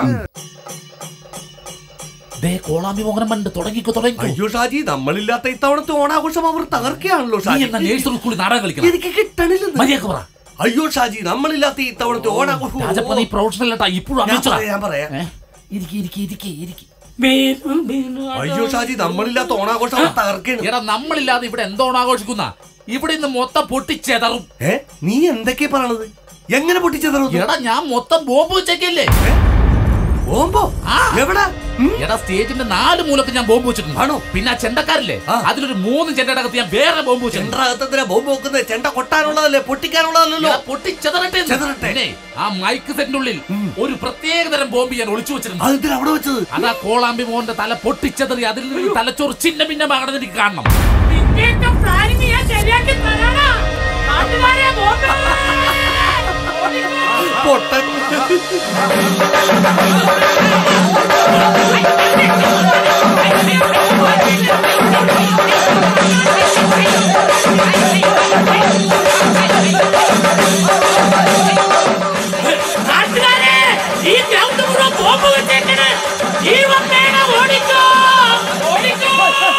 ദേ കോളാമ്പി മോഹനം പണ്ട് തുടങ്ങിക്കോ തുടങ്ങിക്കോ അയ്യോ ഷാജി നമ്മളില്ലാത്ത ഇത്തവണത്തെ ഓണാഘോഷം അവർ തകർക്കുകയാണല്ലോ നീ ഷാജി എന്നാ നേഴ്സറി സ്കൂളിൽ നാടകം കളിക്കണം എനിക്ക് കിട്ടണില്ല മര്യാദക്ക് പറ അയ്യോ ഷാജി നമ്മളില്ലാത്ത ഈ തവണത്തെ ഓണാഘോഷം രാജപ്പ നീ പ്രൊഫഷണൽ ആട്ടാ ഇപ്പോഴും ഞാൻ അറിയിച്ചതാ. പറയാം, ഞാൻ പറയാം. ഏ? ഇരിക്ക്, ഇരിക്ക്, ഇരിക്ക്, ഇരിക്ക്. അയ്യോ ഷാജി നമ്മളില്ലാത്ത ഓണാഘോഷം അവിടെ തകർക്കാണ് എടാ നമ്മളില്ലാതെ ഇവിടെ എന്തോണം ആഘോഷിക്കുന്ന ഇവിടെ ഇന്ന് മൊത്തം പൊട്ടിച്ചെതറും ഏ നീ എന്തൊക്കെയാ പറയണത് എങ്ങനെ പൊട്ടിച്ചെതറും എടാ ഞാൻ മൊത്തം ബോംബ് വെച്ചേക്കല്ലേ ബോംബോ എവിടെ എടാ സ്റ്റേജിന്റെ നാല് മൂലക്ക് ഞാൻ ബോംബ് വെച്ചിട്ടുണ്ട് ആണോ പിന്നെ ആ ചെണ്ടക്കാരില്ലേ അതിലൊരു മൂന്ന് ചെണ്ടയുടെ അകത്ത് ഞാൻ വേറെ ബോംബ് വെച്ചിട്ടുണ്ട് ചെണ്ടകത്തെന്തിനാ ബോംബ് വെക്കുന്നത് ചെണ്ട കൊട്ടാനുള്ളതല്ലേ പൊട്ടിക്കാനുള്ളതല്ലോ എടാ, പൊട്ടിച്ചെതറട്ടെ എന്ന്. പിന്നെ ആ മൈക്ക് സെറ്റിന്റെ ഉള്ളിൽ ഒരു പ്രത്യേക തരം ബോംബ് ഞാൻ ഒളിച്ചു വെച്ചിട്ടുണ്ട് അതെന്തിനാ അവിടെ വെച്ചത് അതാ കോളാമ്പി മോഹന്റെ തല പൊട്ടിച്ചെതറി അതിൽ നിന്ന് തലച്ചോറ് ചിന്ന ഭിന്നമാകണമെന്ന് എനിക്ക് കാണണം പൊട്ടൻ നാട്ടുകാരെ ഈ ഗ്രൗണ്ട് മുഴുവൻ ബോംബ് വെച്ചേക്കണ് ജീവൻ വേണം ഓടിക്കോ ഓടിക്കോ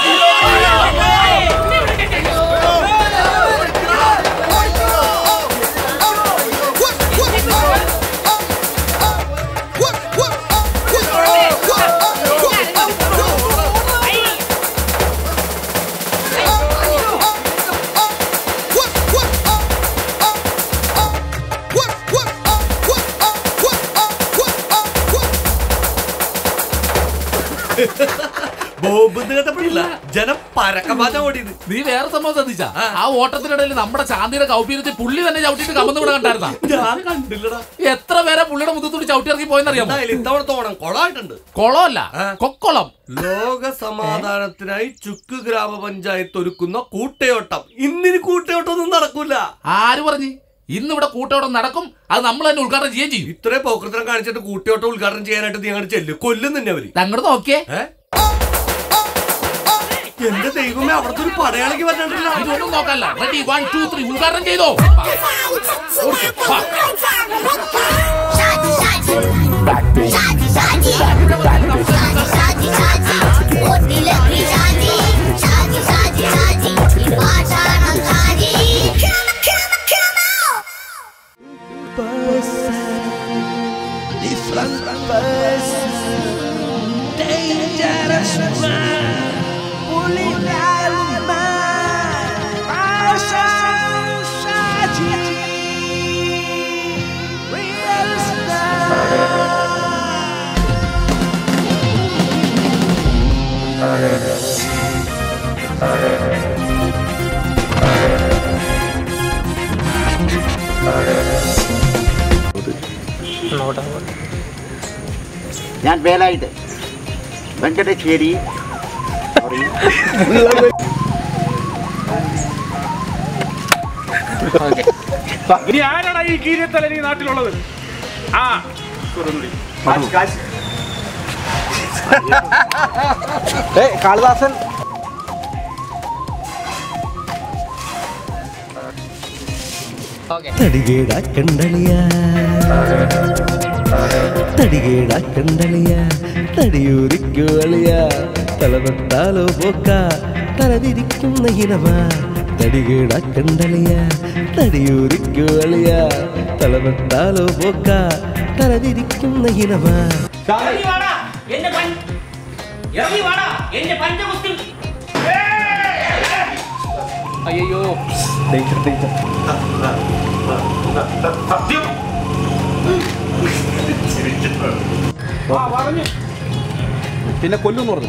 ബോംബ് എന്ന് കേട്ടപ്പോഴില്ല ജനം പരക്കമാറ്റം ഓടിയത് നീ വേറെ സംഭവം ശ്രദ്ധിച്ചാ ആ ഓട്ടത്തിനിടയിൽ നമ്മുടെ ശാന്തിയുടെ കൗപീരത്തിൽ പുള്ളി തന്നെ ചവിട്ടിട്ട് കമന്ന് ഇവിടെ കണ്ടായിരുന്ന ഞാൻ കണ്ടില്ലടാ എത്ര പേരെ പുള്ളിയുടെ മുഖത്തൂടി ചവിട്ടി ഇറങ്ങി പോയെന്നറിയാമോ എന്തായാലും ഇത്തവണത്തെ ഓണം കൊളായിട്ടുണ്ട് കൊളമല്ല കൊക്കോളം ലോക സമാധാനത്തിനായി ചുക്ക് ഗ്രാമപഞ്ചായത്ത് ഒരുക്കുന്ന കൂട്ടയോട്ടം ഇന്നിനി കൂട്ടയോട്ടം ഒന്നും നടക്കൂല ആര് പറഞ്ഞു ഇന്ന് ഇവിടെ കൂട്ടോടം നടക്കും അത് നമ്മൾ തന്നെ ഉദ്ഘാടനം ചെയ്യുകയും ചെയ്യും ഇത്രയും പോക്കൃത്തരം കാണിച്ചിട്ട് കൂട്ടയോട്ടം ഉദ്ഘാടനം ചെയ്യാനായിട്ട് നീ അങ്ങോട്ട് ചെല്ലും കൊല്ലും തന്നെ അവര് അങ്ങോട്ട് നോക്കിയേ എന്റെ ദൈവമേ അവിടുത്തെ ഒരു പടയാളിക്ക് വരണ്ടല്ലോ ഇതൊന്നും നോക്കല്ല റെഡി വൺ ടു ത്രീ ഉദ്ഘാടനം ചെയ്തോ Different person, dangerous man, pulling down man, passion, tragedy, real star. ഞാൻ വേലായിട്ട് വെങ്കടശ്ശേരി സോറി ഇനി ആരാണ് ഈ കീരിയത്തലൻ ഈ നാട്ടിലുള്ളത് ആ സുരനുടി. കാളിദാസൻ തടികേടാ കണ്ടളിയ തടികേടാ കണ്ടളിയ തടിയൂരിക്കു അളിയ തലവെട്ടാലോ പോക്ക തലതിരിക്കുന്ന ഇനമ തടികേടാ കണ്ടളിയ തടിയൂരിക്കു അളിയ തലവെട്ടാലോ പോക്ക തലതിരിക്കുന്ന ഇനമ ഇറങ്ങി വാടാ എന്റെ പൻ ഇറങ്ങി വാടാ എന്റെ പഞ്ചകുസ്തി അയ്യോ സത്യം ആ പറഞ്ഞു പിന്നെ കൊല്ലുന്ന് പറഞ്ഞു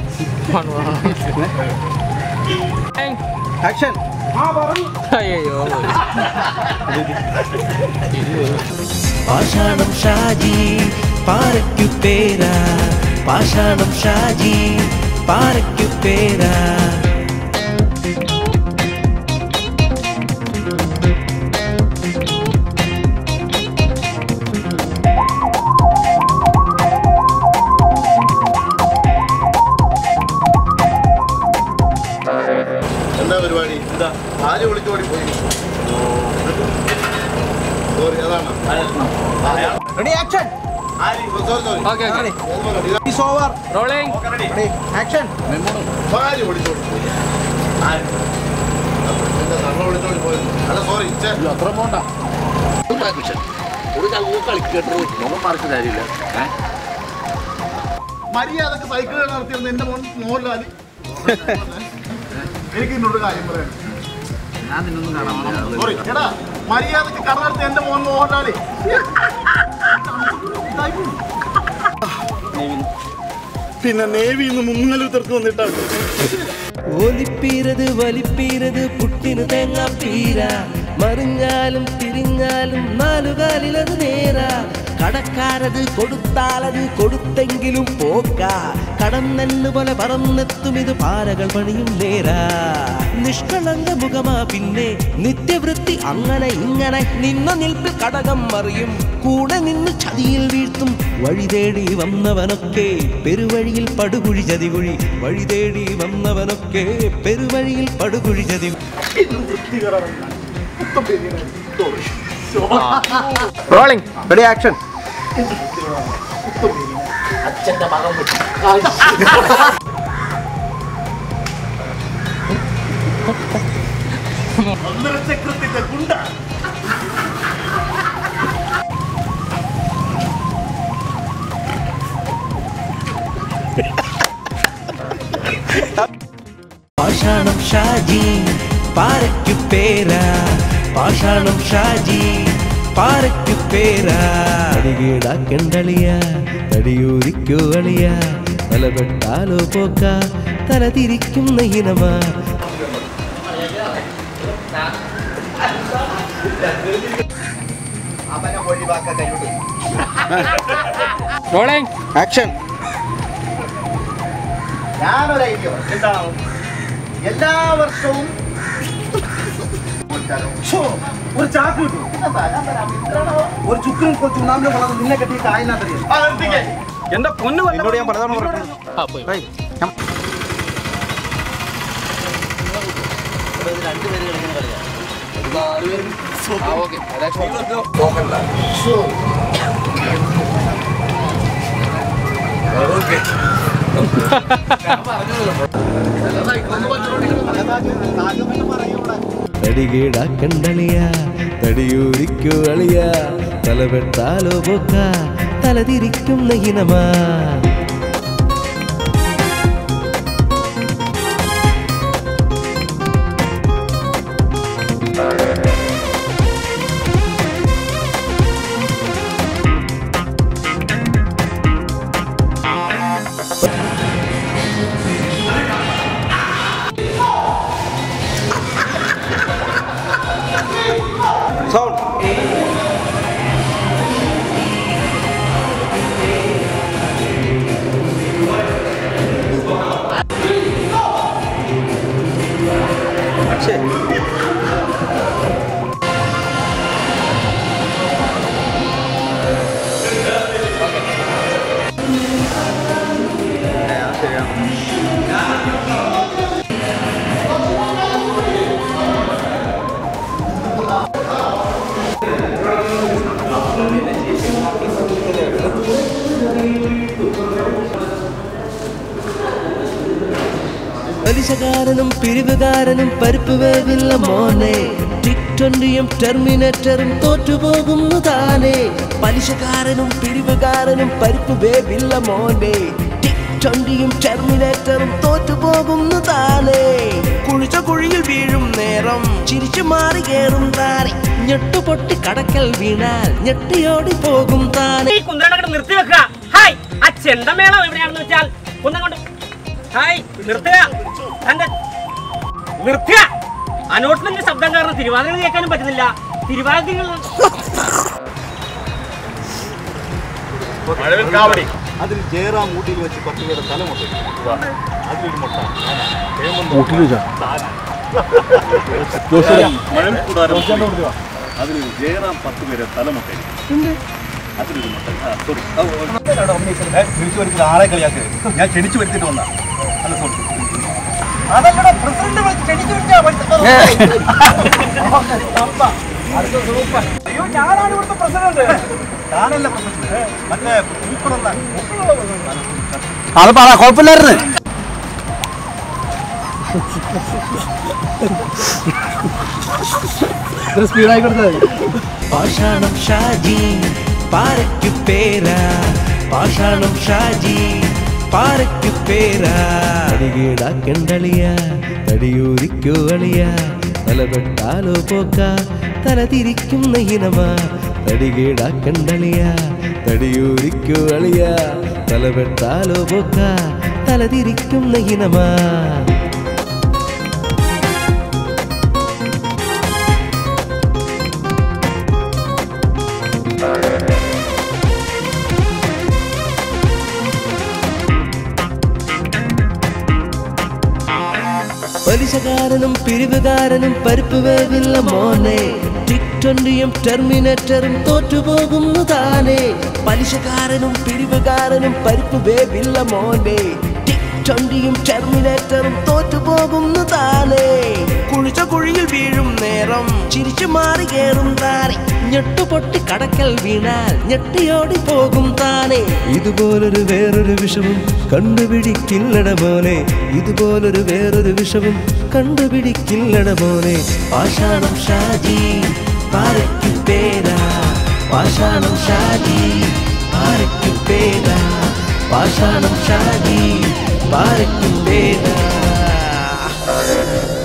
ആക്ഷൻ ആ പറഞ്ഞു അയ്യോ പാഷാണം ഷാജി പാറയ്ക്കു പേരാ പാഷാണം ഷാജി പാറയ്ക്കു പേരാ എന്താ പരിപാടി എന്താ ആര് വിളിച്ചോടി പോയി സോറി അതാണ് ready action sorry sorry okay okay is over rolling ready action ആര് വിളിച്ചോടി പോയി ആര് എന്താ നമ്മൾ വിളിച്ചോടി പോയത് അല്ല സോറി അത്ര പോണ്ട മര്യാദക്ക് സൈക്കിൾ നടത്തിയിരുന്ന എന്റെ മോൻ മോഹൻലാൽ എനിക്ക് നിന്നോട് കാര്യം പറയാം ഞാൻ നിന്നൊന്നും കാണാൻ സോറി എടാ മര്യാദക്ക് കട നടത്തിയ എന്റെ മോൻ മോഹൻലാല് പിന്നെ നേവിന്ന് മുങ്ങൽ ഉത്തർക്ക് വന്നിട്ടാണ് ഒലിപ്പീരത് വലിപ്പീരത് പുട്ടിന് തേങ്ങാപ്പീര മറിഞ്ഞാലും തിരിഞ്ഞാലും നാലുകാലിലത് നേരാ കടക്കാരത് കൊടുത്താലത് കൊടുത്തെങ്കിലും പോക്ക കടന്നെന്നു പോലെ പറന്നെത്തും ഇത് പാരകൾ പണിയും നേരാ നിഷ്കളങ്ക മുഖമാ പിന്നെ നിത്യവൃത്തി അങ്ങനെ ഇങ്ങനെ നിന്ന നിൽപ്പിൽ കടകം മറിയും കൂടെ നിന്ന് ചതിയിൽ വീഴ്ത്തും വഴി തേടി വന്നവനൊക്കെ പെരുവഴിയിൽ പടുകുഴി ചതികുഴി വഴി തേടി വന്നവനൊക്കെ പെരുവഴിയിൽ പടുകുഴി ചതി റോളിംഗ് റെഡി ആക്ഷൻ അച്ഛന്റെ മകൻ ചക്രത്തിന്റെ ഗുണ്ട പാഷാണം ഷാജി പാരയ്ക്കു പേരാ പാഷാണം ഷാജി പാരയ്ക്കു പേരാ തടികേടാക്കണ്ടളിയ തടിയൂരിക്കോ അളിയ തലപെട്ടാലോ പോക്ക തല തിരിക്കുന്ന ഇനമാ അവനെ ഒഴിവാക്കാൻ കഴിയുള്ളൂ റോളിംഗ് ആക്ഷൻ ഞാനൊരു ഐഡിയ എന്താണോ എല്ലാ വർഷവും ഛോ, ഒരു ചാക്ക് കിട്ടും ഒരു ചുക്കിനും കുറച്ച് ചുണ്ണാമ്പിലും വളർന്ന് നിന്നെ കെട്ടി കായനകത്തറിയാം എന്റെ പൊന്നു എന്നോട് ഞാൻ പലതവണ പറഞ്ഞു തടികേടാക്കണ്ടളിയ തടിയൂരിക്കോ അളിയ തലപെട്ടാലോ പോക്ക തല തിരിക്കുന്ന ഇനമാ പലിശകാരനും പിരിവുകാരനും പരിപ്പ് വേവില്ല മോനെ ടിക്ടൊണ്ടിയും ടെർമിനേറ്ററും തോറ്റുപോകുന്നു താനെ പലിശക്കാരനും പിരിവുകാരനും പരിപ്പ് വേവില്ല മോനെ ടിക്ടൊണ്ടിയും ടെർമിനേറ്ററും തോറ്റുപോകുന്നു താനെ കുഴിച്ച കുഴിയിൽ വീഴും നേരം ചിരിച്ചു മാറി കയറും താനെ ഞെട്ടുപൊട്ടി കടക്കൽ വീണാൽ ഞെട്ടിയോടി പോകും താനെ ഈ കുന്തറ നിർത്തി വെക്കുക ഹായ് ആ ചെണ്ടമേളം എവിടെയാണെന്ന് വെച്ചാൽ കുന്തം കൊണ്ട് ഹായ് നിർത്തുക തന്റെ നിർത്തുക അനൗൺസ്മെന്റ് ശബ്ദം കാരണം തിരുവാതിര കേൾക്കാനും പറ്റുന്നില്ല തിരുവാതിരകൾ കാവടി അതിൽ ജയറാം ഊട്ടിയിൽ വെച്ച് പത്ത് പേരുടെ തലമുട്ട അതിലൊരു മുട്ട അതിൽ ജയറാം പത്ത് പേരെ തലമുട്ട അതിലൊരു മുട്ട സോറി വിളിച്ചു വരുത്തിയത് ആളെ കളിയാക്കരുത് ഞാൻ ക്ഷണിച്ചു വരുത്തിട്ട് വന്ന അല്ല സോറി അതല്ലടാ പ്രസിഡന്റ് ക്ഷണിച്ചു അയ്യോ ഞാനാണ് ഇവിടുത്തെ പ്രസിഡന്റ് ഞാനല്ല പ്രസിഡന്റ് മറ്റേ പൂക്കളുള്ള അത് പറ കുഴപ്പമില്ലായിരുന്നു സ്പീഡായി കൊടുത്തത് പാഷാണം ഷാജി പാരയ്ക്കു പേരാ പാഷാണം ഷാജി പാരയ്ക്കു പേരാ തടികീടാക്കണ്ടളിയ തടിയൂരിക്കോ അളിയ തലപെട്ടാലോ പോക്ക തല തിരിക്കുന്ന ഇനമാ തടികീടാക്കണ്ടളിയ തടിയൂരിക്കോ അളിയ തലപെട്ടാലോ പോക്ക തല തിരിക്കുന്ന ഇനമാ പലിശകാരനും പിരിവുകാരനും പരിപ്പ് വേവില്ല മോനെ ടിക് ട്വന്റിയും ടെർമിനേറ്ററും തോറ്റുപോകുന്നു താനെ പലിശക്കാരനും പിരിവുകാരനും പരിപ്പ് വേവില്ല മോനെ ടിക് ട്വന്റിയും ടെർമിനേറ്ററും തോറ്റുപോകുന്നു താനെ കുഴിച്ച കുഴിയിൽ വീഴും നേരം ചിരിച്ചു മാറി കേറും താനെ ഞെട്ടുപൊട്ടി കടക്കൽ വീണാൽ ഞെട്ടിയോടി പോകും താനെ ഇതുപോലൊരു വേറൊരു വിഷവും കണ്ടുപിടിക്കില്ലട മോനെ ഇതുപോലൊരു വേറൊരു വിഷവും കണ്ടുപിടിക്കില്ലട മോനെ പാഷാണം ഷാജി പാരയ്ക്കു പേരാ പാഷാണം ഷാജി പാരയ്ക്കു പേരാ പാഷാണം ഷാജി പാരയ്ക്കു പേരാ